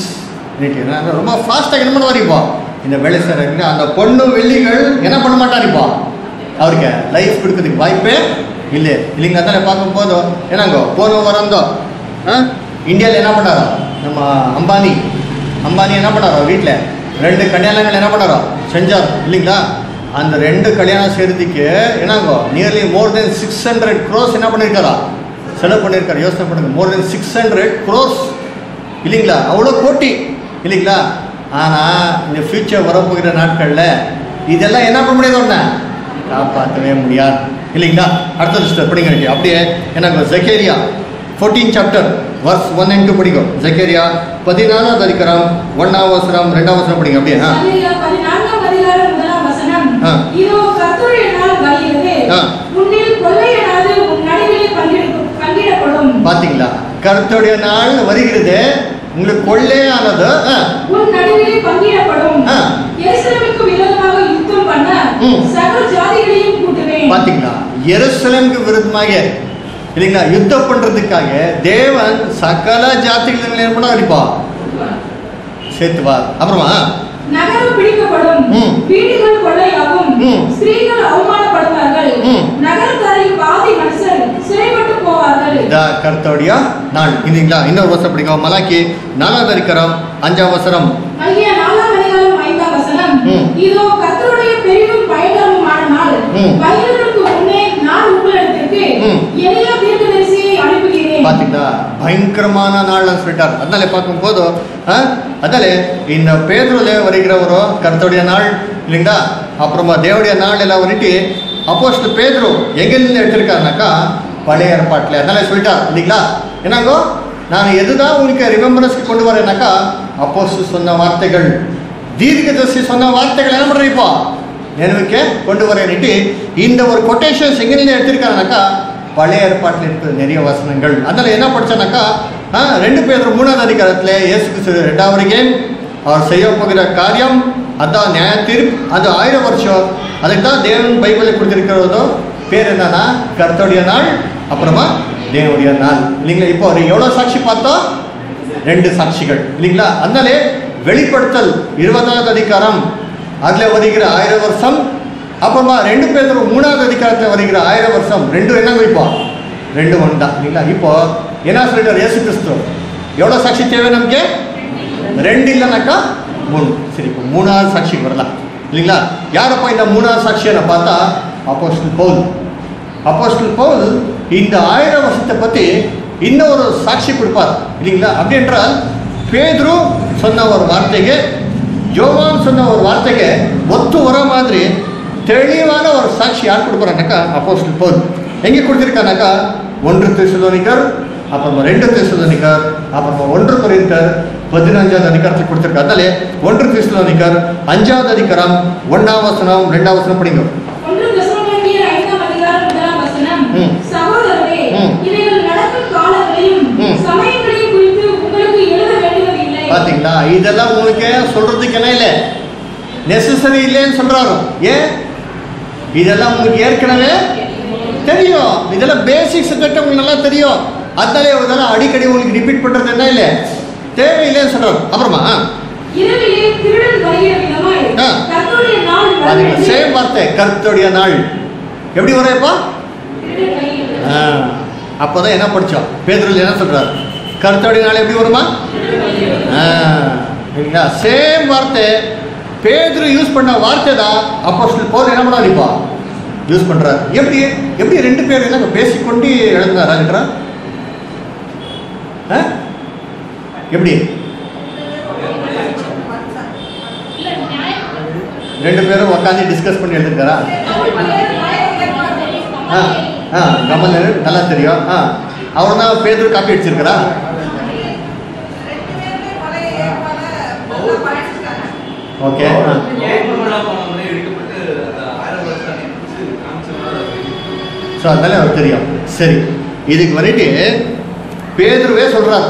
Speaker 1: ரொம்ப ஃபாஸ்ட்டாக என்ன பண்ணுவார் இப்போ இந்த வேலை செய்கிறாங்க அந்த பொண்ணு வெள்ளிகள் என்ன பண்ண மாட்டார் இப்போ அவருக்கு லைஃப் கொடுக்கறதுக்கு வாய்ப்பே இல்லை இல்லைங்க அதனால பார்க்கும்போது என்னங்கோ போன வரந்தோ ஆ இந்தியாவில் என்ன பண்ணாரோ நம்ம அம்பானி அம்பானி என்ன பண்ணாரோ வீட்டில் ரெண்டு கல்யாணங்கள் என்ன பண்ணாரோ செஞ்சார் இல்லைங்களா அந்த ரெண்டு கல்யாணம் செய்கிறதுக்கு என்னங்கோ nearly more than six hundred crores என்ன பண்ணியிருக்காரா செலவு பண்ணியிருக்காரு யோசனை பண்ணுங்க more than six hundred crores இல்லைங்களா அவ்வளோ கோட்டி இல்லைங்களா ஆனால் இந்த ஃபியூச்சர் வரப்போகிற நாட்களில் இதெல்லாம் என்ன பண்ண முடியாது ஒன்று காப்பாற்றவே முடியாது இல்லைங்களா அடுத்த ஸ்டெப் படிங்க வேண்டிய அப்படியே எனக்கு Zechariah fourteen chapter verse one and two படிக்கும் ஜக்கேரியா பதினாலாவது அதிகாரம் ஒன்றாம் அவசரம் ரெண்டாம் அவசரம் படிங்க அப்படியே ஆ
Speaker 2: சங்கீதம் பதினான்காம் அதிகாரம் முதலாம் வசனம்.
Speaker 1: ஆ.
Speaker 2: இதோ கர்த்தருடைய நாள் வருகிறது.
Speaker 1: ஆ.
Speaker 2: உன்னில் கொள்ளையனாவது உன் நடுவிலே பங்கிடு- பங்கிடப்படும்.
Speaker 1: பார்த்தீங்களா கருத்துடைய நாள் வருகிறது உங்களுக்கு கொள்ளையானது ஆ
Speaker 2: உன் நடுவிலே பங்கிடப்படும்.
Speaker 1: ஆ.
Speaker 2: எருசலேமுக்கு விரோதமாக யுத்தம் பண்ண
Speaker 1: ம்.
Speaker 2: சகல ஜாதிகளையும் கூட்டுவேன்.
Speaker 1: பாத்தீங்களா எருசலேமுக்கு விருத்தமாக இல்லைங்களா யுத்தம் பண்றதுக்காக தேவன் சகல ஜாதிகள் ஏற்பட அடிப்பா சேர்த்துவா அப்புறமா
Speaker 2: நகரம் பிடிக்கப்படும்.
Speaker 1: ம்.
Speaker 2: வீடுகள் கொள்ளையாகும்.
Speaker 1: ம்.
Speaker 2: ஸ்திரீகள் அவமானப்படுவார்கள்.
Speaker 1: ம்.
Speaker 2: நகரத்தாரில் பாதி மனுஷர் சிறைப்பட்டு போவார்கள்
Speaker 1: இதா கர்த்தோடைய நாள் இல்லைங்களா இன்னொரு வருஷம் பிடிக்கும் மலாக்கி நாலாவது அதிகாரம் அஞ்சாம் வசனம்
Speaker 2: ஆகிய நாலாம் அதிகாரம் ஐந்தாம் வசனம்
Speaker 1: ம்.
Speaker 2: இதோ கர்த்தருடைய பெரிதும் பயங்கரமுமான நாள்
Speaker 1: ம்.
Speaker 2: வருகிறதற்கு முன்னே நான் உங்களிடத்திற்கு
Speaker 1: ம்.
Speaker 2: எளிய தீர்க்கதரிசியை அனுப்புகிறேன்
Speaker 1: பாத்தீங்களா பயங்கரமான நாள்னு சொல்லிட்டார் அதனால பார்க்கும்போது ஆ, அதனால இந்த பேதுருல வருகிறவரோ கர்த்தருடைய நாள் இல்லைங்களா அப்புறமா தேவடைய நாள் எல்லாம் வந்துட்டு அப்போஸ்ட் பேதுரு எங்கிருந்து எடுத்திருக்காருனாக்கா பழைய ஏற்பாட்டில் அதனால சொல்லிட்டார் இல்லைங்களா என்னங்கோ நான் எதுதான் உங்களுக்கு ரிமெம்பரன்ஸ்க்கு கொண்டு வரேனாக்கா அப்போஸ்ட் சொன்ன வார்த்தைகள் தீர்க்கதரிசி சொன்ன வார்த்தைகள் என்ன பண்றேன் இப்போ நினைவுக்கு கொண்டு வரேன்னுட்டு இந்த ஒரு கொட்டேஷன்ஸ் எங்கிருந்து எடுத்திருக்காருனாக்கா பழைய ஏற்பாட்டில் இருக்கிற நிறைய வசனங்கள் அதனால என்ன படிச்சானாக்கா ஆ, ரெண்டு பேர் மூணாவது அதிகாரத்தில் இயேசு கிறிஸ்து ரெண்டாவது வரைக்கும் அவர் செய்ய போகிற காரியம் அதான் நியாய தீர்ப்பு அது ஆயிரம் வருஷம் அதுக்கு தான் தேவன் பைபிளில் கொடுத்திருக்கிறதோ பேர் என்னன்னா கர்த்தருடைய நாள் அப்புறமா தேவனுடைய நாள் இல்லைங்களா இப்போ ஒரு எவ்வளோ சாட்சி பார்த்தோம் ரெண்டு சாட்சிகள் இல்லைங்களா அதனாலே வெளிப்படுத்தல் இருபதாவது அதிகாரம் அதில் வருகிற ஆயிரம் வருஷம் அப்புறமா ரெண்டு பேர் மூணாவது அதிகாரத்தில் வருகிற ஆயிரம் வருஷம் ரெண்டும் என்ன இப்போ ரெண்டு ஒன்று தான் இல்லைங்களா இப்போ என்ன சொல்லிட்டார் இயேசு கிறிஸ்து எவ்வளோ சாட்சி தேவை நமக்கு ரெண்டு இல்லைனாக்கா மூணு சரி இப்போ மூணாவது சாட்சிக்கு வரலாம் இல்லைங்களா யாரப்பா இந்த மூணாவது சாட்சியை பார்த்தா அப்போஸ்டல் பவுல் அப்போஸ்டல் பவுல் இந்த ஆயிரம் வருஷத்தை பற்றி இன்னும் ஒரு சாட்சி கொடுப்பார் இல்லைங்களா அப்படி என்றால் பேதுரு சொன்ன ஒரு வார்த்தைக்கு யோவான் சொன்ன ஒரு வார்த்தைக்கு ஒத்து வர மாதிரி தெளிவான ஒரு சாட்சி யார் கொடுக்குறானாக்கா அப்போஸ்டல் பவுல் எங்கே கொடுத்துருக்கானாக்கா ஒன்று தெசுலோனிக்கர் அப்புறமா ரெண்டு தெசுலோனிக்கர் அப்புறமா ஒன்று குறைந்தர் பதினஞ்சாவது அதிகாரத்தில் கொடுத்துருக்காரு அதனாலே ஒன்று தெசுலோனிக்கர் அஞ்சாவது அதிகாரம் ஒன்றாம் வசனம் ரெண்டாம் வசனம் படிங்க
Speaker 2: ஒன்று தெசலோனிக்கேயர் ஐந்தாம் அதிகாரம் முதலாம் வசனம்
Speaker 1: ம்.
Speaker 2: சகோதரரே
Speaker 1: ம்.
Speaker 2: இவைகள் நடக்கும் காலங்களையும்
Speaker 1: ம்.
Speaker 2: சமயங்களையும் குறித்து உங்களுக்கு எழுத வேண்டுவதில்லை
Speaker 1: பாத்தீங்களா இதெல்லாம் உங்களுக்கு சொல்றதுக்கு என்ன இல்லை நெசசரி இல்லைன்னு சொல்றாரு ஏன் இதெல்லாம் உங்களுக்கு ஏற்கனவே தெரியும் இதெல்லாம் பேசிக்ஸ் கிட்ட உங்களுக்கு நல்லா தெரியும் அதனாலே இதெல்லாம் அடிக்கடி உங்களுக்கு ரிப்பீட் பண்றது என்ன இல்லை தேவையில்லைன்னு சொல்றாரு அப்புறமா
Speaker 2: இரவிலே திருடன் வருகிற விதமாய்
Speaker 1: ஆ.
Speaker 2: கர்த்தருடைய நாள்
Speaker 1: பாத்தீங்களா
Speaker 2: வருகிறது.
Speaker 1: சேம் வார்த்தை கருத்துடைய நாள் எப்படி வரப்பா
Speaker 2: திருடன் கையில்
Speaker 1: ஆ, அப்போதான் என்ன படிச்சோம் பேதுருல என்ன சொல்றாரு கருத்துடைய நாள் எப்படி வருமா ஆ, சரிங்களா சேம் வார்த்தை பேதுரு யூஸ் பண்ண வார்த்தை தான் அப்போஸ்டல் போல் என்ன பண்ணாரு இப்போ யூஸ் பண்றாரு எப்படி எப்படி ரெண்டு பேர் என்ன பேசிக்கொண்டு எழுதினாராங்கிறா எப்படி
Speaker 2: இல்ல நியாயம்
Speaker 1: ரெண்டு பேரும் உட்காந்து டிஸ்கஸ் பண்ணி எழுதிருக்காரா ஆ ஆ கமல் நல்லா தெரியும் ஆ அவர் தான் பேதர் காப்பி அடிச்சிருக்கிறா
Speaker 4: ரெண்டு பேருமே பழைய ஏற்பாட நல்லா படிச்சிருக்காங்க
Speaker 1: ஓகே ஆ
Speaker 5: பௌர்ணமிழாபானம்ல எடுக்கப்பட்டு அந்த ஆயிரம் வருஷம் புதுசு காமிச்சதுனால
Speaker 1: ஸோ அதனால அவர் தெரியும் சரி இதுக்கு வந்துட்டு பேதுருவே சொல்றார்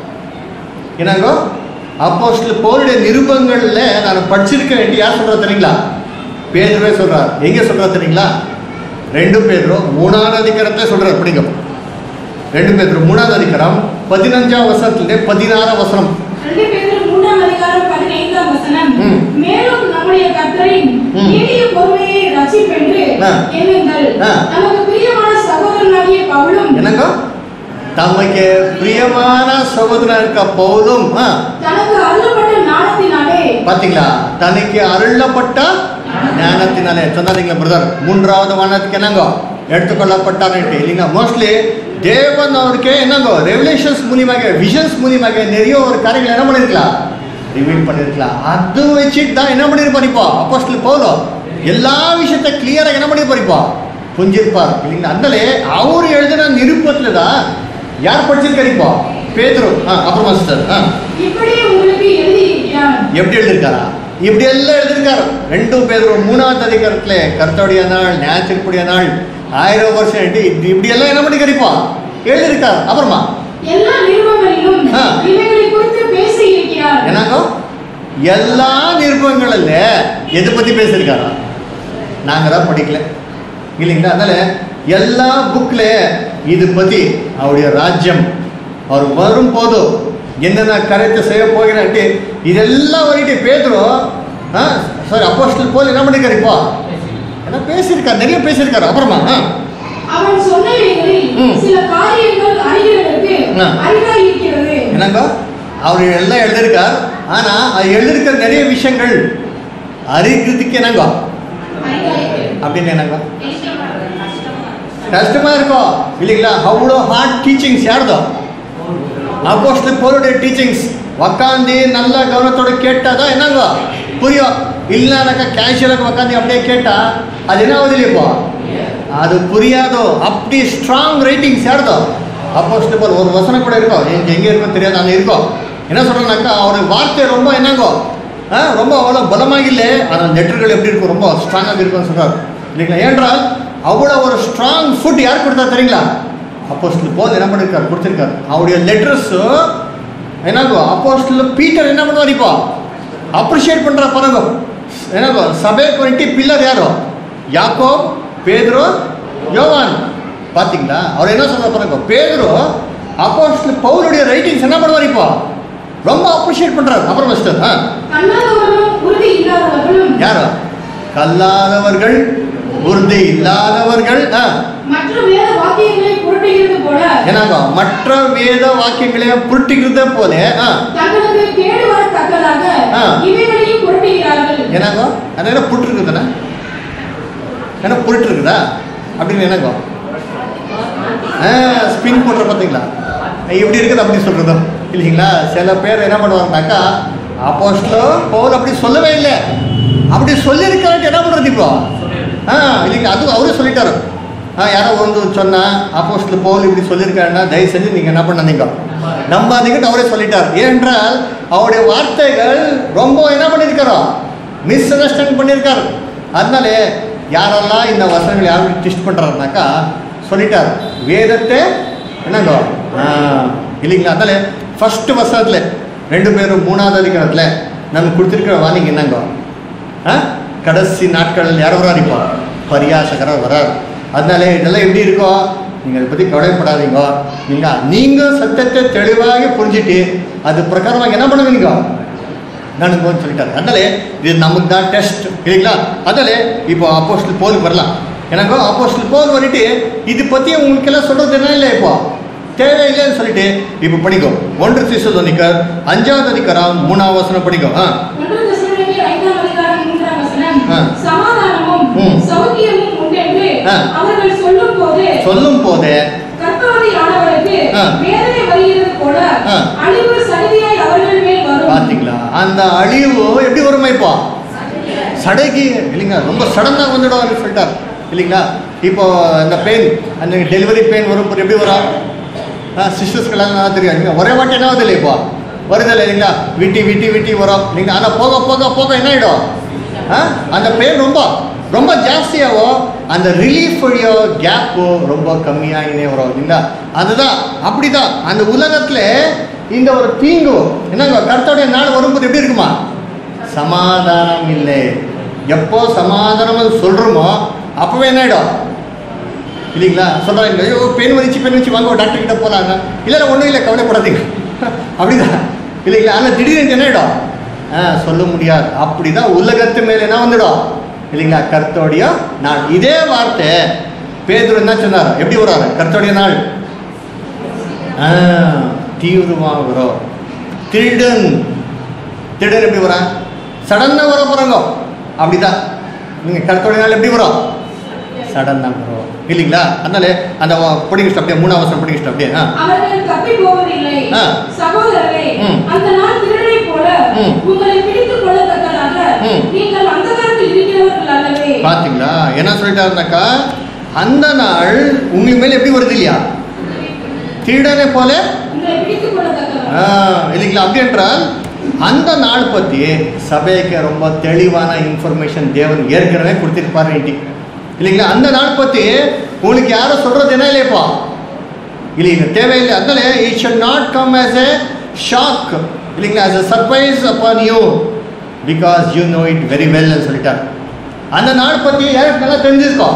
Speaker 1: என்னங்கோ அப்போஸ்டல் போருடைய நிருபங்கள்ல நான் படிச்சிருக்க வேண்டிய யார் சொல்றா தெரியுங்களா பேதுருவே சொல்றார் எங்க சொல்றா தெரியுங்களா ரெண்டு பேரும் மூணாவது அதிகாரத்தை சொல்றார் படிங்க ரெண்டு பேரும் மூணாவது அதிகாரம் பதினஞ்சாம் வசனத்துல பதினாறாம் வசனம்
Speaker 2: ரெண்டு பேரும் மூன்றாம் அதிகாரம் பதினைந்தாம் வசனம்
Speaker 1: ம்.
Speaker 2: மேலும் நம்முடைய கர்த்தரின்
Speaker 1: ம்.
Speaker 2: நீடிய பொறுமையை ரசிப்பென்று
Speaker 1: ஆ.
Speaker 2: எண்ணுங்கள்
Speaker 1: ஆ.
Speaker 2: நமக்கு பிரியமான சகோதரனாகிய பவுலும்
Speaker 1: என்னங்கோ தமக்கு பிரியமான சகோதரன் இருக்க பவுலும் ஆ,
Speaker 2: தனக்கு அருளப்பட்ட ஞானத்தினாலே
Speaker 1: பாத்தீங்களா தனக்கு அருளப்பட்ட ஞானத்தினாலே சொன்னாதீங்களா பிரதர் மூன்றாவது வானத்துக்கு என்னங்கோ எடுத்துக்கொள்ளப்பட்டான்ட்டு இல்லைங்க மோஸ்ட்லி தேவன் அவருக்கு என்னங்கோ ரெவலேஷன்ஸ் மூலியமாக விஷன்ஸ் மூலியமாக நிறைய ஒரு காரியங்கள் என்ன பண்ணிருக்கலாம் ரிவீல் பண்ணிருக்கலாம் அது வச்சுட்டு தான் என்ன பண்ணிருப்பார் இப்போ அப்போஸ்டல் போதும் எல்லா விஷயத்த கிளியராக என்ன பண்ணிருப்பார் இப்போ புரிஞ்சிருப்பார் இல்லைங்களா அதனாலே அவர் எழுதின நிருப்பத்தில் தான் யார் படிச்சிருக்காரு இப்போ பேதுரு ஆ அப்புறமா சிஸ்டர் ஆ
Speaker 2: இப்படியே உங்களுக்கு எழுதியிருக்கிறான்
Speaker 1: எப்படி எழுதியிருக்காரா இப்படி எல்லாம் எழுதியிருக்காரு ரெண்டு பேர் மூணாவது அதிகாரத்துல கர்த்தருடைய நாள் ஞாயிற்றுக்குடைய நாள் ஆயிரம் வருஷம் ஆயிட்டு இது இப்படி எல்லாம் என்ன பண்ணி கிடைப்பா எழுதியிருக்காரு அப்புறமா
Speaker 2: எல்லா நிருபங்களிலும்
Speaker 1: ஆ.
Speaker 2: இவைகளை குறித்து பேசி இருக்கிறார்
Speaker 1: என்னங்கோ எல்லா நிருபங்கள்ல எதை பத்தி பேசியிருக்காரா நாங்க தான் படிக்கல இல்லைங்களா அதனால எல்லா புக்ல இது பத்தி அவருடைய ராஜ்யம் அவர் வரும் போதும் என்னென்ன கருத்தை செய்ய போகிறான்ட்டு இதெல்லாம் வரைட்டு பேதுரும் சாரி அப்போஸ்டல் போல் என்ன பண்ணிருக்காரு இப்போ என்ன பேசியிருக்காரு நிறைய பேசியிருக்காரு அப்புறமா ஆ,
Speaker 2: அவன் சொன்னவைகளில்
Speaker 1: ம்.
Speaker 2: சில காரியங்கள் அறிகிறதற்கு
Speaker 1: ஆ.
Speaker 2: அரிதா இருக்கிறது
Speaker 1: என்னங்கோ அவர் எல்லாம் எழுதியிருக்கார் ஆனா அது எழுதியிருக்கிற நிறைய விஷயங்கள் அறிகிறதுக்கு என்னங்கோ
Speaker 2: அரிதா இருக்கிறது.
Speaker 1: அப்படின்னு என்னங்கோ
Speaker 3: கஷ்டமா இருக்கு.
Speaker 1: கஷ்டமா இருக்கும் இல்லைங்களா அவ்வளோ ஹார்ட் டீச்சிங்ஸ் யாருதோ அப்போஸ்டல் போலுடைய டீச்சிங்ஸ் உக்காந்து நல்ல கவனத்தோட கேட்டாதான் என்னங்க புரியும் இல்லைனாக்கா கேஷுவலாக உக்காந்து அப்படியே கேட்டா அது என்ன ஆகுது இல்லையா இப்போ அது புரியாதோ அப்படி ஸ்ட்ராங் ரைட்டிங்ஸ் யாருதோ அப்போஸ்டல் போல் ஒரு வசனம் கூட இருக்கும் எங்க எங்கே இருக்கும் தெரியாது அங்கே இருக்கும் என்ன சொல்றேன்னாக்கா அவருடைய வார்த்தை ரொம்ப என்னங்கோ ஆ, ரொம்ப அவ்வளோ பலமாக இல்லை ஆனால் லெட்டர்கள் எப்படி இருக்கும் ரொம்ப ஸ்ட்ராங்காக இருக்கும்னு சொல்றாரு இல்லைங்களா ஏன்றால் அவ்வளோ ஒரு ஸ்ட்ராங் ஃபுட் யார் கொடுத்தா தெரியுங்களா அப்போஸ்டல் போல் என்ன பண்ணிருக்காரு கொடுத்துருக்காரு அவருடைய லெட்டர்ஸ் என்னங்கோ அப்போஸ்டல் பீட்டர் என்ன பண்ணுவார் இப்போ அப்ரிஷியேட் பண்ற பாருங்க என்னங்கோ சபைக்கு வந்துட்டு பில்லர் யாரோ யாக்கோ பேதுரு யோவான் பாத்தீங்களா அவர் என்ன சொல்ற பாருங்க பேதுரு அப்போஸ்டல் பவுலுடைய ரைட்டிங்ஸ் என்ன பண்ணுவார் இப்போ ரொம்ப அப்ரிஷியேட் பண்றாரு அப்புறம் மிஸ்டர் ஆ
Speaker 2: கண்ணாதவர்களும் உறுதி இல்லாதவர்களும்
Speaker 1: யாரோ கல்லாதவர்கள் உறுதி இல்லாதவர்கள் ஆ
Speaker 2: மற்ற வேத வாக்கியங்களை புரட்டுகிறது போல
Speaker 1: என்னங்கோ மற்ற வேத வாக்கியங்களை புரட்டிக்கிறத போல ஆ
Speaker 2: தங்களுக்கு கேடு வரத்தக்கதாக
Speaker 1: ஆ.
Speaker 2: இவைகளையும் புரட்டுகிறார்கள்
Speaker 1: என்னங்கோ அது என்ன புட்டு இருக்குதுண்ணா என்ன புருட்டு இருக்குதா அப்படின்னு என்னங்கோ ஆ ஸ்பின் போடுற பார்த்தீங்களா இப்படி இருக்குது அப்படி சொல்கிறதும் இல்லைங்களா சில பேர் என்ன பண்ணுவாங்கனாக்கா அப்போஸ்டலோ பவுல் அப்படி சொல்லவே இல்லை அப்படி சொல்லியிருக்காரு என்ன பண்ணுறது இப்போ ஆ இல்லைங்களா அதுவும் அவரே சொல்லிட்டாரு ஆ யாரோ வந்து சொன்னா அப்போஸ்டல் பவுல் இப்படி சொல்லியிருக்காருன்னா தயவு செஞ்சு நீங்கள் என்ன பண்ணாதீங்க நம்பாதீங்கன்னு அவரே சொல்லிட்டார் ஏனென்றால் அவருடைய வார்த்தைகள் ரொம்ப என்ன பண்ணியிருக்காரோ மிஸ் அண்டர்ஸ்டாண்ட் பண்ணியிருக்காரு அதனால யாரெல்லாம் இந்த வசனங்கள் யாரும் டிஸ்ட் பண்ணுறாருனாக்கா சொல்லிட்டார் வேதத்தை என்னங்கோ ஆ, இல்லைங்களா அதனால ஃபர்ஸ்ட் வசனத்தில் ரெண்டு பேரும் மூணாவது அதிகாரத்தில் நமக்கு கொடுத்துருக்கிற வார்னிங் என்னங்கோ ஆ கடைசி நாட்களில் யார் வரார் இப்போ பரியாசகராக வரார் அதனால இதெல்லாம் எப்படி இருக்கும் நீங்கள் அதை பற்றி கவலைப்படாதீங்க நீங்கள் நீங்கள் சத்தியத்தை தெளிவாக புரிஞ்சுட்டு அது பிரகாரமாக என்ன பண்ணுங்க நீங்கள் நடக்கும்னு சொல்லிட்டாரு அதனால இது நமக்கு தான் டெஸ்ட் இல்லைங்களா அதனால இப்போ அப்போஸ்டல் போல் வரலாம் எனக்கோ அப்போஸ்டல் போல் வந்துட்டு இது பற்றி உங்களுக்கெல்லாம் சொல்கிறது என்ன இல்லை இப்போ தேவையில்லைன்னு சொல்லிட்டு இப்போ படிக்கோ ஒன்று சிசுதனிக்கர் அஞ்சாவது அதிகாரம் மூணாவது வசனம் படிக்கோ ஆ
Speaker 2: ஒன்று தெசலோனிக்கேயர் ஐந்தாம் அதிகாரம் வசனம்
Speaker 1: ஆ.
Speaker 2: சமாதானமும்
Speaker 1: ம்.
Speaker 2: சௌக்கியமும் உண்டென்று
Speaker 1: ஆ.
Speaker 2: அவர்கள் சொல்லும் போது
Speaker 1: சொல்லும் போதே
Speaker 2: கர்த்தவதியானவருக்கு
Speaker 1: ஆ.
Speaker 2: வேதனை வருகிறது போல
Speaker 1: ஆ.
Speaker 2: அழிவு சடுதியாய் அவர்கள் மேல் வரும்
Speaker 1: பாத்தீங்களா அந்த அழிவு எப்படி வருமா இப்போ சடைக்கு இல்லைங்க ரொம்ப சடனாக வந்துடும் சொல்லிட்டார் இல்லைங்களா இப்போ இந்த பெயின் அந்த டெலிவரி பெயின் வரும் போது எப்படி வரும் சிஸ்டர்ஸ்கெல்லாம் நல்லா தெரியும் இல்லைங்க ஒரே வாட்டி என்ன ஆகுது இல்லை இப்போ வருதில்ல இல்லைங்களா விட்டி விட்டி விட்டி வரும் இல்லைங்களா ஆனால் போக போக போக என்ன ஆகிடும் ஆ அந்த பெயின் ரொம்ப ரொம்ப ஜாஸ்தியாகும் அந்த ரிலீஃப் கேப்பு ரொம்ப கம்மியாகினே வரும் இல்லைங்களா அதுதான் அப்படிதான் அந்த உலகத்துல இந்த ஒரு தீங்கு என்னங்க கர்த்தருடைய நாள் வரும்போது எப்படி இருக்குமா சமாதானம் இல்லை எப்போ சமாதானம் சொல்கிறோமோ அப்போவே என்ன ஆகிடும் இல்லைங்களா சொல்கிறாங்க ஐயோ பெண் வச்சு பெண் வச்சு வாங்க டாக்டர் கிட்ட போகலாங்க இல்லை ஒன்றும் இல்லை கவலைப்படாதீங்க அப்படிதான் இல்லைங்களா ஆனால் திடீர்னு என்ன ஆகிடும் ஆ சொல்ல முடியாது அப்படிதான் உலகத்து மேலே என்ன வந்துடும் இல்லைங்களா கர்த்தோடைய நாள் இதே வார்த்தை பேதுரு என்ன சொன்னார் எப்படி வராரு கர்த்தோடைய நாள் ஆ தீவிரமாக வரும் திருடன் திருடன் எப்படி வரான் சடனாக வர போகிறாங்க அப்படிதான் நீங்கள் கருத்தோடைய நாள் எப்படி வரும் சடனாக வரும் இல்லைங்களா அதனால அந்த பிடிங்கிட்டு அப்படியே மூணாவது வருஷம் பிடிங்கிட்டு அப்படியே ஆ
Speaker 2: அவர்கள் தப்பி போவதில்லை
Speaker 1: ஆ.
Speaker 2: சகோதரரே
Speaker 1: ம்.
Speaker 2: அந்த நாள் திருடனை போல
Speaker 1: ம்.
Speaker 2: உங்களை பிடித்துக் கொள்ளத்தக்கதாக
Speaker 1: ம்.
Speaker 2: நீங்கள் அந்தகாரத்தில் இருக்கிறவர்கள் அல்லவே
Speaker 1: பார்த்தீங்களா என்ன சொல்லிட்டாருனாக்கா அந்த நாள் உங்கள் மேலே எப்படி வருது இல்லையா திருடனை போல
Speaker 2: உங்களை பிடித்துக் கொள்ளத்தக்கதாக
Speaker 1: ஆ, இல்லைங்களா அப்படி என்றால் அந்த நாள் பற்றி சபைக்கு ரொம்ப தெளிவான இன்ஃபர்மேஷன் தேவன் ஏற்கனவே கொடுத்திருப்பாரு இன்னைக்கு இல்லைங்களா அந்த நாள் பற்றி உங்களுக்கு யாரும் சொல்றது என்ன இல்லையப்பா இல்லைங்க தேவையில்லை அதனால it should not come as a shock இல்லைங்களா as a surprise upon you because you know it very வெல்னு சொல்லிட்டார் அந்த நாள் பற்றி யாருக்கு நல்லா தெரிஞ்சிருக்கோம்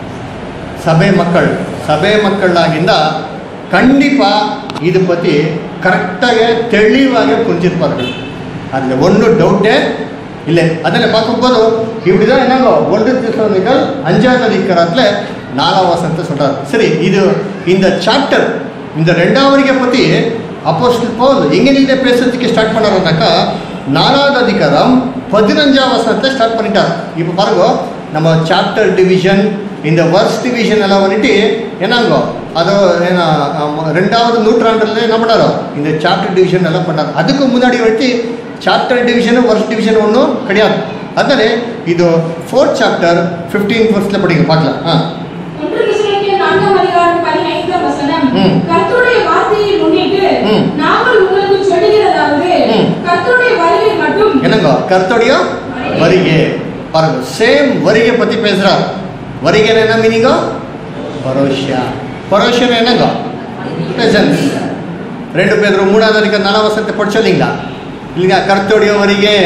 Speaker 1: ಸಭೆ ಮಕ್ಕಳು ಸಭೆ ಮಕ್ಕಳಾಗಿಂದ ಖಂಡಿತ ಇದು ಪற்றி ಕರೆಕ್ಟಾಗಿ தெளிவாக புரிஞ்சிருப்பார்கள் அதில் ஒன்றும் டவுட்டே இல்லை அதில் பார்க்கும்போது இப்படி தான் என்னங்கோ ஒன்று திசைகள் அஞ்சாவது அதிகாரத்தில் நாலாம் வசனத்தை சொல்கிறார் சரி இது இந்த சாப்டர் இந்த ரெண்டாவதுக்கை பற்றி அப்போஸ்டல் பவுல் எங்கேருந்து பேசுறதுக்கு ஸ்டார்ட் பண்ணாருனாக்கா நாலாவது அதிகாரம் பதினஞ்சாம் வசனத்தை ஸ்டார்ட் பண்ணிட்டார் இப்போ பாருங்க நம்ம சாப்டர் டிவிஷன் இந்த வர்ஸ் டிவிஷன் எல்லாம் வந்துட்டு என்னங்கோ அது என்ன ஆமா, ரெண்டாவது நூற்றாண்டுல என்ன பண்ணாரோ இந்த சாப்டர் டிவிஷன் எல்லாம் பண்ணார் அதுக்கு முன்னாடி வந்துட்டு சாப்டர் டிவிஷன் வர்ஸ் டிவிஷன் ஒன்றும் கிடையாது அதனால இது ஃபோர்த் சாப்டர் ஃபிஃப்டீன் ஃபர்ஸ்ட்ல படிங்க பார்க்கலாம் ஆ
Speaker 2: ஒன்று தெசலோனிக்கேயர் நான்காம் அதிகாரம் பதினைந்தாம் வசனம்
Speaker 1: ம்.
Speaker 2: கர்த்தருடைய வார்த்தையை முன்னிட்டு
Speaker 1: ம்.
Speaker 2: நாங்கள் உங்களுக்கு சொல்லுகிறதாவது
Speaker 1: ம்.
Speaker 2: கர்த்தருடைய வருகை மட்டும்
Speaker 1: என்னங்க கர்த்தருடைய வருகை பாருங்க சேம் வருகை பத்தி பேசுறார் வருகைன்னு என்ன மீனிங்கோ பரோஷியா பரோஷியம் என்னங்க presence. ரெண்டு பேர் மூணாவது அதிகாரம் நாலாம் வசனத்தை படிச்சோம் இல்லைங்களா இல்லைங்களா கர்த்தருடைய வருகை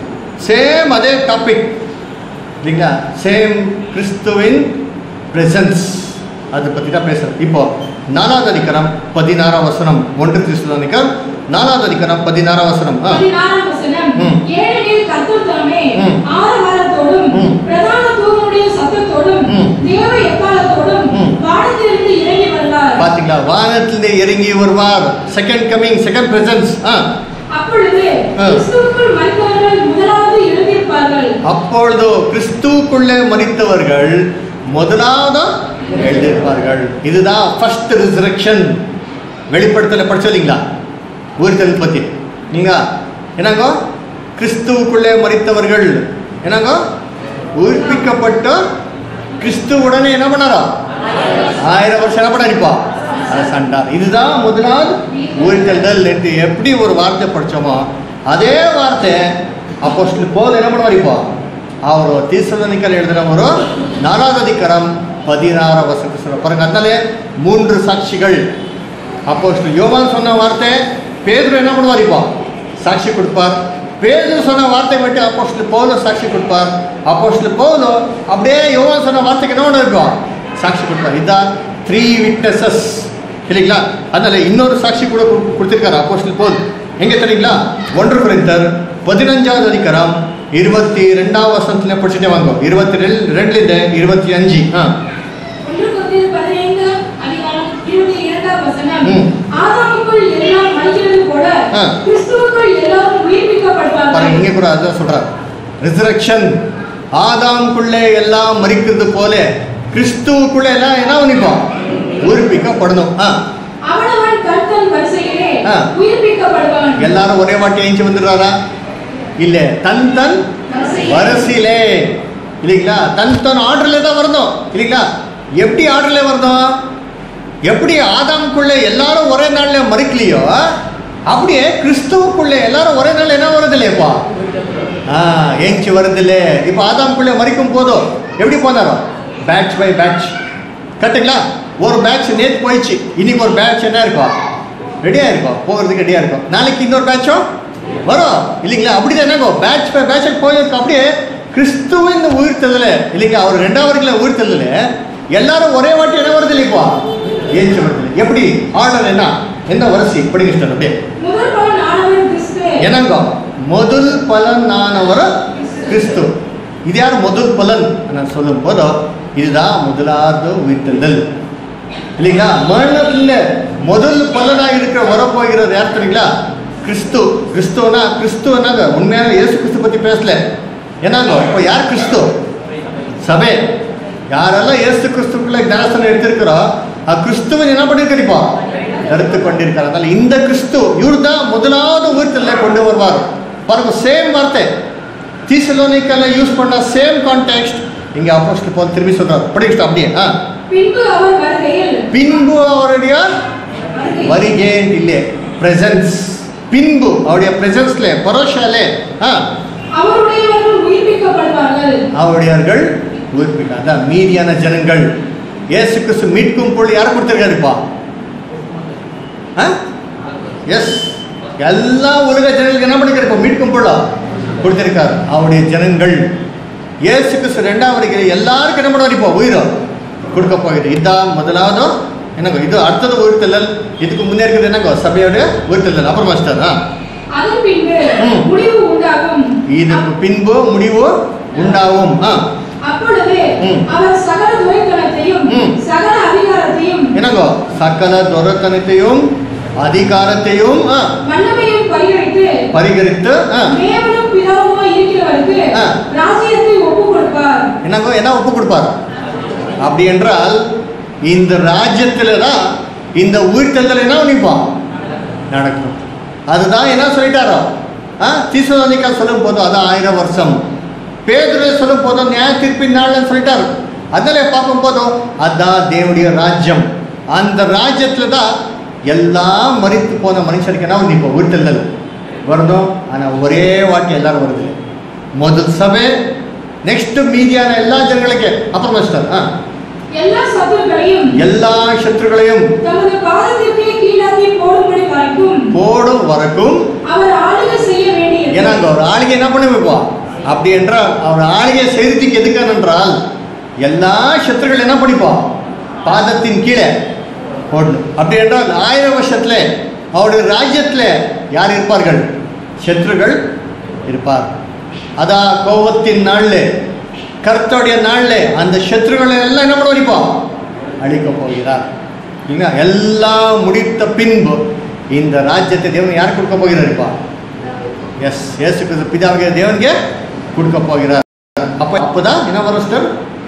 Speaker 1: சேம் அதே டாபிக் இல்லைங்களா சேம் கிறிஸ்துவின் பிரசன்ஸ் அதை பற்றி தான் பேசுகிறேன் இப்போ நாலாவது அதிகாரம் பதினாறாம் வசனம் ஒன்று கிறிஸ்துவனிக்கர் நாலாவது அதிகாரம் பதினாறாம் வசனம் ஆ
Speaker 2: பதினாறாம் வசனம்
Speaker 1: ம்.
Speaker 2: ஏனெனில் கர்த்தர் தாமே
Speaker 1: ம்.
Speaker 2: ஆரவாரத்தோடும்
Speaker 1: ம்.
Speaker 2: பிரதான தூதனுடைய சத்தத்தோடும்
Speaker 1: ம்.
Speaker 2: தேவ எக்காலத்தோடும்
Speaker 1: ம்.
Speaker 2: வானத்திலிருந்து இறங்கி வருவார்
Speaker 1: பாத்தீங்களா வானத்திலிருந்து இறங்கி வருவார் செகண்ட் கமிங் செகண்ட் பிரசன்ஸ் ஆ
Speaker 2: அப்பொழுது
Speaker 1: ஆ.
Speaker 2: கிறிஸ்துவுக்குள் மரித்தவர்கள் முதலாவது எழுந்திருப்பார்கள்
Speaker 1: அப்பொழுது கிறிஸ்துவுக்குள்ளே மறித்தவர்கள் முதலாவது எழுதியிருப்பார்கள் இதுதான் ஃபர்ஸ்ட் ரிசரக்ஷன் வெளிப்படுத்தல படிச்சோம் உயிர்த்தல் பற்றி நீங்க என்னங்கோ கிறிஸ்துவுக்குள்ளே மறித்தவர்கள் என்னங்கோ உயிர்ப்பிக்கப்பட்ட கிறிஸ்துவுடனே என்ன பண்ணாரா ஆயிரம் வருஷம் என்ன பண்ணாரிப்பா அரசாண்டார் இதுதான் முதலாவது உயிர்த்தெழுதல் என்று எப்படி ஒரு வார்த்தை படிச்சோமோ அதே வார்த்தை அப்போஸ்டல் போல் என்ன பண்ணுவார் இப்போ அவர் தீர்சனிக்கல் எழுதின ஒரு நாலாவது அதிகாரம் பதினாறு வசனத்தை சொல்ல பாருங்க அதனாலே மூன்று சாட்சிகள் அப்போஸ்டல் யோவான் சொன்ன வார்த்தை பேதுரு என்ன பண்ணுவார் இப்போ சாட்சி கொடுப்பார் பேதுரு சொன்ன வார்த்தை மட்டும் அப்போஸ்டல் பவுல சாட்சி கொடுப்பார் அப்போஸ்டல் பவுல அப்படியே யோவான் சொன்ன வார்த்தைக்கு என்ன ஒன்று இருக்கும் சாட்சி கொடுப்பார் இதான் த்ரீ விட்னஸஸ் இல்லைங்களா அதனால இன்னொரு சாட்சி கூட கொடு- கொடுத்திருக்காரு அப்போஸ்டல் பவுல் எங்க தெரியுங்களா ஒன்று குறைந்தர் பதினஞ்சாவது அதிகாரம் இருபத்தி ரெண்டாவது வசனத்துல படிச்சுட்டே வாங்க இருபத்தி ரெண்டு ரெண்டுலேருந்து இருபத்தி அஞ்சு ஆ
Speaker 2: ஒன்று கொரிந்தியர் பதினைந்து அதிகாரம் இருபத்தி இரண்டாம் வசனம்
Speaker 1: ம்.
Speaker 2: ஆதாமுக்குள் எல்லாம் மறிக்கிறது போல
Speaker 1: ஆ.
Speaker 2: கிறிஸ்துவுக்குள் எல்லாரும்
Speaker 1: பாருங்க
Speaker 2: உயிர்ப்பிக்கப்படுவார்கள்
Speaker 1: இங்கே கூட அதான் சொல்றார் ரிசரக்ஷன் ஆதாம்குள்ளே எல்லாம் மறிக்கிறது போல கிறிஸ்துவுக்குள்ளே எல்லாம் என்ன பண்ணிப்போம் உயிர்ப்பிக்கப்படணும் ஆ
Speaker 2: அவனவன் தன் தன் வரிசையிலே
Speaker 1: ஆ.
Speaker 2: உயிர்ப்பிக்கப்படுவான்
Speaker 1: எல்லாரும் ஒரே வாட்டி எழுந்து வந்துடுறாரா இல்ல தன் தன்
Speaker 2: வரிசையிலே.
Speaker 1: வரிசையிலே இல்லைங்களா தன் தன் ஆர்டர்ல தான் வரணும் இல்லைங்களா எப்படி ஆர்டர்ல வரணும் எப்படி ஆதாமுக்குள்ள எல்லாரும் ஒரே நாள்ல மறிக்கலையோ அப்படியே கிறிஸ்துவுக்குள்ள எல்லாரும் ஒரே நாள்ல என்ன வருது இல்லையப்பா ஆ ஏஞ்சி வருது இல்லை இப்போ ஆதாமுக்குள்ள மறிக்கும் போதும் எப்படி போனாரோ பேட்ச் பை பேட்ச் கரெக்டுங்களா ஒரு பேட்ச் நேற்று போயிடுச்சு இன்னைக்கு ஒரு பேட்ச் என்ன இருக்கும் ரெடியாக இருக்கும் போகிறதுக்கு ரெடியாக இருக்கும் நாளைக்கு இன்னொரு பேட்சும் வரும் இல்லைங்களா அப்படிதான் என்னங்கோ பேட்ச் பை பேட்ச் போயிருக்கும் அப்படியே கிறிஸ்துவின் உயிர் தெரியல இல்லைங்களா அவர் ரெண்டாவது உயிர் தெரியல எல்லாரும் ஒரே வாட்டி என்ன வருது இல்லைப்பா ஏஞ்சி வருது எப்படி ஆர்டர் என்ன என்ன வரிசை படிங்க sister, அப்படியே
Speaker 2: முதல் பலன் ஆனவர் கிறிஸ்து
Speaker 1: என்னங்க முதல் பலனானவர் கிறிஸ்து இது யார் முதல் பலன் நான் சொல்லும் போதோ இதுதான் முதலாவது உயிர்த்தெழுதல் இல்லைங்களா மரணத்துல முதல் பலனா இருக்கிற வரப்போகிறது யார் தெரியுங்களா கிறிஸ்து கிறிஸ்துவனா கிறிஸ்து என்னங்க உண்மையான இயேசு கிறிஸ்து பத்தி பேசல என்னங்க இப்போ யார் கிறிஸ்து சபை யாரெல்லாம் இயேசு கிறிஸ்துக்குள்ள ஞானஸ்தானம் எடுத்திருக்கிறோ ಆ ಕ್ರಿಸ್ತುವನ್ என்ன பண்ணிருக்கா எடுத்து கொண்டிருக்கார் அதனால இந்த கிறிஸ்து இவர் தான் முதலாவது உயிர்த்தல்ல கொண்டு வருவார் பாருங்க சேம் வார்த்தை தீசலோனிக்கல யூஸ் பண்ண சேம் கான்டெக்ஸ்ட் இங்க அப்போஸ்தலர் பவுல் திரும்பி சொல்றார் படிக்கட்டும் அப்படியே ஆ
Speaker 2: பின்பு அவர் வருகையில்
Speaker 1: பின்பு அவருடைய வருகை இல்லை பிரசன்ஸ் பின்பு அவருடைய பிரசன்ஸ்ல பரோஷாலே ஆ
Speaker 2: அவருடையவர்கள் உயிர்ப்பிக்கப்படுவார்கள்
Speaker 1: அவருடையவர்கள் உயிர்ப்பிக்க அதான் மீதியான ஜனங்கள் இயேசு கிறிஸ்து மீட்கும் பொருள் யாரை கொடுத்துருக்காருப்பா எஸ் எல்லா உலக ஜனங்களுக்கு என்ன பண்ணிருக்காரு மீட்கும் பொருளா கொடுத்திருக்காரு அவருடைய ஜனங்கள் இயேசு கிறிஸ்து ரெண்டாம் வருகிற எல்லாருக்கும் என்ன பண்ணுவார் இப்போ உயிரோ கொடுக்க போகுது இதுதான் முதலாவது என்னங்க இது அடுத்தது உயிர்த்தெல்லல் இதுக்கு முன்னே இருக்கிறது என்னங்க சபையோட உயிர்த்தெல்லல் அப்புறம் மாஸ்டர் ஆ
Speaker 2: அதன் பின்பு
Speaker 1: ம்.
Speaker 2: முடிவு உண்டாகும்
Speaker 1: இதுக்கு பின்பு முடிவு உண்டாகும் ஆ
Speaker 2: அப்பொழுது
Speaker 1: ம்.
Speaker 2: அவர் சகல துரைத்தனத்தையும்
Speaker 1: ம்.
Speaker 2: சகல அதிகாரத்தையும்
Speaker 1: என்னங்கோ சகல துரத்தனத்தையும் அதிகாரத்தையும் ஆ,
Speaker 2: வல்லமையும் பரிகரித்து
Speaker 1: பரிகரித்து ஆ,
Speaker 2: தேவனும் பிதாவுமா இருக்கிறவருக்கு
Speaker 1: ஆ.
Speaker 2: ராஜ்யத்தை ஒப்பு கொடுப்பார்
Speaker 1: என்னங்கோ என்ன ஒப்பு கொடுப்பார் அப்படி என்றால் இந்த ராஜ்யத்துல தான் இந்த உயிர்த்தெழுதல் என்ன பண்ணிப்பான் நடக்கும் அதுதான் என்ன சொல்லிட்டாரோ ஆ தீசுவானிக்கா சொல்லும் போதும் அதான் ஆயிரம் வருஷம் பேதுரு சொல்லும் போதும் நியாய தீர்ப்பின் நாள்னு சொல்லிட்டாரு அதனால பார்க்கும் போதும் அதான் தேவனுடைய ராஜ்யம் அந்த ராஜ்யத்துல தான் எல்லாம் மறித்து போன மனுஷருக்கு என்ன வந்து இப்போ உயிர்த்தெழுதல் வரணும் ஆனால் ஒரே வாட்டி எல்லாரும் வருது முதல் சபை நெக்ஸ்ட் மீதியான எல்லா ஜனங்களுக்கு அப்புறம் மாஸ்டர் ஆ
Speaker 2: எல்லா சத்துருக்களையும்
Speaker 1: எல்லா சத்துருகளையும்
Speaker 2: தமது பாதத்திற்கு கீழாக்கி போடும்படி வரைக்கும்
Speaker 1: போடும் வரைக்கும்
Speaker 2: அவர் ஆளுகை செய்ய வேண்டியது
Speaker 1: ஏன்னா அங்க ஒரு ஆளுகை என்ன பண்ணி வைப்போம் அப்படி என்றால் அவர் ஆளுகை செய்ததுக்கு எதுக்கான என்றால் எல்லா சத்துருகள் என்ன பண்ணிப்போம் பாதத்தின் கீழே போடணும் அப்படி என்றால் ஆயிரம் வருஷத்துல அவருடைய ராஜ்யத்துல யார் இருப்பார்கள் சத்துருகள் இருப்பார் அதான் கோபத்தின் நாள்ல கர்த்தருடைய நாள்ல அந்த சத்துருகளை எல்லாம் என்ன பண்ண வைப்போம் அழிக்க போகிறார் இல்லைங்களா எல்லாம் முடித்த பின்பு இந்த ராஜ்யத்தை தேவன் யார் கொடுக்க போகிறார் இப்போ எஸ் ஏசு கிறிஸ்து பிதாவுக்கு தேவனுக்கு கொடுக்க போகிறார் அப்போ அப்போதான் என்ன வரும் சிஸ்டர்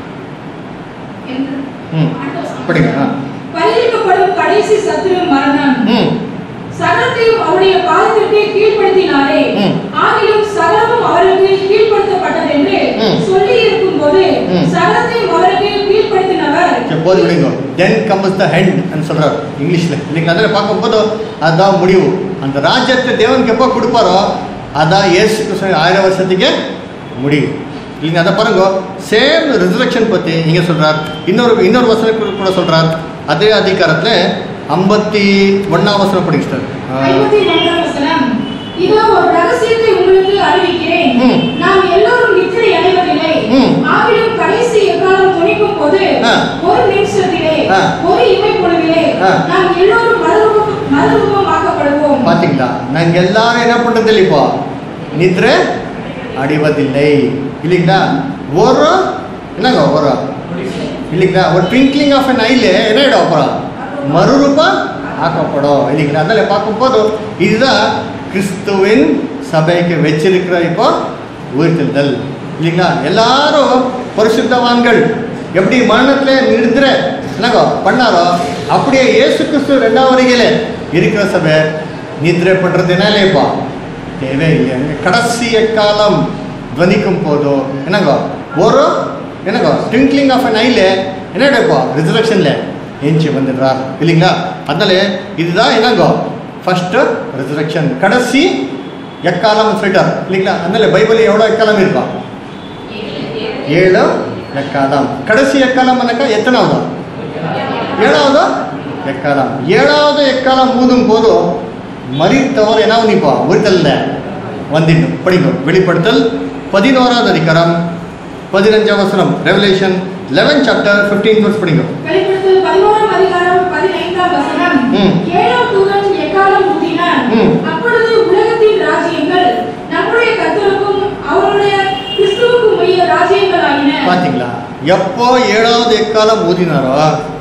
Speaker 2: என்று
Speaker 1: ம் படிங்க ஆ
Speaker 2: பரிகரிக்கப்படும் கடைசி சத்துரு மரணம்
Speaker 1: ம்
Speaker 2: சகலத்தையும் அவருடைய பாதத்திற்கு கீழ்ப்படுத்தினாரே
Speaker 1: ம்.
Speaker 2: ஆகிலும் சகலமும் அவருக்கு கீழ்ப்படுத்தப்பட்டது என்று
Speaker 1: ம்.
Speaker 2: சொல்லி இருக்கும் போது
Speaker 1: ம்.
Speaker 2: சகலத்தையும் அவருக்கு கீழ்ப்படுத்தினவர்
Speaker 1: சரி போது விடுங்க தென் கம்ஸ் த ஹெண்ட் అని சொல்றாரு இங்கிலீஷ்ல இல்லைங்க அதில் பார்க்கும்போது அதான் முடிவு அந்த ராஜ்யத்தை தேவனுக்கு எப்போ கொடுப்பாரோ அதான் இயேசு கிறிஸ்து ஆயிரம் வருஷத்துக்கு முடிவு இல்லைங்க அதை பாருங்க சேம் ரிசரக்ஷன் பற்றி இங்கே சொல்றார் இன்னொரு இன்னொரு வசனம் கூட சொல்றார் அதே அதிகாரத்தில் ஐம்பத்தி ஒன்றாம் வசனம் படிக்கிறார்
Speaker 2: ஐம்பத்தி ஒன்றாம் வசனம் இதோ ஒரு ரகசியத்தை உங்களுக்கு அறிவிக்கிறேன்
Speaker 1: ம்.
Speaker 2: நாம் எல்லோரும் நித்திரை அடைவதில்லை
Speaker 1: ம்.
Speaker 2: ஆகிலும் கடைசி எக்காலம் துணிக்கும் போது
Speaker 1: ஆ.
Speaker 2: ஒரு நிமிஷத்திலே
Speaker 1: ஆ.
Speaker 2: ஒரு இமை பொழுதிலே
Speaker 1: ஆ.
Speaker 2: நாம் எல்லோரும் மறுரூபம் மறுரூபமாக்கப்படுவோம்
Speaker 1: பார்த்தீங்களா நாங்கள் எல்லாரும் என்ன பண்ணுறதில்லை இப்போ நித்ரை அடைவதில்லை இல்லைங்களா ஒரு என்னங்க ஒரு இல்லைங்களா ஒரு ட்விங்க்லிங் ஆஃப் அன் ஐல என்ன ஆகிடும் அப்புறம் மறுரூபம் ஆக்கப்படும் இல்லைங்களா அதனால் பார்க்கும்போது இதுதான் கிறிஸ்துவின் சபைக்கு வச்சிருக்கிற இப்போ உயிர்த்தெழுதல் இல்லைங்களா எல்லாரும் பரிசுத்தவான்கள் எப்படி மரணத்துல நிறுத்துற என்னங்கோ பண்ணாரோ அப்படியே இயேசு கிறிஸ்து ரெண்டாவது வருகையில இருக்கிற சபை நித்திரை பண்றது என்ன இல்லையப்பா தேவை இல்லைங்க கடைசி காலம் துவனிக்கும் போதோ என்னங்கோ ஒரு என்னங்கோ ட்விங்க்லிங் ஆஃப் அன் ஐல என்னடப்பா ரிசர்வேஷன்ல ஏஞ்சி வந்துடுறார் இல்லைங்களா அதனால இதுதான் என்னங்கோ ஃபர்ஸ்ட் ரிசர்வேஷன் கடைசி எக்காலம் சொல்லிட்டார் இல்லைங்களா அதனால பைபிள் எவ்வளோ எக்காலம் இருக்கும் ஏழு எக்காலம் கடைசி எக்காலம் அண்ணக்கா எத்தனாவது ஏழாவது எக்காலம் ஏழாவது எக்காலம் ஊதும் போது மறித்தவர் என்ன நிப்பா உயிர்த்தல்ல வந்துடும் படிக்கும் வெளிப்படுத்தல் பதினோராவது அதிகாரம் பதினஞ்சாம் வசனம் revelation eleven chapter fifteen verse படிக்கும்
Speaker 2: வெளிப்படுத்தல் பதினோராம் அதிகாரம் பதினைந்தாம் வசனம்
Speaker 1: ம்.
Speaker 2: ஏழாம் தூதன் எக்காலம் ஊதினான்
Speaker 1: ம்.
Speaker 2: அப்பொழுது உலகத்தின் ராஜ்யங்கள் நம்முடைய கர்த்தருக்கும் அவருடைய கிறிஸ்துவுக்கும் உரிய ராஜ்யங்கள் ஆயின
Speaker 1: பாத்தீங்களா எப்போ ஏழாவது எக்காலம் ஊதினாரோ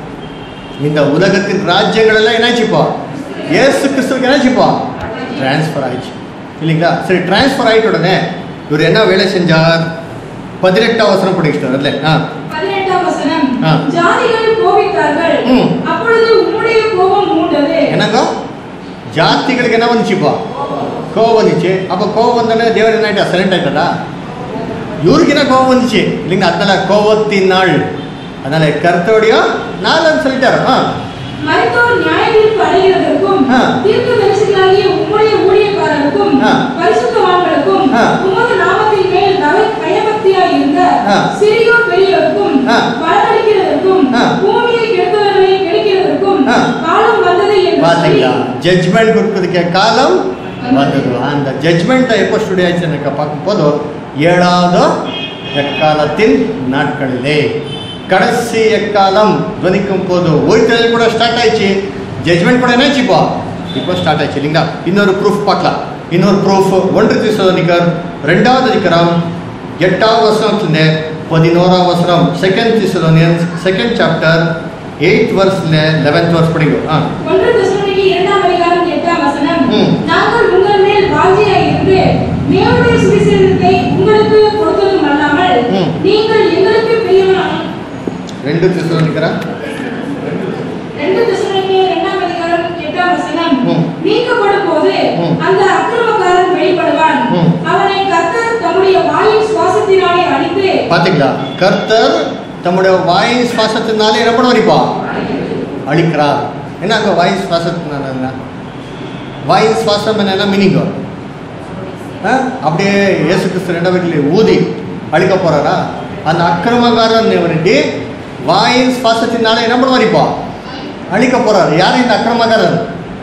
Speaker 1: இந்த உலகத்தின் ராஜ்யங்கள் எல்லாம் என்னாச்சுப்பா ஏசு கிறிஸ்துவுக்கு என்னாச்சுப்பா டிரான்ஸ்ஃபர் ஆயிடுச்சு இல்லைங்களா சரி டிரான்ஸ்ஃபர் ஆயிட்ட உடனே இவர் என்ன வேலை செஞ்சார் பதினெட்டாம் வசனம் படிச்சிட்டார் அதுல ஆ
Speaker 2: பதினெட்டாம் வசனம்
Speaker 1: ஆ.
Speaker 2: ஜாதிகள் கோபித்தார்கள்
Speaker 1: ம்.
Speaker 2: அப்பொழுது உம்முடைய கோபம் மூண்டது
Speaker 1: என்னங்க ஜாತಿಗಳಿಗೆ என்ன வந்துச்சுப்பா கோவம் வந்துச்சு அப்போ கோவம் வந்தோடனே ದೇವರು ಏನಾಯ್ತಾ ಸೈಲೆಂಟ್ ಆಯ್ತಲ್ಲ ಇವ್ರಿಗಿನ ಕೋವ வந்துச்சு இல்லைங்க அதனால கோவத்தின் நாள் அதனால கர்த்தோடைய நாள்னு சொல்லிட்டாரு ஆ
Speaker 2: மரித்தோர் நியாய தீர்ப்பு அடைகிறதற்கும்
Speaker 1: ஆ.
Speaker 2: தீர்க்க தரிசிகளாகிய உம்முடைய ஊழியக்காரருக்கும்
Speaker 1: ஆ.
Speaker 2: பரிசுத்தவான்களுக்கும்
Speaker 1: ஆ.
Speaker 2: உமது நாமத்தின் மேல் பய- பயபக்தியாய் இருந்த
Speaker 1: ஆ.
Speaker 2: சிறியோர் பெரியோருக்கும்
Speaker 1: ஆ.
Speaker 2: பலனளிக்கிறதற்கும்
Speaker 1: ஆ.
Speaker 2: பூமியை கெடுத்தவர்களை கெடுக்கிறதற்கும்
Speaker 1: ஆ.
Speaker 2: காலம் வந்தது என்று சொல்லி
Speaker 1: பாத்தீங்களா ஜட்ஜ்மெண்ட் கொடுக்கறதுக்கு காலம் வந்தது அந்த ஜட்ஜ்மெண்ட் எப்போ ஸ்டுடியோ ஆச்சு எனக்கு பார்க்கும்போது ஏழாவது எக்காலத்தின் நாட்களிலே கடைசி எக்காலம் துவனிக்கும் போது ஓய்த்தல் கூட ஸ்டார்ட் ஆயிடுச்சு ஜட்ஜ்மெண்ட் கூட என்னாச்சுப்பா இப்போ ஸ்டார்ட் ஆயிடுச்சு இல்லைங்களா இன்னொரு ப்ரூஃப் பார்க்கலாம் இன்னொரு ப்ரூஃப் ஒன்று திசோனிக்கர் ரெண்டாவது அதிகாரம் எட்டாவது வசனத்துல பதினோராம் வசனம் second Thessalonians second chapter eight வர்ஸ்ல லெவன்த் வர்ஸ் படிக்கும் ஆ
Speaker 2: ஒன்று தெசலோனிக்கி இரண்டாம் அதிகாரம் எட்டாம் வசனம்
Speaker 1: ம்.
Speaker 2: நாங்கள் உங்கள் மேல் வாஞ்சியாய் இருந்து தேவனுடைய சுவிசேஷத்தை உங்களுக்கு கொடுத்ததும் அல்லாமல்
Speaker 1: ம்.
Speaker 2: நீங்கள் எங்களுக்கு பிரியமான
Speaker 1: ரெண்டு திசோனிக்கரா
Speaker 2: ரெண்டு தெசலோனிக்கே இரண்டாம் அதிகாரம் எட்டாம் வசனம்
Speaker 1: ம்.
Speaker 2: நீக்கப்படும் போது
Speaker 1: ம்.
Speaker 2: அந்த அக்கிரமக்காரன் வெளிப்படுவான்
Speaker 1: ம்.
Speaker 2: அவனை கர்த்தர் தம்முடைய வாயின் சுவாசத்தினாலே அடித்து
Speaker 1: பாத்தீங்களா கர்த்தர் தம்முடைய வாயின் சுவாசத்தினாலே என்ன பண்ணுவாரிப்பா அழிக்கிறார் என்ன அங்க வாயின் சுவாசத்தினால என்ன? வாயின் சுவாசம் என்ன மீனிங் அப்படியே இயேசு கிறிஸ்து ரெண்டாம் வீட்டில் ஊதி அழிக்க போறாரா அந்த அக்கிரமக்காரன் வேண்டி வாயின் சுவாசத்தினால என்ன பண்ணுவாரிப்பா அழிக்க போறாரு யார் இந்த அக்கிரமக்காரன்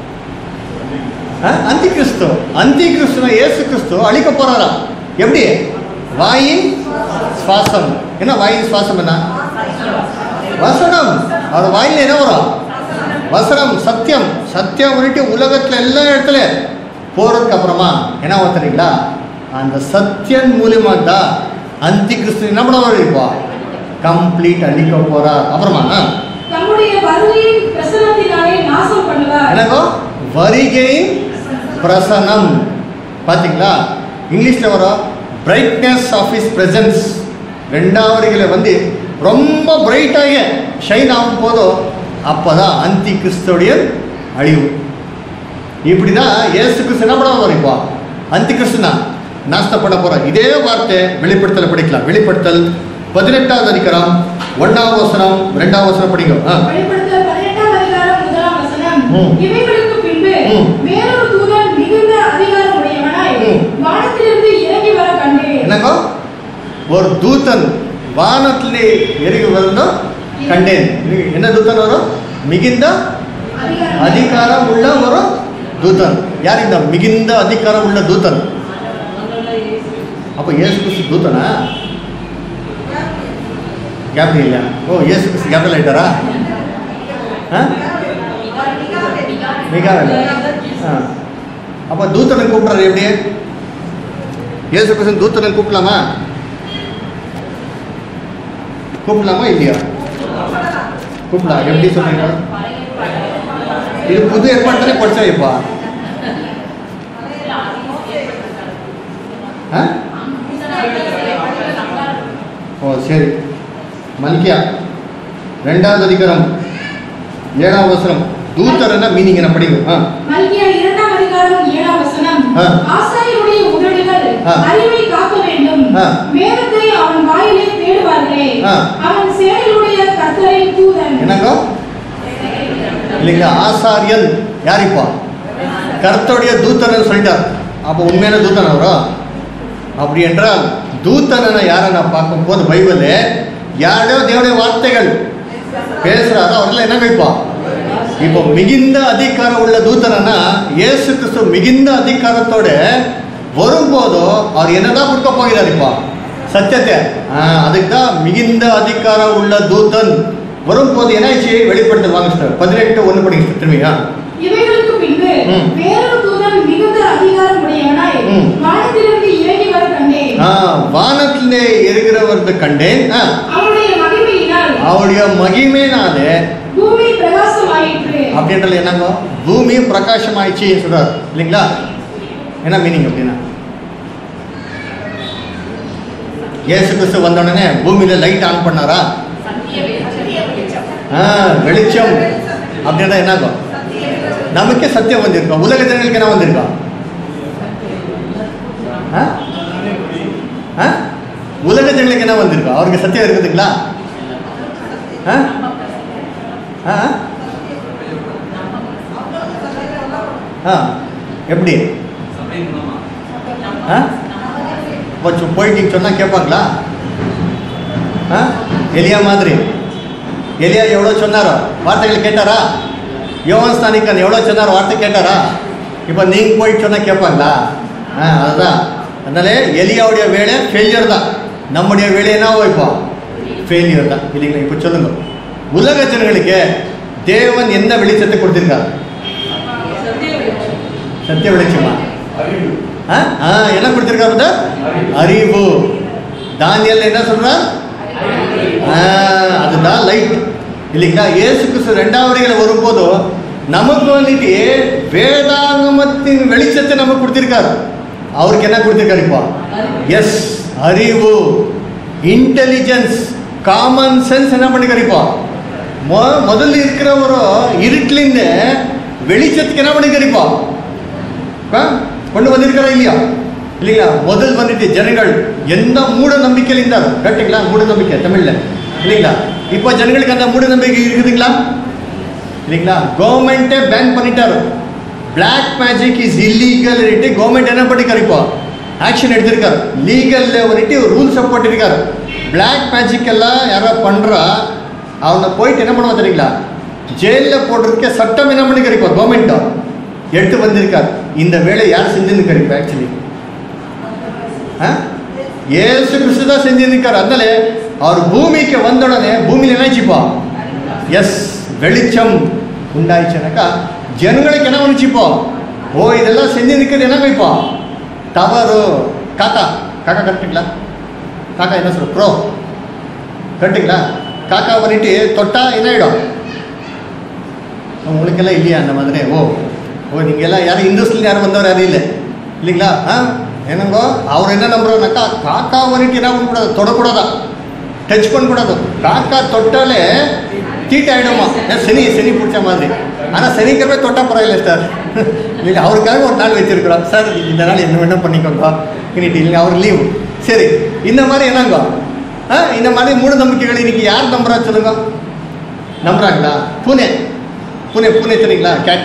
Speaker 1: அந்தி கிறிஸ்து அந்தி கிறிஸ்துவ இயேசு கிறிஸ்து அழிக்க போறாரா எப்படி வாயின் சுவாசம் என்ன வாயின் சுவாசம் என்ன வசனம் அவர் வாயில் என்ன வரும் வசனம் சத்தியம் சத்தியம் வந்துட்டு உலகத்துல எல்லா இடத்துல போறதுக்கு அப்புறமா என்ன ஆகும் தெரியுங்களா அந்த சத்தியன் மூலியமா தான் அந்தி கிறிஸ்து என்ன பண்ணுவார் இப்போ கம்ப்ளீட் அழிக்க போறார் அப்புறமா ஆ.
Speaker 2: தம்முடைய வருகையின் பிரசனத்தினாலே நாசம் பண்ணுவார்
Speaker 1: என்னங்கோ வருகையின் பிரசனம் பார்த்தீங்களா இங்கிலீஷில் வரும் பிரைட்னஸ் ஆஃப் இஸ் பிரசன்ஸ் ரெண்டாவதுகளை வந்து ரொம்ப பிரைட்டாக ஷைன் ஆகும் போதோ அப்போ தான் அந்தி கிறிஸ்துடைய அழிவு இப்படி தான் ஏசு கிறிஸ்து என்ன பண்ண வரும் இப்போ அந்தி கிறிஸ்துனா நாஸ்தப்பட போகிறார் இதே வார்த்தை வெளிப்படுத்தல படிக்கலாம் வெளிப்படுத்தல் பதினெட்டாவது அதிகாரம் ஒன்றாவது வசனம் ரெண்டாவது வசனம் படிங்க ஆ
Speaker 2: வெளிப்படுத்தல் பதினெட்டாம் அதிகாரம் முதலாம் வசனம்
Speaker 1: ம்.
Speaker 2: இவைகளுக்கு பின்பு
Speaker 1: ம்.
Speaker 2: வேறொரு தூதன் மிகுந்த அதிகாரம் உடையவனாய்
Speaker 1: ம்.
Speaker 2: வானத்திலிருந்து இறங்கி வர கண்டேன்
Speaker 1: என்னங்கோ ஒரு தூதன் வானத்திலே இறங்கி வரணும் கண்டேன் இது என்ன தூதன் வரும் மிகுந்த
Speaker 2: அதிகாரம்
Speaker 1: அதிகாரம் உள்ள ஒரு தூதன் யார் இந்த மிகுந்த அதிகாரம் உள்ள தூதன் அப்போ இயேசு கிறிஸ்து தூதனா கேப்டன் இல்லையா ஓ இயேசு கிறிஸ்து கேப்டன் ஆயிட்டாரா ஆ மிகாவேல் ஆ அப்போ தூத்தனை கூப்பிட்றாரு எப்படி இயேசு கிறிஸ்து தூத்தனை கூப்பிடலாமா கூப்பிடலாமா இல்லையா கூப்பிடலாம் எப்படி சொல்றீங்க இது புது ஏற்பாடு படிச்சா இப்பா ஆ ஓ சரி மல்கியா ரெண்டாவது அதிகாரம் ஏழாம் வசனம் தூத்தரன்னா மீனிங் என்ன படிக்கும் ஆ
Speaker 2: மல்கியா இரண்டாம் அதிகாரம் ஏழாம் வசனம்
Speaker 1: ஆ.
Speaker 2: ஆசாரியனுடைய உதடுகள்
Speaker 1: ஆ.
Speaker 2: அறிவை காக்க வேண்டும்
Speaker 1: ஆ.
Speaker 2: வேதத்தை அவன் வாயிலே தேடுவார்களே
Speaker 1: ஆ.
Speaker 2: அவன் சேனையுடைய கர்த்தரின் தூதன்
Speaker 1: என்னங்க இல்லைங்களா ஆசாரியன் யார் இப்போ கர்த்தருடைய தூத்தன் சொல்லிட்டார் அப்போ உண்மையான தூத்தன் அவரோ அப்படி என்றால் தூத்தனை யாரை நான் பார்க்கும்போது பைபிளு யாரோ தேவனுடைய வார்த்தைகள் பேசுறாரோ அவரெல்லாம் என்ன வைப்பா இப்போ மிகுந்த அதிகாரம் உள்ள தூத்தனா இயேசு கிறிஸ்து மிகுந்த அதிகாரத்தோட வரும்போதோ அவர் என்னதான் கொடுக்க போகிறார் இப்போ சத்தியத்தை ஆ, அதுக்கு தான் மிகுந்த அதிகாரம் உள்ள தூதன் வரும்போது என்னாச்சு வெளிப்படுத்தல் வாங்க சார் பதினெட்டு ஒன்று படிங்க சார் திரும்பியா
Speaker 2: இவைகளுக்கு பின்பு
Speaker 1: ம்.
Speaker 2: வேறொரு தூதன் மிகுந்த அதிகாரம் உடையவனாய்
Speaker 1: ம்.
Speaker 2: வானத்திலிருந்து இறங்கி வர கண்டேன்
Speaker 1: ஆ, வானத்திலே இருக்கிறவர்களை கண்டேன் ஆ,
Speaker 2: அவனுடைய மகிமையினால்
Speaker 1: அவருடைய மகிமைனாலே
Speaker 2: பூமி பிரகாசமாயிற்று
Speaker 1: அப்படின்றது என்னங்க பூமி பிரகாசம் ஆயிடுச்சு சொல்றாரு இல்லைங்களா என்ன மீனிங் அப்படின்னா இயேசு கிறிஸ்து வந்த உடனே பூமியில லைட் ஆன் பண்ணாரா ஆ, வெளிச்சம் அப்படின்னா என்னங்க நமக்கே சத்தியம் வந்திருக்கோம் உலக ஜனங்களுக்கு என்ன வந்திருக்கோம் ஆ? ஆ? உலக ஜனங்களுக்கு என்ன வந்திருக்கோம் அவருக்கு சத்தியம் இருக்குதுங்களா ஆ? ஆ ஆ எப்படி
Speaker 5: சபை மூலமா
Speaker 1: ஆ கொஞ்சம் போயிட்டு சொன்னால் கேட்பாங்களா ஆ எலியா மாதிரி எலியா எவ்வளோ சொன்னாரோ வார்த்தைகள் கேட்டாரா யோகன் ஸ்தானிக்கன் எவ்வளோ சொன்னாரோ வார்த்தை கேட்டாரா இப்போ நீங்கள் போயிட்டு சொன்னால் கேட்பாங்களா ஆ அதுதான் அதனால எலியாவுடைய வேலை ஃபெயிலியர் தான் நம்முடைய வேலை என்னவோ இப்போ ஃபெயிலியர் தான் இல்லைங்களா இப்போ சொல்லுங்க உலக ஜனங்களுக்கு தேவன் என்ன வெளிச்சத்தை கொடுத்திருக்காரு சத்திய வெளிச்சமா ஆ ஆ என்ன கொடுத்திருக்காரு brother? அறிவு தானியல் என்ன சொல்றார் ஆ, அதுதான் லைட் இல்லைங்களா இயேசு கிறிஸ்து ரெண்டாவது வரிகளை வரும்போது நமக்கு வந்துட்டு வேதாகமத்தின் வெளிச்சத்தை நமக்கு கொடுத்திருக்காரு அவருக்கு என்ன கொடுத்திருக்காரு இப்போ எஸ் அறிவு இன்டெலிஜென்ஸ் காமன் சென்ஸ் என்ன பண்ணிருக்காரு இப்போ மொ முதல்ல இருக்கிறவரு இருட்டிலிருந்து வெளிச்சத்துக்கு என்ன பண்ணிருக்காரு இப்போ ஆ? கொண்டு வந்திருக்கிறா இல்லையா இல்லைங்களா முதல் வந்துட்டு ஜனங்கள் எந்த மூட நம்பிக்கையில் இருந்தார் கரெக்டுங்களா மூட நம்பிக்கை தமிழ்ல இல்லைங்களா இப்போ ஜனங்களுக்கு அந்த மூட நம்பிக்கை இருக்குதுங்களா இல்லைங்களா கவர்மெண்ட்டே பேன் பண்ணிட்டாரு black magic is illegal government என்ன பண்ணிருக்காரு இப்போ ஆக்ஷன் எடுத்திருக்காரு லீகல்ல வந்துட்டு ரூல்ஸ் போட்டிருக்காரு பிளாக் மேஜிக் எல்லாம் யாரோ பண்றா அவனை போயிட்டு என்ன பண்ணுவா தெரியுங்களா ஜெயிலில் போடுறதுக்கே சட்டம் என்ன பண்ணிருக்காரு இப்போ கவர்மெண்ட்டோ எடுத்து வந்திருக்கார் இந்த வேலை யார் செஞ்சிருக்காரு இப்போ ஆக்சுவலி ஏசு கிறிஸ்து தான் செஞ்சிருக்கார் அதனால அவர் பூமிக்கு வந்த உடனே பூமியில் என்னாச்சுப்பா எஸ் வெளிச்சம் உண்டாயிடுச்சுனாக்கா ஜனங்களுக்கு என்ன வந்துச்சுப்போ ஓ இதெல்லாம் செஞ்சிருக்கிறது என்ன இப்போ தவறு காக்கா காக்கா கரெக்டுங்களா காக்கா என்ன சொல்ற ப்ரோ கரெக்டுங்களா காக்கா வந்துட்டு தொட்டா என்ன ஆயிடும் உங்களுக்கெல்லாம் இல்லையா அந்த மாதிரி ஓ ஓ நீங்கள் எல்லாம் யாரும் இண்டஸ்ட்ரியில் யாரும் வந்தவர் யாரும் இல்லை இல்லைங்களா ஆ என்னங்கோ அவர் என்ன நம்புறாருனாக்கா காக்கா வந்துட்டு என்ன பண்ணக்கூடாது தொடக்கூடாதா டச் பண்ணக்கூடாது காக்கா தொட்டாலே தீட்டு ஆகிடுமா ஏன் சனி சனி பிடிச்ச மாதிரி ஆனால் சனிக்கிழமை தொட்டா பரவாயில்ல சார் இல்லை அவருக்காக ஒரு நாள் வச்சிருக்கிறோம் சார் இந்த நாள் என்ன வேணும் பண்ணிக்கோங்க இன்னைக்கு இல்லைங்க அவர் லீவு சரி இந்த மாதிரி என்னங்கோ ஆ இந்த மாதிரி மூட நம்பிக்கைகள் இன்னைக்கு யார் நம்புறா சொல்லுங்க நம்புறாங்களா பூனே பூனே பூனே தெரியுங்களா கேட்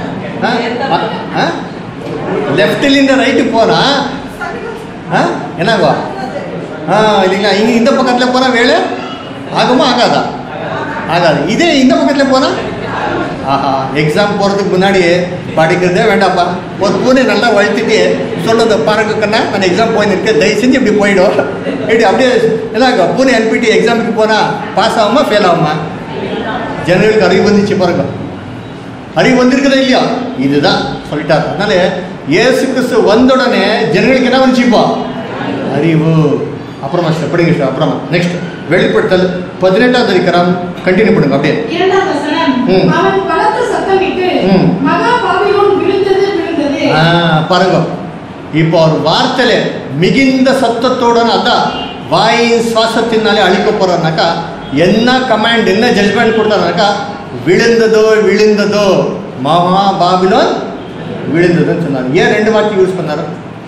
Speaker 1: ஆ லெஃப்டிலிருந்து ரைட்டு போனா ஆ என்னங்கோ ஆ இல்லைங்களா இங்கே இந்த பக்கத்தில் போனால் வேலை ஆகுமா ஆகாதா ஆகாது இதே இந்த பக்கத்தில் போனால் ஆஹா எக்ஸாம் போகிறதுக்கு முன்னாடி படிக்கிறதே வேண்டாப்பா ஒரு பூனை நல்லா வழுத்திட்டு சொல்லுது பாருங்க கண்ணா நான் எக்ஸாம் போயிருக்கேன் தயவு செஞ்சு இப்படி போயிடும் இப்படி அப்படியே என்னங்க பூனை அனுப்பிட்டு எக்ஸாமுக்கு போனால் பாஸ் ஆகுமா ஃபெயில் ஆகுமா ஜனங்களுக்கு அறிவு வந்துச்சு பாருங்க அறிவு வந்திருக்குதா இல்லையா இதுதான் சொல்லிட்டார் அதனால இயேசு கிறிஸ்து வந்த உடனே ஜனங்களுக்கு என்ன வந்துச்சுப்பா அறிவு அப்புறமா சார் படிங்க சார் அப்புறமா நெக்ஸ்ட் வெளிப்படுத்தல் பதினெட்டாவது அதிகாரம் கண்டினியூ பண்ணுங்க அப்படியே
Speaker 2: இரண்டாம் வசனம்
Speaker 1: ம்.
Speaker 2: அவன் பலத்த சத்தமிட்டு
Speaker 1: ம்.
Speaker 2: மகா பாபிலோன் விழுந்தது விழுந்தது
Speaker 1: ஆ, பாருங்க இப்போ அவர் வார்த்தையில மிகுந்த சத்தத்தோட அதான் வாயின் சுவாசத்தினாலே அழிக்க போறாருனாக்கா என்ன கமாண்ட் என்ன ஜட்ஜ்மெண்ட் கொடுத்தாருனாக்கா விழுந்ததோ விழுந்ததோ மகா பாபிலோன் விழுந்ததுன்னு சொன்னார் ஏன் ரெண்டு வார்த்தை யூஸ் பண்ணாரு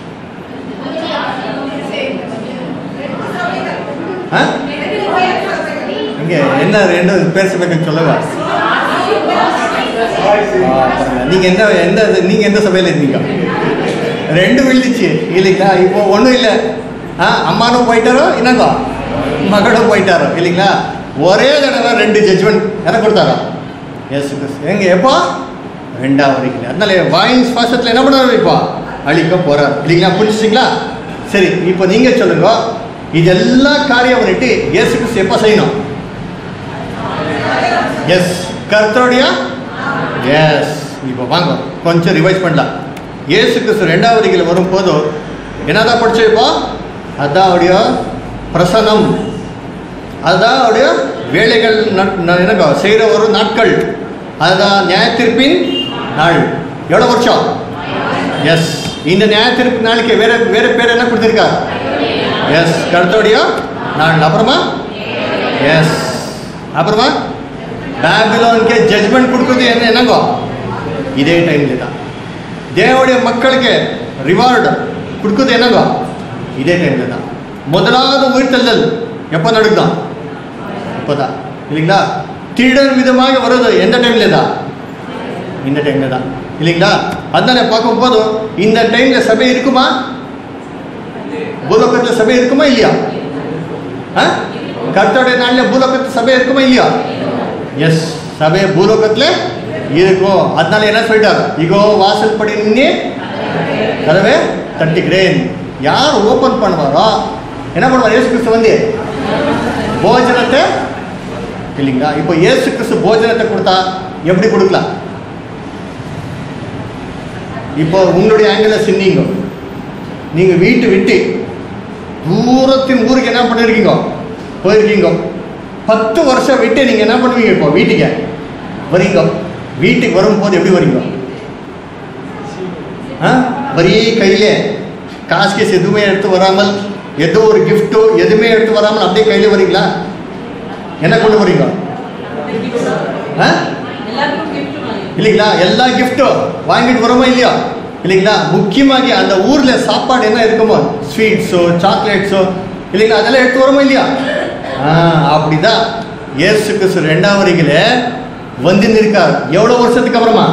Speaker 1: ஆ? இங்க என்ன ரெண்டு பேசಬೇಕಂತ சொல்லவா நீங்க எந்த எந்த நீங்க எந்த சபையில இருந்தீங்க ரெண்டு விழுந்துச்சு இல்லைங்களா இப்போ ஒன்றும் இல்லை ஆ அம்மானும் போயிட்டாரோ என்னங்கோ மகளும் போயிட்டாரோ இல்லைங்களா ஒரே தடவை ரெண்டு ஜட்ஜ்மெண்ட் எதை கொடுத்தாரா எஸ் எங்க எப்போ ரெண்டாவது வரைக்கும் அதனால வாயின் சுவாசத்தில் என்ன பண்ணுறாரு இப்போ அழிக்க போறார் இல்லைங்களா புரிஞ்சுச்சிங்களா சரி இப்போ நீங்க சொல்லுங்க இதெல்லாம் காரியம் பண்ணிட்டு இயேசு கிறிஸ்து எப்போ செய்யணும் எஸ் கர்த்தருடைய எஸ் இப்போ வாங்க கொஞ்சம் ரிவைஸ் பண்ணலாம் இயேசு கிறிஸ்து ரெண்டாவது வரிகள் வரும்போது என்னதான் படிச்சோம் இப்போ அதான் அவருடைய பிரசனம் அதுதான் அவருடைய வேலைகள் நட்- ந- என்னங்க செய்கிற ஒரு நாட்கள் அதுதான் நியாய தீர்ப்பின் நாள் எவ்வளோ வருஷம் எஸ் இந்த நியாய தீர்ப்பு நாளைக்கு வேற வேற பேர் என்ன கொடுத்துருக்கார் எஸ் கருத்தோடைய நாள் அப்புறமா எஸ் அப்புறமா பேபிலோனுக்கு ஜட்ஜ்மெண்ட் கொடுக்குறது என்ன என்னங்கோ இதே டைம்ல தான் தேவனுடைய மக்களுக்கு ரிவார்டு கொடுக்குறது என்னங்கோ இதே டைம்ல தான் முதலாவது உயிர்த்தெல்லல் எப்போ நடக்குதான் இப்போதான் இல்லைங்களா திருடன் விதமாக வருது எந்த டைம்ல தான் இந்த டைம்ல தான் இல்லைங்களா அதனால பார்க்கும்போது இந்த டைம்ல சபை இருக்குமா பூலோகத்தில் சபை இருக்குமா இல்லையா ஆ? கர்த்தருடைய நாளில் பூலோகத்தில் சபை இருக்குமா இல்லையா எஸ் சபை பூலோகத்தில் இருக்கும் அதனால என்ன சொல்லிட்டார் இகோ வாசல் படி நின்று கதவே தட்டுகிறேன் யார் ஓப்பன் பண்ணுவாரோ என்ன பண்ணுவார் இயேசு கிறிஸ்து வந்து போஜனத்தை இல்லைங்களா இப்போ இயேசு கிறிஸ்து போஜனத்தை கொடுத்தா எப்படி கொடுக்கலாம் இப்போ உங்களுடைய ஆங்கிளில் சிந்திங்க நீங்கள் வீட்டு விட்டு தூரத்தின் ஊருக்கு என்ன பண்ணிருக்கீங்க போயிருக்கீங்க பத்து வருஷம் விட்டு நீங்கள் என்ன பண்ணுவீங்க இப்போ வீட்டுக்கு வரீங்க வீட்டுக்கு வரும்போது எப்படி வரீங்க ஆ வரி கையிலே காசு கேஸ் எதுவுமே எடுத்து வராமல் ஏதோ ஒரு கிஃப்ட்டோ எதுவுமே எடுத்து வராமல் அப்படியே கையில வரீங்களா என்ன கொண்டு வரீங்க ஆ
Speaker 3: எல்லாருக்கும் gift வாங்கி.
Speaker 1: இல்லைங்களா எல்லா கிஃப்ட்டும் வாங்கிட்டு வரோமா இல்லையா இல்லைங்களா முக்கியமாக அந்த ஊரில் சாப்பாடு என்ன இருக்குமோ ஸ்வீட்ஸோ சாக்லேட்ஸோ இல்லைங்களா அதெல்லாம் எடுத்து வரோமா இல்லையா ஆ அப்படிதான் இயேசு கிறிஸ்து ரெண்டாம் வரையில வந்து நிற்கார் எவ்வளோ வருஷத்துக்கு அப்புறமா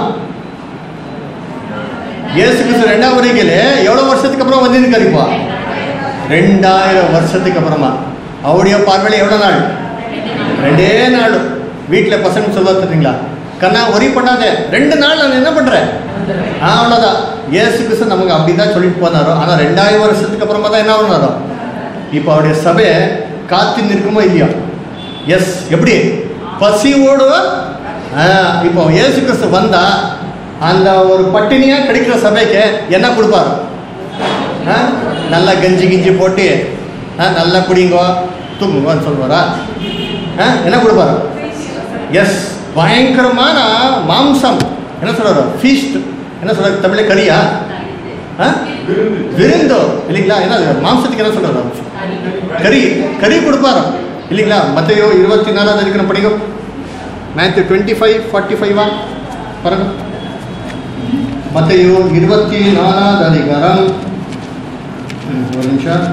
Speaker 1: இயேசு கிறிஸ்து ரெண்டாம் வரையில எவ்வளோ வருஷத்துக்கு அப்புறம் வந்து நிற்கார் இப்போ ரெண்டாயிரம் வருஷத்துக்கு அப்புறமா அவருடைய பார்வையில் எவ்வளோ நாள் ரெண்டே நாள் வீட்டில் பசங்க சொல்ல தெரியுங்களா கண்ணா ஒரி பண்ணாத ரெண்டு நாள் நான் என்ன பண்ணுறேன் ஆ அவ்வளோதான் ஏசு கிறிஸ்து நமக்கு அப்படி தான் சொல்லிட்டு போனாரோ ஆனால் ரெண்டாயிரம் வருஷத்துக்கு அப்புறமா தான் என்ன பண்ணாரோ இப்போ அவருடைய சபை காத்து நிற்குமோ இல்லையா எஸ் எப்படி பசியோடு ஆ, இப்போ ஏசு கிறிஸ்து வந்தா அந்த ஒரு பட்டினியா கிடைக்கிற சபைக்கு என்ன கொடுப்பாரு ஆ? நல்லா கஞ்சி கிஞ்சி போட்டு ஆ, நல்லா குடிங்கோ தூங்குங்கன்னு சொல்லுவாரா ஆ? என்ன கொடுப்பாரு எஸ் பயங்கரமான மாம்சம் என்ன சொல்றாரு ஃபீஸ்ட் என்ன சொல்றாரு தமிழ்ல கறியா ஆ? விருந்தோ இல்லைங்களா என்ன அது? மாம்சத்துக்கு என்ன சொல்றாரு கறி கறி கொடுப்பாரு இல்லைங்களா மத்தையோ இருபத்தி நாலாவது இருக்கிற படிக்கும் மேத்யூ டுவெண்ட்டி ஃபைவ் ஃபார்ட்டி ஃபைவா பாருங்க மத்தையோ இருபத்தி நாலாவது அதிகாரம் ம், ஒரு நிமிஷம்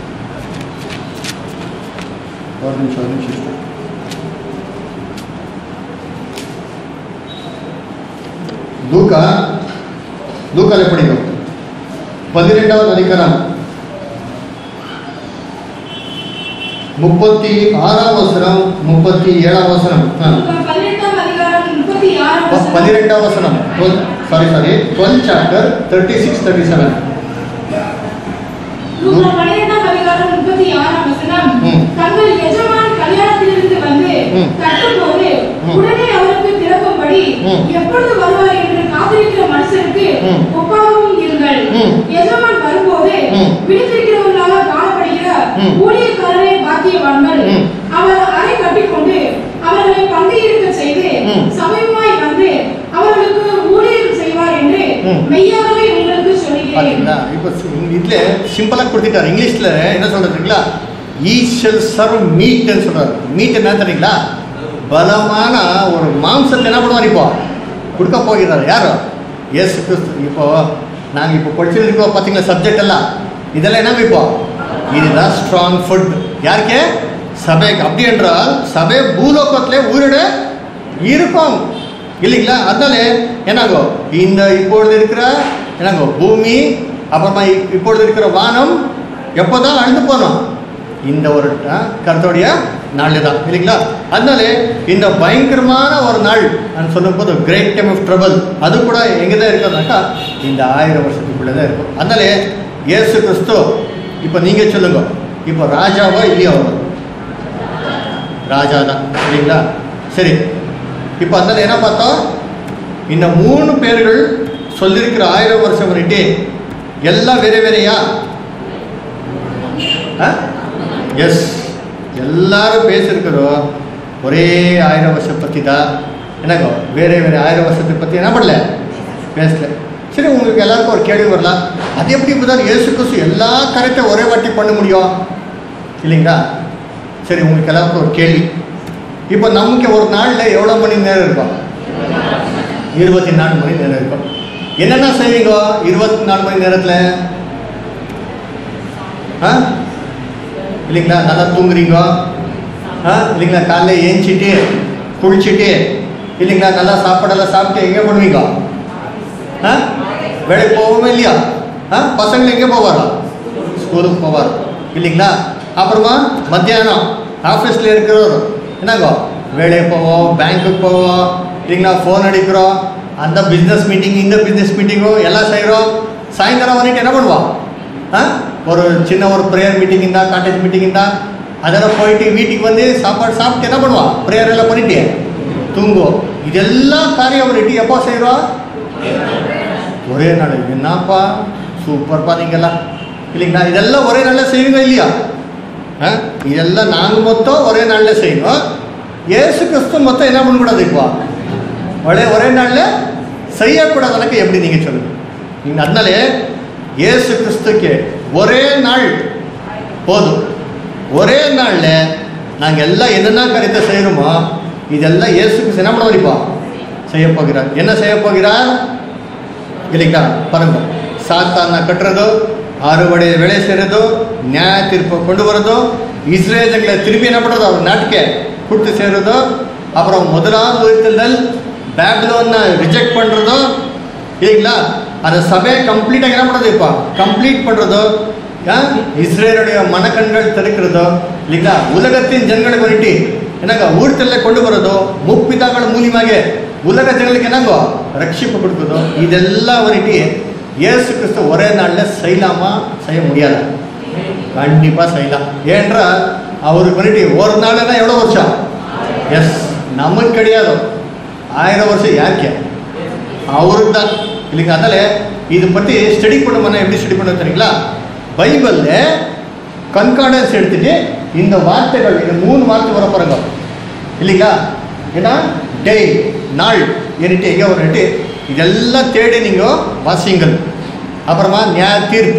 Speaker 1: ஒரு நிமிஷம் ஒரு நிமிஷம் லூக்கா லூக்கால படிக்கும் பதினெண்டாவது அதிகாரம் முப்பத்தி ஆறாம் வசனம் முப்பத்தி ஏழாம் வசனம் ஆ.
Speaker 2: பதினெட்டாம் அதிகாரம் முப்பத்தி ஆறாம்
Speaker 1: ப-
Speaker 2: வசனம்.
Speaker 1: பன்னிரெண்டாம் வசனம் twelve sorry sorry twelve chapter thirty six thirty seven
Speaker 2: லூக்கா பன்னிரெண்டாம் அதிகாரம் முப்பத்தி ஆறாம் வசனம்.
Speaker 1: ம்.
Speaker 2: தங்கள் எஜமான் கல்யாணத்திலிருந்து வந்து
Speaker 1: ம்.
Speaker 2: கட்டும்போது
Speaker 1: ம்.
Speaker 2: உடனே அவருக்கு திறக்கும்படி
Speaker 1: ம்.
Speaker 2: எப்பொழுது வருவார் என்று காத்திருக்கிற மனுஷருக்கு
Speaker 1: ம்.
Speaker 2: ஒப்பாகவும் இருங்கள்
Speaker 1: ம்.
Speaker 2: எஜமான் வரும்போது
Speaker 1: ம்.
Speaker 2: விழித்திருக்கிறவர்களாக காணப்படுகிற
Speaker 1: ம்.
Speaker 2: ஊழியக்காரரே பாக்கியவான்கள்
Speaker 1: ம்.
Speaker 2: அவர் அறை கட்டிக்கொண்டு அவர்களை பந்தியிருக்க செய்து
Speaker 1: ம்.
Speaker 2: சமயமாய் வந்து அவர்களுக்கு ஊழியம் செய்வார் என்று
Speaker 1: ம்.
Speaker 2: மெய்யாகவே உங்களுக்கு சொல்லுகிறேன்
Speaker 1: பார்த்தீங்களா இப்போ இதில் சிம்பிளாக கொடுத்துட்டார் இங்கிலீஷில் என்ன சொல்கிறதுங்களா ஈ ஷெல் சர்வ் மீட்னு சொல்றாரு மீட் என்ன தெரியுங்களா பலமான ஒரு மாம்சத்தை என்ன பண்ணுவார் இப்போ கொடுக்க போகிறார் யாரு இயேசு கிறிஸ்து இப்போ நாங்கள் இப்போ படிச்சிருக்கோம் பார்த்தீங்களா சப்ஜெக்ட் எல்லாம் இதெல்லாம் என்ன இப்போ இதுதான் ஸ்ட்ராங் ஃபுட் யாருக்கே சபைக்கு அப்படி என்றால் சபை பூலோகத்திலே உயிரோட இருக்கும் இல்லைங்களா அதனால என்னாகோ இந்த இப்பொழுது இருக்கிற என்னாகோ பூமி அப்புறமா இ- இப்பொழுது இருக்கிற வானம் எப்போதான் அழிந்து போனோம் இந்த ஒரு கருத்தோடைய நாள் தான் இல்லைங்களா அதனால இந்த பயங்கரமான ஒரு நாள் நான் சொல்லும்போது கிரேட் டைம் ஆஃப் ட்ரபிள் அது கூட எங்கே தான் இருக்கிறதுனாக்கா இந்த ஆயிரம் வருஷத்துக்குள்ளே தான் இருக்கும் அதனால இயேசு கிறிஸ்து இப்போ நீங்கள் சொல்லுங்க இப்போ ராஜாவா இல்லையா அவர் ராஜா தான் இல்லைங்களா சரி இப்போ அதனால என்ன பார்த்தோம் இந்த மூணு பேர்கள் சொல்லியிருக்கிற ஆயிரம் வருஷம் வரைட்டு எல்லாம் வேற வேறையா எஸ் எல்லாரும் பேசியிருக்கிறோம் ஒரே ஆயிரம் வருஷம் பற்றி தான் என்னங்க வேற வேற ஆயிரம் வருஷத்தை பற்றி என்ன பண்ணல பேசல சரி உங்களுக்கு எல்லாருக்கும் ஒரு கேள்வி வரலாம் அது எப்படி இப்போதான் இயேசு கிறிஸ்து எல்லா கரெக்டாக ஒரே வாட்டி பண்ண முடியும் இல்லைங்களா சரி உங்களுக்கு எல்லாருக்கும் ஒரு கேள்வி இப்போ நமக்கு ஒரு நாளில் எவ்வளோ மணி நேரம் இருக்கும் இருபத்தி நாலு மணி நேரம் இருக்கும் என்னென்ன செய்வீங்க இருபத்தி நாலு மணி நேரத்தில் ஆ இல்லைங்களா நல்லா தூங்குறீங்க ஆ இல்லைங்களா காலைல ஏஞ்சிட்டு குளிச்சுட்டு இல்லைங்களா நல்லா சாப்பாடெல்லாம் சாப்பிட்டு எங்கே பண்ணுவீங்க ஆ வேலைக்கு போவோமே இல்லையா ஆ பசங்க எங்கே போவாரா ஸ்கூலுக்கு போவார் இல்லைங்களா அப்புறமா மத்தியானம் ஆஃபீஸில் இருக்கிறவர் என்னங்கோ வேலைக்கு போவோம் பேங்க்குக்கு போவோம் இல்லைங்களா ஃபோன் அடிக்கிறோம் அந்த பிஸ்னஸ் மீட்டிங் இந்த பிஸ்னஸ் மீட்டிங்கும் எல்லாம் செய்கிறோம் சாயந்தரம் வந்துட்டு என்ன பண்ணுவோம் ஆ ஒரு சின்ன ஒரு ப்ரேயர் மீட்டிங் இருந்தா கான்டெக்ட் மீட்டிங் இருந்தா அதெல்லாம் போயிட்டு வீட்டுக்கு வந்து சாப்பாடு சாப்பிட்டு என்ன பண்ணுவான் ப்ரேயர் எல்லாம் பண்ணிட்டு தூங்குவோம் இதெல்லாம் காரியம் பண்ணிட்டு எப்போ செய்கிறோம் ஒரே நாள் என்னப்பா சூப்பர்ப்பா நீங்கெல்லாம் இல்லைங்களா இதெல்லாம் ஒரே நாளில் செய்வீங்க இல்லையா ஆ இதெல்லாம் நாங்கள் மொத்தம் ஒரே நாளில் செய்யணும் ஏசு கிறிஸ்து மொத்தம் என்ன பண்ணக்கூடாது இப்போ ஒரே ஒரே நாளில் செய்யக்கூடாதுனக்கு எப்படி நீங்கள் சொல்லுங்க நீங்கள் அதனாலே இயேசு கிறிஸ்துக்கு ஒரே நாள் போதும் ஒரே நாளில் நாங்கள் எல்லாம் என்னென்ன காரியத்தை செய்கிறோமோ இதெல்லாம் இயேசு கிறிஸ்து என்ன பண்ண வரைப்பா செய்ய போகிறார் என்ன செய்ய போகிறார் இல்லைங்களா பாருங்க சாத்தான கட்டுறதோ அறுவடை வேலை செய்கிறதோ நியாய தீர்ப்பு கொண்டு வரதோ இஸ்ரேலுங்களை திரும்பி என்ன பண்ணுறதோ அவர் நாட்டுக்கு கொடுத்து சேர்றதோ அப்புறம் முதலாவது உயிர்த்தல் பேபிலோனை ரிஜெக்ட் பண்ணுறதோ இல்லைங்களா அந்த சபையை கம்ப்ளீட்டாக என்ன பண்ணுறது இப்போ கம்ப்ளீட் பண்ணுறதோ இஸ்ரேலுடைய மனக்கண்கள் திறக்கிறதோ இல்லைங்களா உலகத்தின் ஜனங்களை வந்துட்டு என்னங்க ஊர்த்தல்ல கொண்டு வரதோ முப்பிதாக்கள் மூலியமாக உலக ஜனங்களுக்கு என்னங்கோ ரட்சிப்பு கொடுக்குதோ இதெல்லாம் வந்துட்டு இயேசு கிறிஸ்து ஒரே நாளில் செய்யலாமா செய்ய முடியாது கண்டிப்பாக செய்யலாம் ஏன்றால் அவருக்கு வந்துட்டு ஒரு நாள்னா எவ்வளோ வருஷம் எஸ் நமக்கு கிடையாது ஆயிரம் வருஷம் யாருக்கே அவருக்கு தான் இல்லைங்க அதனால இது பற்றி ஸ்டடி பண்ணணும்னா எப்படி ஸ்டடி பண்ண தெரியுங்களா பைபிளில் கண்காடன்ஸ் எடுத்துட்டு இந்த வார்த்தைகள் இந்த மூணு வார்த்தை வர பாருங்க இல்லைங்களா ஏன்னா டே நாள் ஏன்ட்டு எங்கே வரட்டு இதெல்லாம் தேடி நீங்கள் வாசிங்கள் அப்புறமா நியாய தீர்ப்பு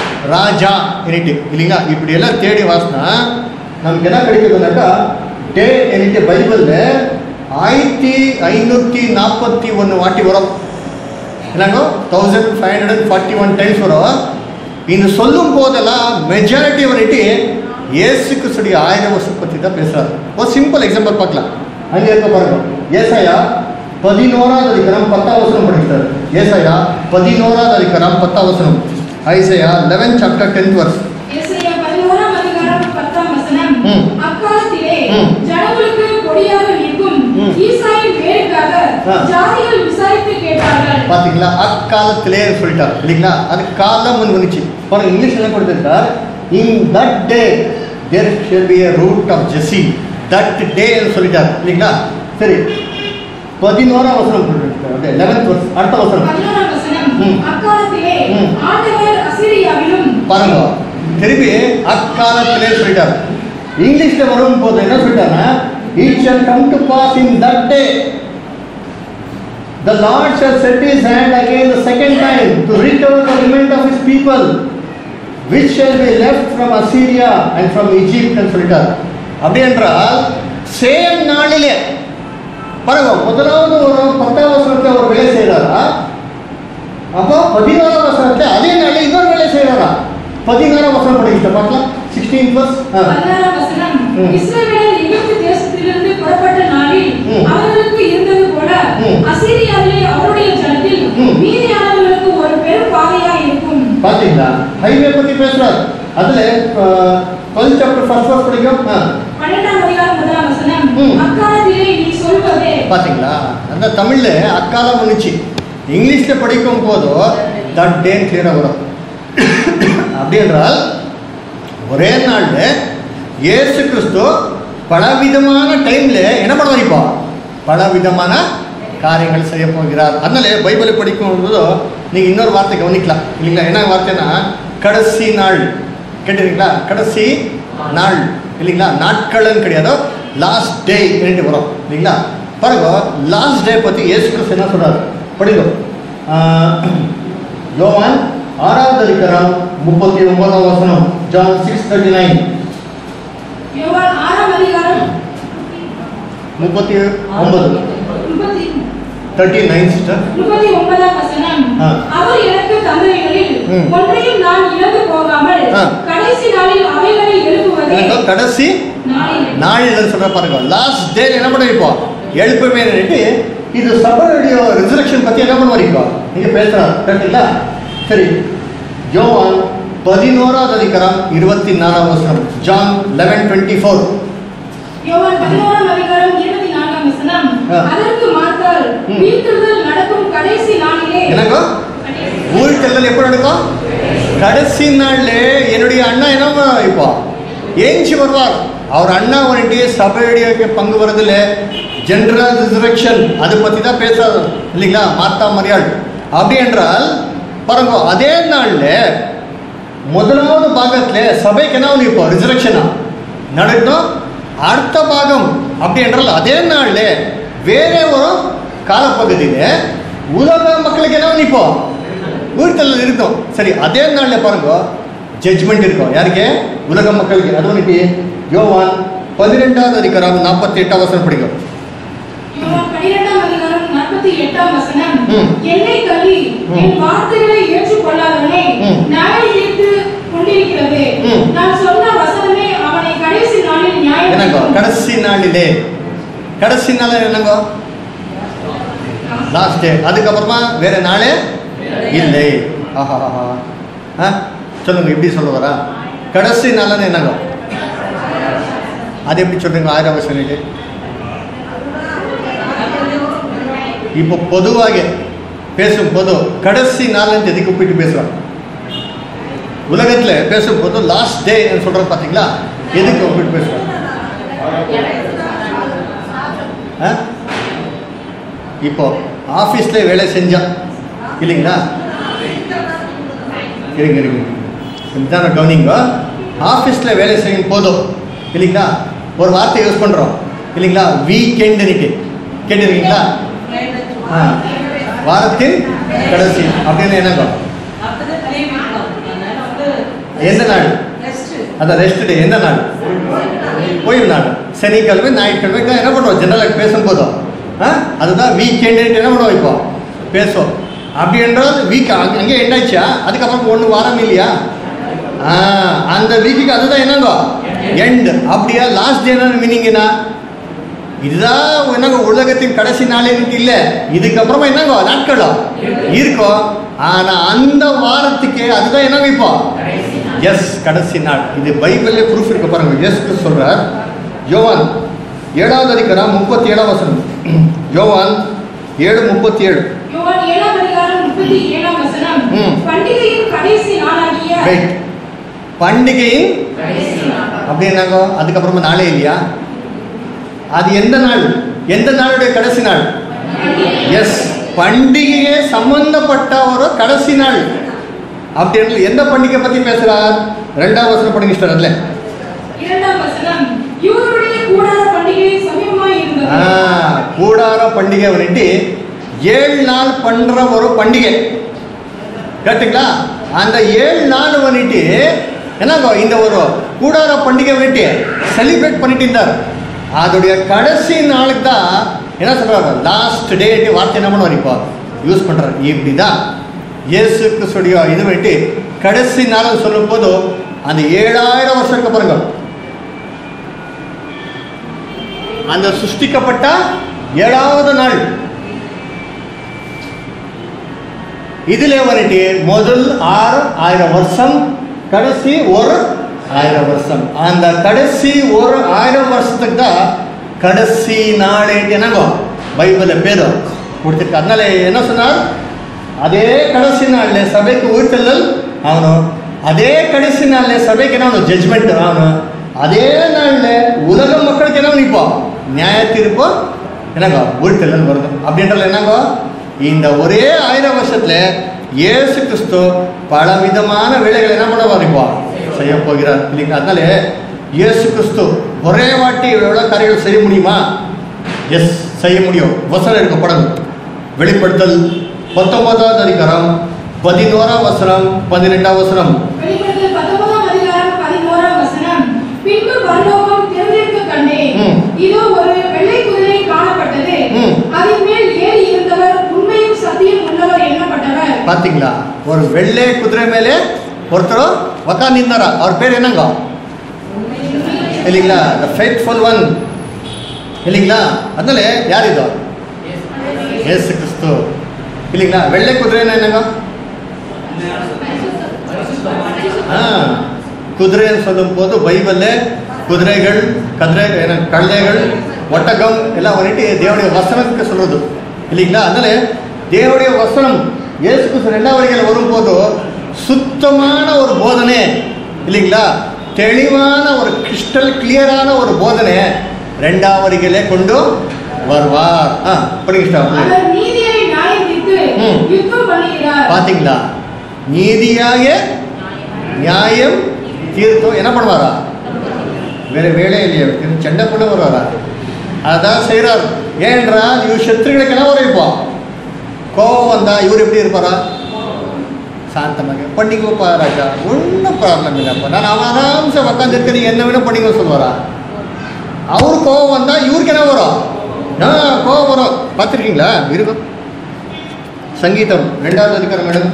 Speaker 1: ராஜா ஏன்ட்டு இல்லைங்களா இப்படி எல்லாம் தேடி வாசினா நமக்கு என்ன கிடைக்குதுனாக்கா டே ஏன்ட்டு பைபிளில் ஆயிரத்தி ஐநூற்றி நாற்பத்தி ஒன்று வாட்டி வரும் என்னங்க thousand five hundred and forty one times வரும் இது சொல்லும் போதெல்லாம் மெஜாரிட்டி வந்துட்டு இயேசு கிறிஸ்துடைய ஆயிரம் வருஷம் பற்றி தான் பேசுறாரு ஒரு சிம்பிள் எக்ஸாம்பிள் பார்க்கலாம் அங்கே இருக்க பாருங்க ஏசாயா பதினோராவது அதிகாரம் பத்தாம் வசனம் படிக்கிறார் ஏசாயா பதினோராவது அதிகாரம் பத்தாம் வசனம் Isaiah eleven chapter tenth verse
Speaker 2: எஸ்ஐயா பதினோராம் அதிகாரம் பத்தாம் வசனம்
Speaker 1: ம்.
Speaker 2: அக்காலத்திலே
Speaker 1: ம்.
Speaker 2: ஜனங்களுக்கு கொடியாக நிற்கும்
Speaker 1: ம்.
Speaker 2: ஈசாயின் பேருக்காக
Speaker 1: ஆ.
Speaker 2: ஜாதிகள் விசாரித்து கேட்டார்கள்
Speaker 1: பார்த்தீங்களா அக்காலத்திலே சொல்லிட்டார் இல்லைங்களா அது காலம் ஒன்று வந்துச்சு பாருங்க இங்கிலீஷ் என்ன கொடுத்துருக்கார் in that day there shall be a root of Jesse that day சொல்லிட்டார் இல்லைங்களா சரி பதினோராம் வசனம் போட்டுருக்காரு அப்படியே லெவன்த் வருஷம் அடுத்த வசனம்
Speaker 2: பதினோராம் வசனம்
Speaker 1: ம்.
Speaker 2: அக்காலத்திலே
Speaker 1: ம்.
Speaker 2: ஆண்டவர் அசிரியாவிலும்
Speaker 1: பாருங்க திருப்பி அக்காலத்திலே சொல்லிட்டார் இங்கிலீஷ்ல வரும் போது என்ன சொல்லிட்டாருன்னா it shall come to pass in that day The Lord shall set his hand again the second time to recover the remnant of his people. which shall be left from Assyria and from Egypt ன்னு சொல்லிட்டார் அப்படி என்றால் same நாளிலே பாருங்க முதலாவது ஒரு பத்தாம் வசனத்தை ஒரு வேலை செய்கிறாரா அப்போ பதினாறாம் வசனத்தை அதே நாளில் இன்னொரு வேலை செய்கிறாரா பதினாறாம் வசனம் படிக்கிட்ட பார்க்கலாம் சிக்ஸ்டீன் ப்ளஸ்
Speaker 2: பதினாறாம் வசனம்
Speaker 1: ம்.
Speaker 2: இஸ்ரவேலர் எகிப்து தேசத்திலிருந்து புறப்பட்ட நாளில்
Speaker 1: ம்.
Speaker 2: அவர்களுக்கு இருந்தது போல
Speaker 1: ம்.
Speaker 2: அசீரியாவிலே அவருடைய ஜனத்தில்
Speaker 1: ம்.
Speaker 2: மீதியானவர்களுக்கு ஒரு பெரும் பாதையா இருக்கும்
Speaker 1: பார்த்தீங்களா ஹைவே பற்றி பேசுகிறார் அதில் டுவெல் சாப்டர் ஃபர்ஸ்ட் ஃபர்ஸ்ட் படிக்கும் ஆ
Speaker 2: பன்னெண்டாம் அதிகாரம் முதலாம் வசனம்
Speaker 1: ம்.
Speaker 2: அக்காலத்திலே நீ சொல்வதே
Speaker 1: பார்த்தீங்களா அந்த தமிழில் அக்கால முன்னிச்சு இங்கிலீஷில் படிக்கும் போதோ தட் டே கிளியராக வரும் அப்படி என்றால் ஒரே நாளில் இயேசு கிறிஸ்து பலவிதமான டைமில் என்ன பண்ண வைப்பா பலவிதமான காரியங்கள் செய்ய போகிறார் அதனால பைபிளை படிக்கும் போதோ நீங்கள் இன்னொரு வார்த்தை கவனிக்கலாம் இல்லைங்களா என்ன வார்த்தைன்னா கடைசி நாள் கேட்டுறீங்களா கடைசி நாள் இல்லைங்களா நாட்கள்னு கிடையாது லாஸ்ட் டே வரும் இல்லைங்களா பாருங்க லாஸ்ட் டே பற்றி இயேசு கிறிஸ்து என்ன சொல்றாரு படிங்க ஆஹ், யோவான் ஆறாவது அதிகாரம் முப்பத்தி ஒன்பதாம் வசனம் ஜான் சிக்ஸ் தேர்ட்டி நைன்
Speaker 2: யோவான் ஆறாம் அதிகாரம்
Speaker 1: முப்பத்தி ஒன்பது
Speaker 2: முப்பத்தி
Speaker 1: தேர்ட்டி நைன் சிஸ்டர்
Speaker 2: முப்பத்தி ஒன்பதாம் வசனம்
Speaker 1: ஆ.
Speaker 2: அவர் எனக்கு தந்தவைகளில்
Speaker 1: ம்.
Speaker 2: ஒன்றையும் நான் இழந்து போகாமல்
Speaker 1: ஆ.
Speaker 2: கடைசி நாளில் அவைகளை எழுப்புவதே
Speaker 1: எனக்கு கடைசி
Speaker 2: நாளில்
Speaker 1: நாளில் சொல்ற பாருங்க லாஸ்ட் டே என்ன பண்ண இப்போ எழுப்புமே இது சபருடைய ரிசரக்ஷன் பத்தி என்ன பண்ணுவார் இப்போ நீங்க பேசுறாரு கரெக்டுங்களா சரி யோவான் பதினோராவது அதிகாரம் இருபத்தி நாலாம் வசனம் ஜான் லெவன் டுவெண்ட்டி ஃபோர்
Speaker 2: யோவான் பதினோராம் அதிகாரம் இருபத்தி நான்காம் வசனம்
Speaker 1: ஆ.
Speaker 2: அதற்கு மாற்றால்
Speaker 1: ம்.
Speaker 2: உயிர்த்தெழுதல் நடக்கும் கடைசி நாளிலே
Speaker 1: எனக்கு ஊர் செல்லல் எப்போ நடக்கும் கடைசி நாள்ல என்னுடைய அண்ணா என்ன இப்போ ஏஞ்சி வருவார் அவர் அண்ணா வந்துட்டு சபையுடைய பங்கு வரதுல ஜென்ரல் ரிசரக்ஷன் அதை பற்றி தான் பேசுறாரு இல்லைங்களா மாத்தா மரியாள் அப்படி என்றால் பாருங்க அதே நாள்ல முதலாவது பாகத்துல சபைக்கு என்ன ஒன்று இப்போ ரிசரக்ஷனா நடக்கணும் அடுத்த பாகம் அப்படி என்றால் அதே நாள்ல வேற ஒரு காலப்பகுதியில உலக மக்களுக்கு என்ன ஒன்று இப்போ உயிர்த்தல் இருக்கும் சரி அதே நாள்ல பாருங்க ஜட்ஜ்மெண்ட் இருக்கும் யாருக்கு உலக மக்களுக்கு அது வந்துட்டு யோவான் பதிரெண்டாவது அதிகாரம் நாற்பத்தி எட்டாம் வசனம் படிக்கும்
Speaker 2: யோவான் பன்னிரெண்டாம் அதிகாரம் நாற்பத்தி எட்டாம் வசனம்
Speaker 1: ம்.
Speaker 2: என்னை தள்ளி
Speaker 1: ம்.
Speaker 2: என் வார்த்தைகளை ஏற்றுக்கொள்ளாதவனை
Speaker 1: ம்.
Speaker 2: நியாயம் தீர்த்து கொண்டிருக்கிறது
Speaker 1: ம்.
Speaker 2: நான் சொன்ன வசனமே அவனை கடைசி நாளில் நியாயம்
Speaker 1: என்னங்கோ
Speaker 2: தீர்க்கும்.
Speaker 1: கடைசி நாளிலே கடைசி நாள் என்னங்கோ லாஸ்ட் டே அதுக்கப்புறமா வேற நாளே இல்லை ஆஹா ஆஹா ஆ சொல்லுங்க எப்படி சொல்ல வரா கடைசி நாள்னு என்னங்கோ அது எப்படி சொல்றீங்க ஆயிரம் வருஷம் சொல்லிட்டு இப்போ பொதுவாக பேசும் போது கடைசி நாள் எதுக்கு கூப்பிட்டு பேசுகிறோம் உலகத்தில் பேசும்போது லாஸ்ட் டே சொல்கிறோம் பார்த்தீங்களா எதுக்கு கூப்பிட்டு பேசுகிறோம் ஆ? இப்போ ஆஃபீஸில் வேலை செஞ்சா இல்லைங்களா இருங்க இருங்க இதுதான் கவனிங்க ஆஃபீஸில் வேலை செய்யும் போதும் இல்லைங்களா ஒரு வார்த்தை யூஸ் பண்ணுறோம் இல்லைங்களா வீக்கெண்ட் இன்னைக்கு கேட்டிருக்கீங்களா ஆ வாரத்தின் கடைசி அப்படின்னு என்னங்க
Speaker 3: அப்பதான் leave இருக்கும். அதனால வந்து
Speaker 1: எந்த நாள்
Speaker 3: rest.
Speaker 1: அதான் ரெஸ்ட் டே எந்த நாள் ஓய்வு நாள் சனிக்கிழமை ஞாயிற்றுக்கிழமை இதான் என்ன பண்ணுவோம் ஜெனரலாக பேசும்போதும் ஆ அதுதான் வீக்கெண்டு என்ன பண்ணுவோம் இப்போ பேசுவோம் அப்படி என்றால் வீக் அங்கே என்னாச்சா அதுக்கப்புறம் ஒன்று வாரம் இல்லையா ஆ அந்த வீக்குக்கு அதுதான் என்னங்கோ எண்ட் அப்படியா லாஸ்ட் டே என்ன மீனிங் என்ன இதுதான் என்னங்க உலகத்தின் கடைசி நாளின்ட்டு இல்லை இதுக்கப்புறமா என்னங்கோ நாட்களோ இருக்கும் ஆனா அந்த வாரத்துக்கு அதுதான் என்னங்க இப்போ எஸ் கடைசி நாள் இது பைபிள்ல ப்ரூஃப் இருக்கு பாருங்க எஸ் சொல்றார் யோவான் ஏழாவது அதிகாரம் முப்பத்தி ஏழாம் வசனம் யோவான் ஏழு முப்பத்தி ஏழு
Speaker 2: யோவான் ஏழாம் அதிகாரம் முப்பத்தி ஏழாம் வசனம்
Speaker 1: ம்.
Speaker 2: பண்டிகையின் கடைசி நாளாகிய
Speaker 1: வெயிட் பண்டிகையின்
Speaker 2: கடைசி நாள்
Speaker 1: அப்படி என்னங்க அதுக்கப்புறமா நாளே இல்லையா அது எந்த நாள் எந்த நாளுடைய கடைசி நாள் எஸ் பண்டிகையே சம்பந்தப்பட்ட ஒரு கடைசி நாள் அப்படின்னு எந்த பண்டிகை பத்தி பேசுறார் ரெண்டாம் வசனம் படிங்க sister அதுல
Speaker 2: இரண்டாம் வசனம் யூதருடைய கூடார பண்டிகை சமீபமாய்
Speaker 1: ஆ,
Speaker 2: இருந்தது
Speaker 1: கூடார பண்டிகை வந்துட்டு ஏழு நாள் பண்ற ஒரு பண்டிகை கேட்டுங்களா அந்த ஏழு நாள் வந்துட்டு என்னங்கோ இந்த ஒரு கூடார பண்டிகை வந்துட்டு செலிப்ரேட் பண்ணிட்டு இருந்தார் அதோடைய கடைசி நாளுக்கு தான் என்ன சொல்றாரு லாஸ்ட் டே வார்த்தை என்ன பண்ணுவார் இப்போ யூஸ் பண்றாரு இப்படி தான் இயேசு கிறிஸ்துடைய இது வந்துட்டு கடைசி நாள் சொல்லும் போது அந்த ஏழாயிரம் வருஷத்துக்கு பாருங்க அந்த சிருஷ்டிக்கப்பட்ட ஏழாவது நாள் இதுல வந்துட்டு முதல் ஆறு ஆயிரம் வருஷம் கடைசி ஒரு ஆயிரம் வருஷம் அந்த கடைசி ஒரு ஆயிரம் வருஷத்துக்கு தான் கடைசி நாள் என்னங்கோ பைபிள்ல பேரு கொடுத்துருக்கு அதனால என்ன சொன்னார் அதே கடைசி நாள்ல சபைக்கு உயிர்த்தெல்லல் அவனு அதே கடைசி நாள்ல சபைக்கு என்ன ஜட்ஜ்மெண்ட் அவனு அதே நாள்ல உலக மக்களுக்கு என்ன இப்போ நியாய தீர்ப்பு என்னங்க உயிர்த்தெல்லல் வருது அப்படின்றது என்னங்கோ இந்த ஒரே ஆயிரம் வருஷத்துல இயேசு கிறிஸ்து பல விதமான வேலைகள் என்ன பண்ணுவார் இப்போ செய்ய போகிறார் இல்லைங்களா அதனால இயேசு கிறிஸ்து ஒரே வாட்டி எவ்வளோ காரியங்கள் செய்ய முடியுமா எஸ் செய்ய முடியும் வசனம் இருக்க படம் வெளிப்படுத்தல் பத்தொன்பதாவது அதிகாரம் பதினோராம் வசனம் பன்னிரெண்டாம் வசனம்
Speaker 2: வெளிப்படுத்தல் பத்தொன்பதாம் அதிகாரம் பதினோராம் வசனம் பின்பு பரலோகம் திறந்திருக்க கண்டேன்
Speaker 1: ம்.
Speaker 2: இதோ ஒரு வெள்ளை குதிரை காணப்பட்டது
Speaker 1: ம்.
Speaker 2: அதன் மேல் ஏறி இருந்தவர் உண்மையும் சத்தியம் உள்ளவர் எண்ணப்பட்டவர்
Speaker 1: பார்த்தீங்களா ஒரு வெள்ளை குதிரை ಮೇಲೆ ஒருத்தர் உக்காந்துருந்தாರ ಅವ್ರ பேர் என்னங்க இல்லைங்களா த ಫೇತ್ಫುಲ್ ಒನ್ இல்லைங்களா அதனால யார் இது ஏசு கிறிஸ்து இல்லைங்களா வெள்ளை குதிரைன்னா என்னங்க ஆ குதிரைன்னு சொல்லும்போது பைபிள்ல குதிரைகள் கதிரை என்ன கழுதைகள் ஒட்டகம் எல்லாம் வந்துட்டு தேவனுடைய வசனத்துக்கு சொல்றது இல்லைங்களா அதனால தேவனுடைய வசனம் இயேசு கிறிஸ்து ரெண்டாம் வரிகள் வரும்போது சுத்தமான ஒரு போதனை இல்லைங்களா தெளிவான ஒரு கிறிஸ்டல் கிளியரான ஒரு போதனை ரெண்டாம் வரிகளே கொண்டு வருவார் ஆ படிங்க ஸ்டாப்
Speaker 2: அவர் நீதியை நியாயம் தீர்த்து
Speaker 1: ம்.
Speaker 2: யுத்தம் பண்ணுகிறார்
Speaker 1: பாத்தீங்களா நீதியாக நியாயம் தீர்த்தம் என்ன பண்ணுவாரா வேற வேலை இல்லையா திரு சண்டை பண்ண வருவாரா அதான் செய்கிறார் ஏனென்றால் இவர் சத்துருகளுக்கு என்ன வரைப்போம் கோபம் வந்தா இவர் எப்படி இருப்பாரா சாந்தமாக பண்ணிக்கோப்பா ராஜா ஒன்றும் ப்ராப்ளம் இல்லைப்பா நான் அவன் ஆராம்சம் உக்காந்துருக்கு நீ என்ன வேணும் பண்ணிக்கோ சொல்லுவாரா அவர் கோபம் வந்தா இவருக்கு என்ன வரும் ஆ கோபம் வரும் பார்த்துருக்கீங்களா இருக்கும் சங்கீதம் ரெண்டாவது அதிகாரம் மேடம்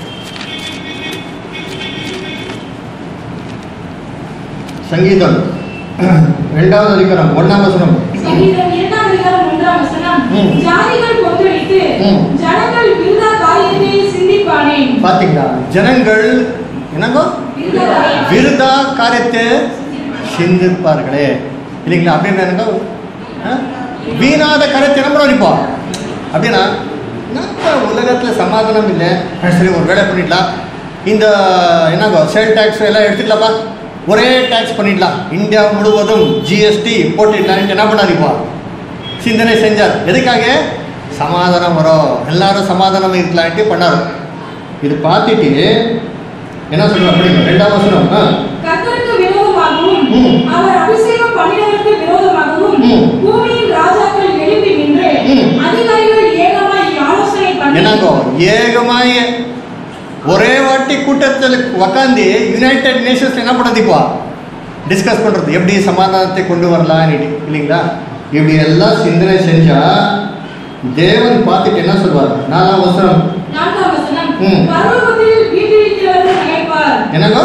Speaker 1: சங்கீதம் ரெண்டாவது அதிகாரம் ஒன்றாம் வசனம்
Speaker 2: சங்கீதம் இரண்டாம் அதிகாரம் ஒன்றாம் வசனம்
Speaker 1: ம்.
Speaker 2: ஜாதிகள் கொந்தளித்து
Speaker 1: ம்.
Speaker 2: ஜனங்கள் விருதா காரியத்தை சிந்திப்பானேன்
Speaker 1: பார்த்தீங்களா ஜனங்கள் என்னங்கோ
Speaker 2: விருதா காரியம்.
Speaker 1: விருதா காரியத்தை சிந்திப்பார்களே இல்லைங்களா அப்படின்னு என்னங்க ஆ? வீணாத காரியத்தை என்ன பண்ண இப்போ அப்படின்னா நம்ம உலகத்தில் சமாதானம் இல்லை ஆ, சரி ஒரு வேலை பண்ணிடலாம் இந்த என்னங்கோ சேல் டேக்ஸ் எல்லாம் எடுத்துக்கலாம்ப்பா ஒரே டேக்ஸ் பண்ணிடலாம் இந்தியா முழுவதும் ஜிஎஸ்டி போட்டுடலாம் என்ன பண்ணார் இப்போ சிந்தனை செஞ்சார் எதுக்காக சமாதானம் வரும் எல்லாரும் சமாதானம் இருக்கலான்ட்டு பண்ணார் இது பார்த்துட்டு என்ன சொல்ற அப்படிங்க ரெண்டாம் வசனம் ஆ
Speaker 2: கர்த்தருக்கு விரோதமாகவும்
Speaker 1: ம்.
Speaker 2: அவர் அபிஷேகம் பண்ணினவருக்கு விரோதமாகவும்
Speaker 1: ம்.
Speaker 2: பூமியின் ராஜாக்கள் எழுப்பி நின்று
Speaker 1: ம்.
Speaker 2: அதிகாரிகள் ஏகமாய் ஆலோசனை பண்ணி
Speaker 1: என்னங்கோ ஏகமாய ஒரே வாட்டி கூட்டத்தில் உக்காந்து யுனைடெட் நேஷன்ஸ் என்ன பண்ணது இப்போ டிஸ்கஸ் பண்ணுறது எப்படி சமாதானத்தை கொண்டு வரலாம் இல்லைங்களா இப்படி எல்லாம் சிந்தனை செஞ்சா தேவன் பார்த்துட்டு என்ன சொல்வார் நாலாம் வசனம்
Speaker 2: நான்காம் வசனம்
Speaker 1: ம்.
Speaker 2: பரலோகத்தில் வீட்டிருக்கிறவர்கள் நினைப்பார்
Speaker 1: என்னங்கோ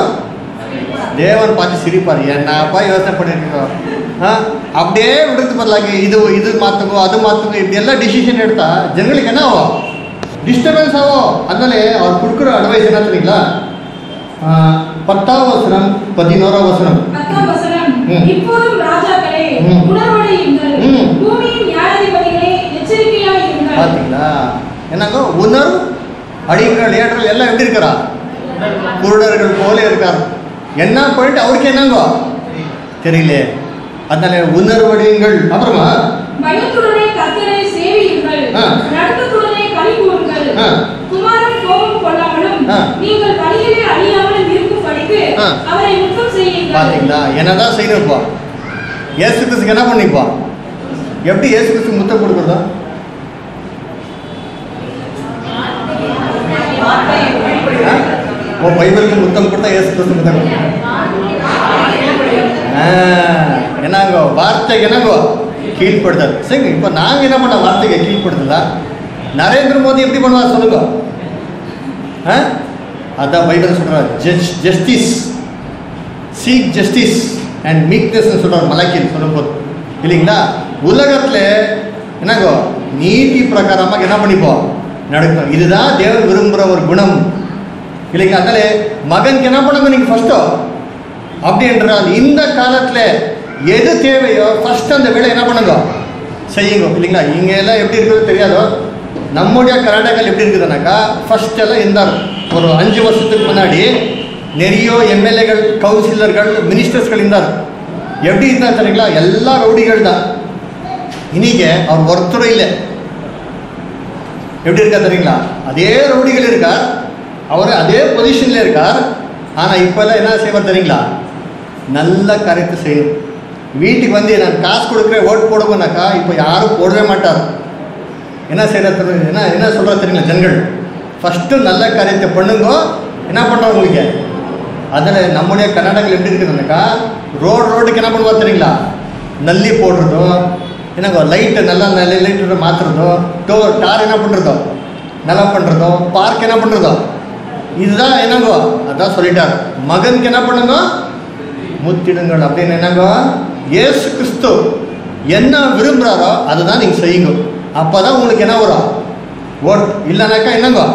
Speaker 1: தேவன் பார்த்து சிரிப்பார் என்னப்பா யோசனை பண்ணிருக்கோம் ஆ அப்படியே விடுறது பதிலாக இது இது மாற்றுங்கோ அது மாற்றுங்க இப்படி எல்லாம் டிசிஷன் எடுத்தா ஜனங்களுக்கு என்ன ஆகும் டிஸ்டர்பன்ஸ் ஆகும் அதனால அவர் கொடுக்குற அட்வைஸ் என்ன தெரியுங்களா ஆ, பத்தாம் வசனம் பதினோராம் வசனம்
Speaker 2: பத்தாம் வசனம்
Speaker 1: ம்.
Speaker 2: இப்போதும் ராஜாக்களே
Speaker 1: ம்.
Speaker 2: உணர்வடையுங்கள்
Speaker 1: ம்.
Speaker 2: பூமியின் நியாயாதிபதிகளே எச்சரிக்கையாய் இருங்கள்
Speaker 1: பார்த்தீங்களா என்னங்கோ உணர் அடிகள் ஏற்றல் எல்லாம் எப்படி இருக்கிறா குருடர்கள் போல இருக்கார் என்ன போயிட்டு அவருக்கு என்னங்கோ தெரியல அதனால உணர்வடையுங்கள் அப்புறமா
Speaker 2: பயத்துடனே கர்த்தரை சேவியுங்கள்
Speaker 1: ஆ.
Speaker 2: நடுக்கத்துடனே களி கூறுங்கள்
Speaker 1: ஆ.
Speaker 2: குமாரன் கோபம் கொள்ளாமலும்
Speaker 1: ஆ.
Speaker 2: நீங்கள் வழியிலே அழியாமலும் இருக்கும் படிக்கு
Speaker 1: ஆ.
Speaker 2: அவரை முத்தம் செய்யுங்கள்
Speaker 1: பார்த்தீங்களா என்னதான் செய்யணும்ப்பா இயேசு கிறிஸ்துக்கு என்ன பண்ணிப்பா எப்படி இயேசு கிறிஸ்து முத்தம் கொடுக்குறதா
Speaker 3: வார்த்தை எப்படி
Speaker 1: ஆ? ஓ பைபிளுக்கு முத்தம் கொடுத்தா ஏசு கிறிஸ்து முத்தம் கொடுத்தா. ஆ, என்னங்கோ வார்த்தைக்கு என்னங்கோ கீழ்ப்படுதல் சரிங்க இப்போ நாங்கள் என்ன பண்ண வார்த்தைக்கு கீழ்ப்படுதலா நரேந்திர மோடி எப்படி பண்ணுவார் சொல்லுங்க ஆ? அதான் பைபிள் சொல்றாரு judge justice seek justice and meekness சொல்றாரு மலக்கில் சொல்லும்போது இல்லைங்களா உலகத்துல என்னங்கோ நீதி பிரகாரமாக என்ன பண்ணிப்போம் நடக்கணும் இதுதான் தேவன் விரும்புகிற ஒரு குணம் இல்லைங்களா அதனால மகனுக்கு என்ன பண்ணுங்க நீங்க ஃபர்ஸ்ட்டோ அப்படி என்றால் இந்த காலத்துல எது தேவையோ ஃபர்ஸ்ட் அந்த வேலை என்ன பண்ணுங்க செய்யுங்க இல்லைங்களா இங்க எல்லாம் எப்படி இருக்குது தெரியாதோ நம்முடைய கர்நாடகாவில் எப்படி இருக்குதுனாக்கா ஃபர்ஸ்ட் எல்லாம் இருந்தார் ஒரு அஞ்சு வருஷத்துக்கு முன்னாடி நிறைய எம்எல்ஏகள் கவுன்சிலர்கள் மினிஸ்டர்ஸ்கள் இருந்தார் எப்படி இருந்தார் தெரியுங்களா எல்லா ரவுடிகள் தான் இன்னைக்கு அவர் ஒருத்தரும் இல்லை எப்படி இருக்கா தெரியுங்களா அதே ரவுடிகள் இருக்கார் அவர் அதே பொசிஷன்ல இருக்கார் ஆனா இப்பெல்லாம் என்ன செய்வார் தெரியுங்களா நல்ல கருத்து செய்யணும் வீட்டுக்கு வந்து நான் காசு கொடுக்குறேன் ஓட்டு போடுவோம்னாக்கா இப்போ யாரும் போடவே மாட்டார் என்ன செய்யறது என்ன என்ன சொல்ற தெரியுங்களா ஜனங்கள் ஃபஸ்ட்டு நல்ல காரியத்தை பண்ணுங்க என்ன பண்ணுறோம் உங்களுக்கு அதில் நம்முடைய கர்நாடகாவில் எப்படி இருக்குதுனாக்கா ரோடு ரோடுக்கு என்ன பண்ணுவா தெரியுங்களா நல்லி போடுறதோ என்னங்க லைட்டு நல்லா நல்ல லைட்டு மாற்றுறதோ டோ டார் என்ன பண்ணுறதோ நல்லா பண்ணுறதோ பார்க் என்ன பண்ணுறதோ இதுதான் என்னங்கோ அதான் சொல்லிட்டார் மகனுக்கு என்ன பண்ணுங்க முத்திடுங்கள் அப்படின்னு என்னங்க இயேசு கிறிஸ்து என்ன விரும்புகிறாரோ அதுதான் நீங்கள் செய்யுங்க அப்போ தான் உங்களுக்கு என்ன வரும் ஓட் இல்லைனாக்கா என்னங்க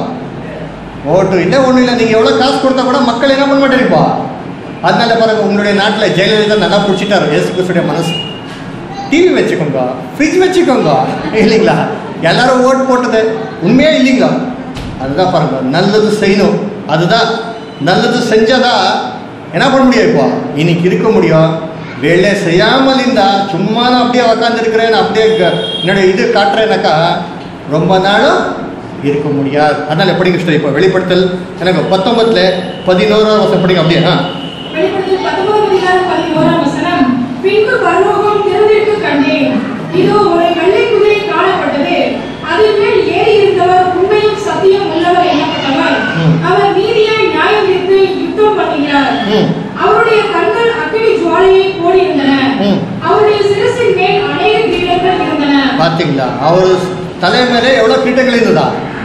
Speaker 1: ஓட்டு இல்லை ஒன்றும் இல்லை நீங்கள் எவ்வளோ காசு கொடுத்தா கூட மக்கள் என்ன பண்ண மாட்டேங்கப்பா அதனால பாருங்க உங்களுடைய நாட்டில் ஜெயலலிதா நல்லா பிடிச்சிட்டாரு இயேசு கிறிஸ்துடைய மனசு டிவி வச்சுக்கோங்க ஃப்ரிட்ஜ் வச்சுக்கோங்க இல்லைங்களா எல்லாரும் ஓட்டு போட்டது உண்மையே இல்லைங்களா அதுதான் பாருங்க நல்லது செய்யணும் அதுதான் நல்லது செஞ்சாதான் என்ன பண்ண முடியும் இப்போ இன்னைக்கு இருக்க முடியும் வேலை செய்யாமல் இருந்தா சும்மா நான் அப்படியே உக்காந்துருக்கிறேன் அப்படியே க- என்னுடைய இது காட்டுறேனாக்கா ரொம்ப நாளும் இருக்க முடியாது அதனால எப்படிங்க sister இப்போ வெளிப்படுத்தல் எனக்கு பத்தொன்பதுல பதினோராம் வருஷம் படிங்க அப்படியே ஆ
Speaker 2: வெளிப்படுத்தல் பத்தொன்பதாம் அதிகாரம் பதினோராம் வசனம் பின்பு பரலோகம் திறந்திருக்க கண்டேன் இதோ ஒரு வெள்ளை குதிரை காணப்பட்டது அதில் மேல் ஏறி இருந்தவர் உண்மையும் சத்தியம் உள்ளவர் எனப்பட்டவர்
Speaker 1: ம்.
Speaker 2: அவர் நீதியாய் நியாயம் தீர்த்து யுத்தம் பண்ணுகிறார்
Speaker 1: ம்
Speaker 2: அவருடைய கண்கள் அக்கினி ஜுவாலையை போடியிருந்தன
Speaker 1: ம்.
Speaker 2: அவருடைய சிரசின் மேல் அநேக கிரீடங்கள் இருந்தன
Speaker 1: பார்த்தீங்களா அவர் தலை மேலே எவ்வளோ கிரீட்டங்கள் இருந்ததா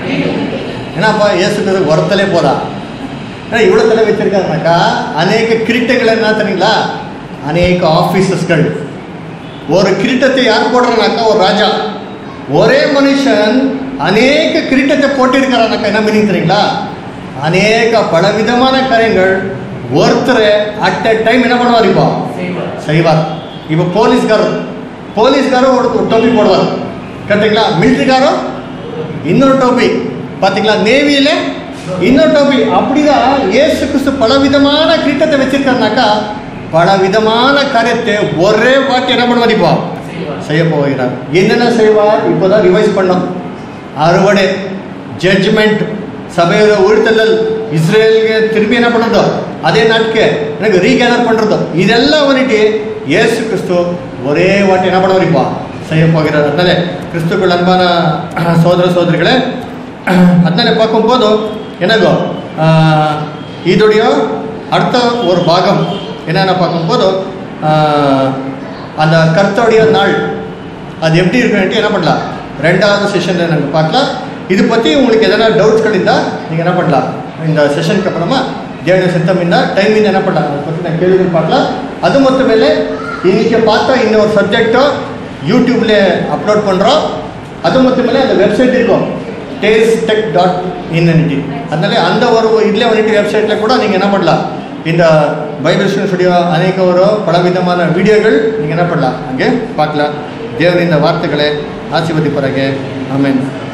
Speaker 1: என்னப்பா இயேசுக்கு ஒருத்தலே போதா ஏன்னா இவ்வளோ தலை வச்சிருக்காருனாக்கா அநேக கிரீட்டங்கள் என்ன தெரியுங்களா அநேக ஆஃபீஸஸ்கள் ஒரு கிரீட்டத்தை யார் போடுறானாக்கா ஒரு ராஜா ஒரே மனுஷன் அநேக கிரீட்டத்தை போட்டிருக்கிறானாக்கா என்ன மீனிங் தெரியுங்களா அநேக பலவிதமான காரியங்கள் ஒருத்தர் அட் அ டைம் என்ன பண்ணுவார் இப்போ செய்வார் இப்போ போலீஸ்காரர் போலீஸ்காரர் ஒரு ஒரு டோப்பி போடுவார் கரெக்டுங்களா மிலிட்ரிக்காரர் இன்னொரு டோப்பி பார்த்தீங்களா நேவியில் இன்னொரு டோப்பி அப்படிதான் இயேசு கிறிஸ்து பலவிதமான கிரீட்டத்தை வச்சிருக்காருனாக்கா பலவிதமான காரியத்தை ஒரே வாட்டி என்ன பண்ணுவார் இப்போ செய்ய போகிறார் என்னென்ன செய்வார் இப்போதான் ரிவைஸ் பண்ணோம் அறுவடை ஜட்ஜ்மெண்ட் சபையோட உயிர்த்தல் இஸ்ரேலுக்கு திரும்பி என்ன பண்ணுறதோ அதே நாட்டுக்கு எனக்கு ரீகேதர் பண்ணுறதோ இதெல்லாம் வந்துட்டு இயேசு கிறிஸ்து ஒரே வாட்டி என்ன பண்ண இப்போ செய்ய போகிறார் அதனால கிறிஸ்துக்கள் அன்பான சோதர சோதரிகளே அதனால பார்க்கும்போது என்னங்கோ ஆஹ், இதோடைய அடுத்த ஒரு பாகம் என்னென்ன பார்க்கும்போது ஆஹ், அந்த கர்த்தருடைய நாள் அது எப்படி இருக்குன்ட்டு என்ன பண்ணலாம் ரெண்டாவது செஷனில் நாங்கள் பார்க்கலாம் இது பற்றி உங்களுக்கு எதனா டவுட்ஸ்கள் இருந்தால் நீங்கள் என்ன பண்ணலாம் இந்த செஷனுக்கு அப்புறமா தேவன சித்தம் இருந்தால் டைம் என்ன பண்ணலாம் அதை பற்றி நான் கேள்விகள் பார்க்கலாம் அது மொத்த மேலே இன்னைக்கு பார்த்தா இன்னொரு சப்ஜெக்டோ யூடியூப்ல அப்லோட் பண்ணுறோம் அது மொத்த மேலே அந்த வெப்சைட் இருக்கும் டேஸ் டெக் டாட் இன்னிட்டி அதனால அந்த ஒரு இதில் வந்துட்டு வெப்சைட்டில் கூட நீங்கள் என்ன பண்ணலாம் இந்த பைபிள் ஸ்டுடியோ அநேக ஒரு பலவிதமான வீடியோகள் நீங்கள் என்ன பண்ணலாம் அங்கே பார்க்கலாம் தேவன் இந்த வார்த்தைகளை ஆசீர்வதிப்பாருங்க ஆமென்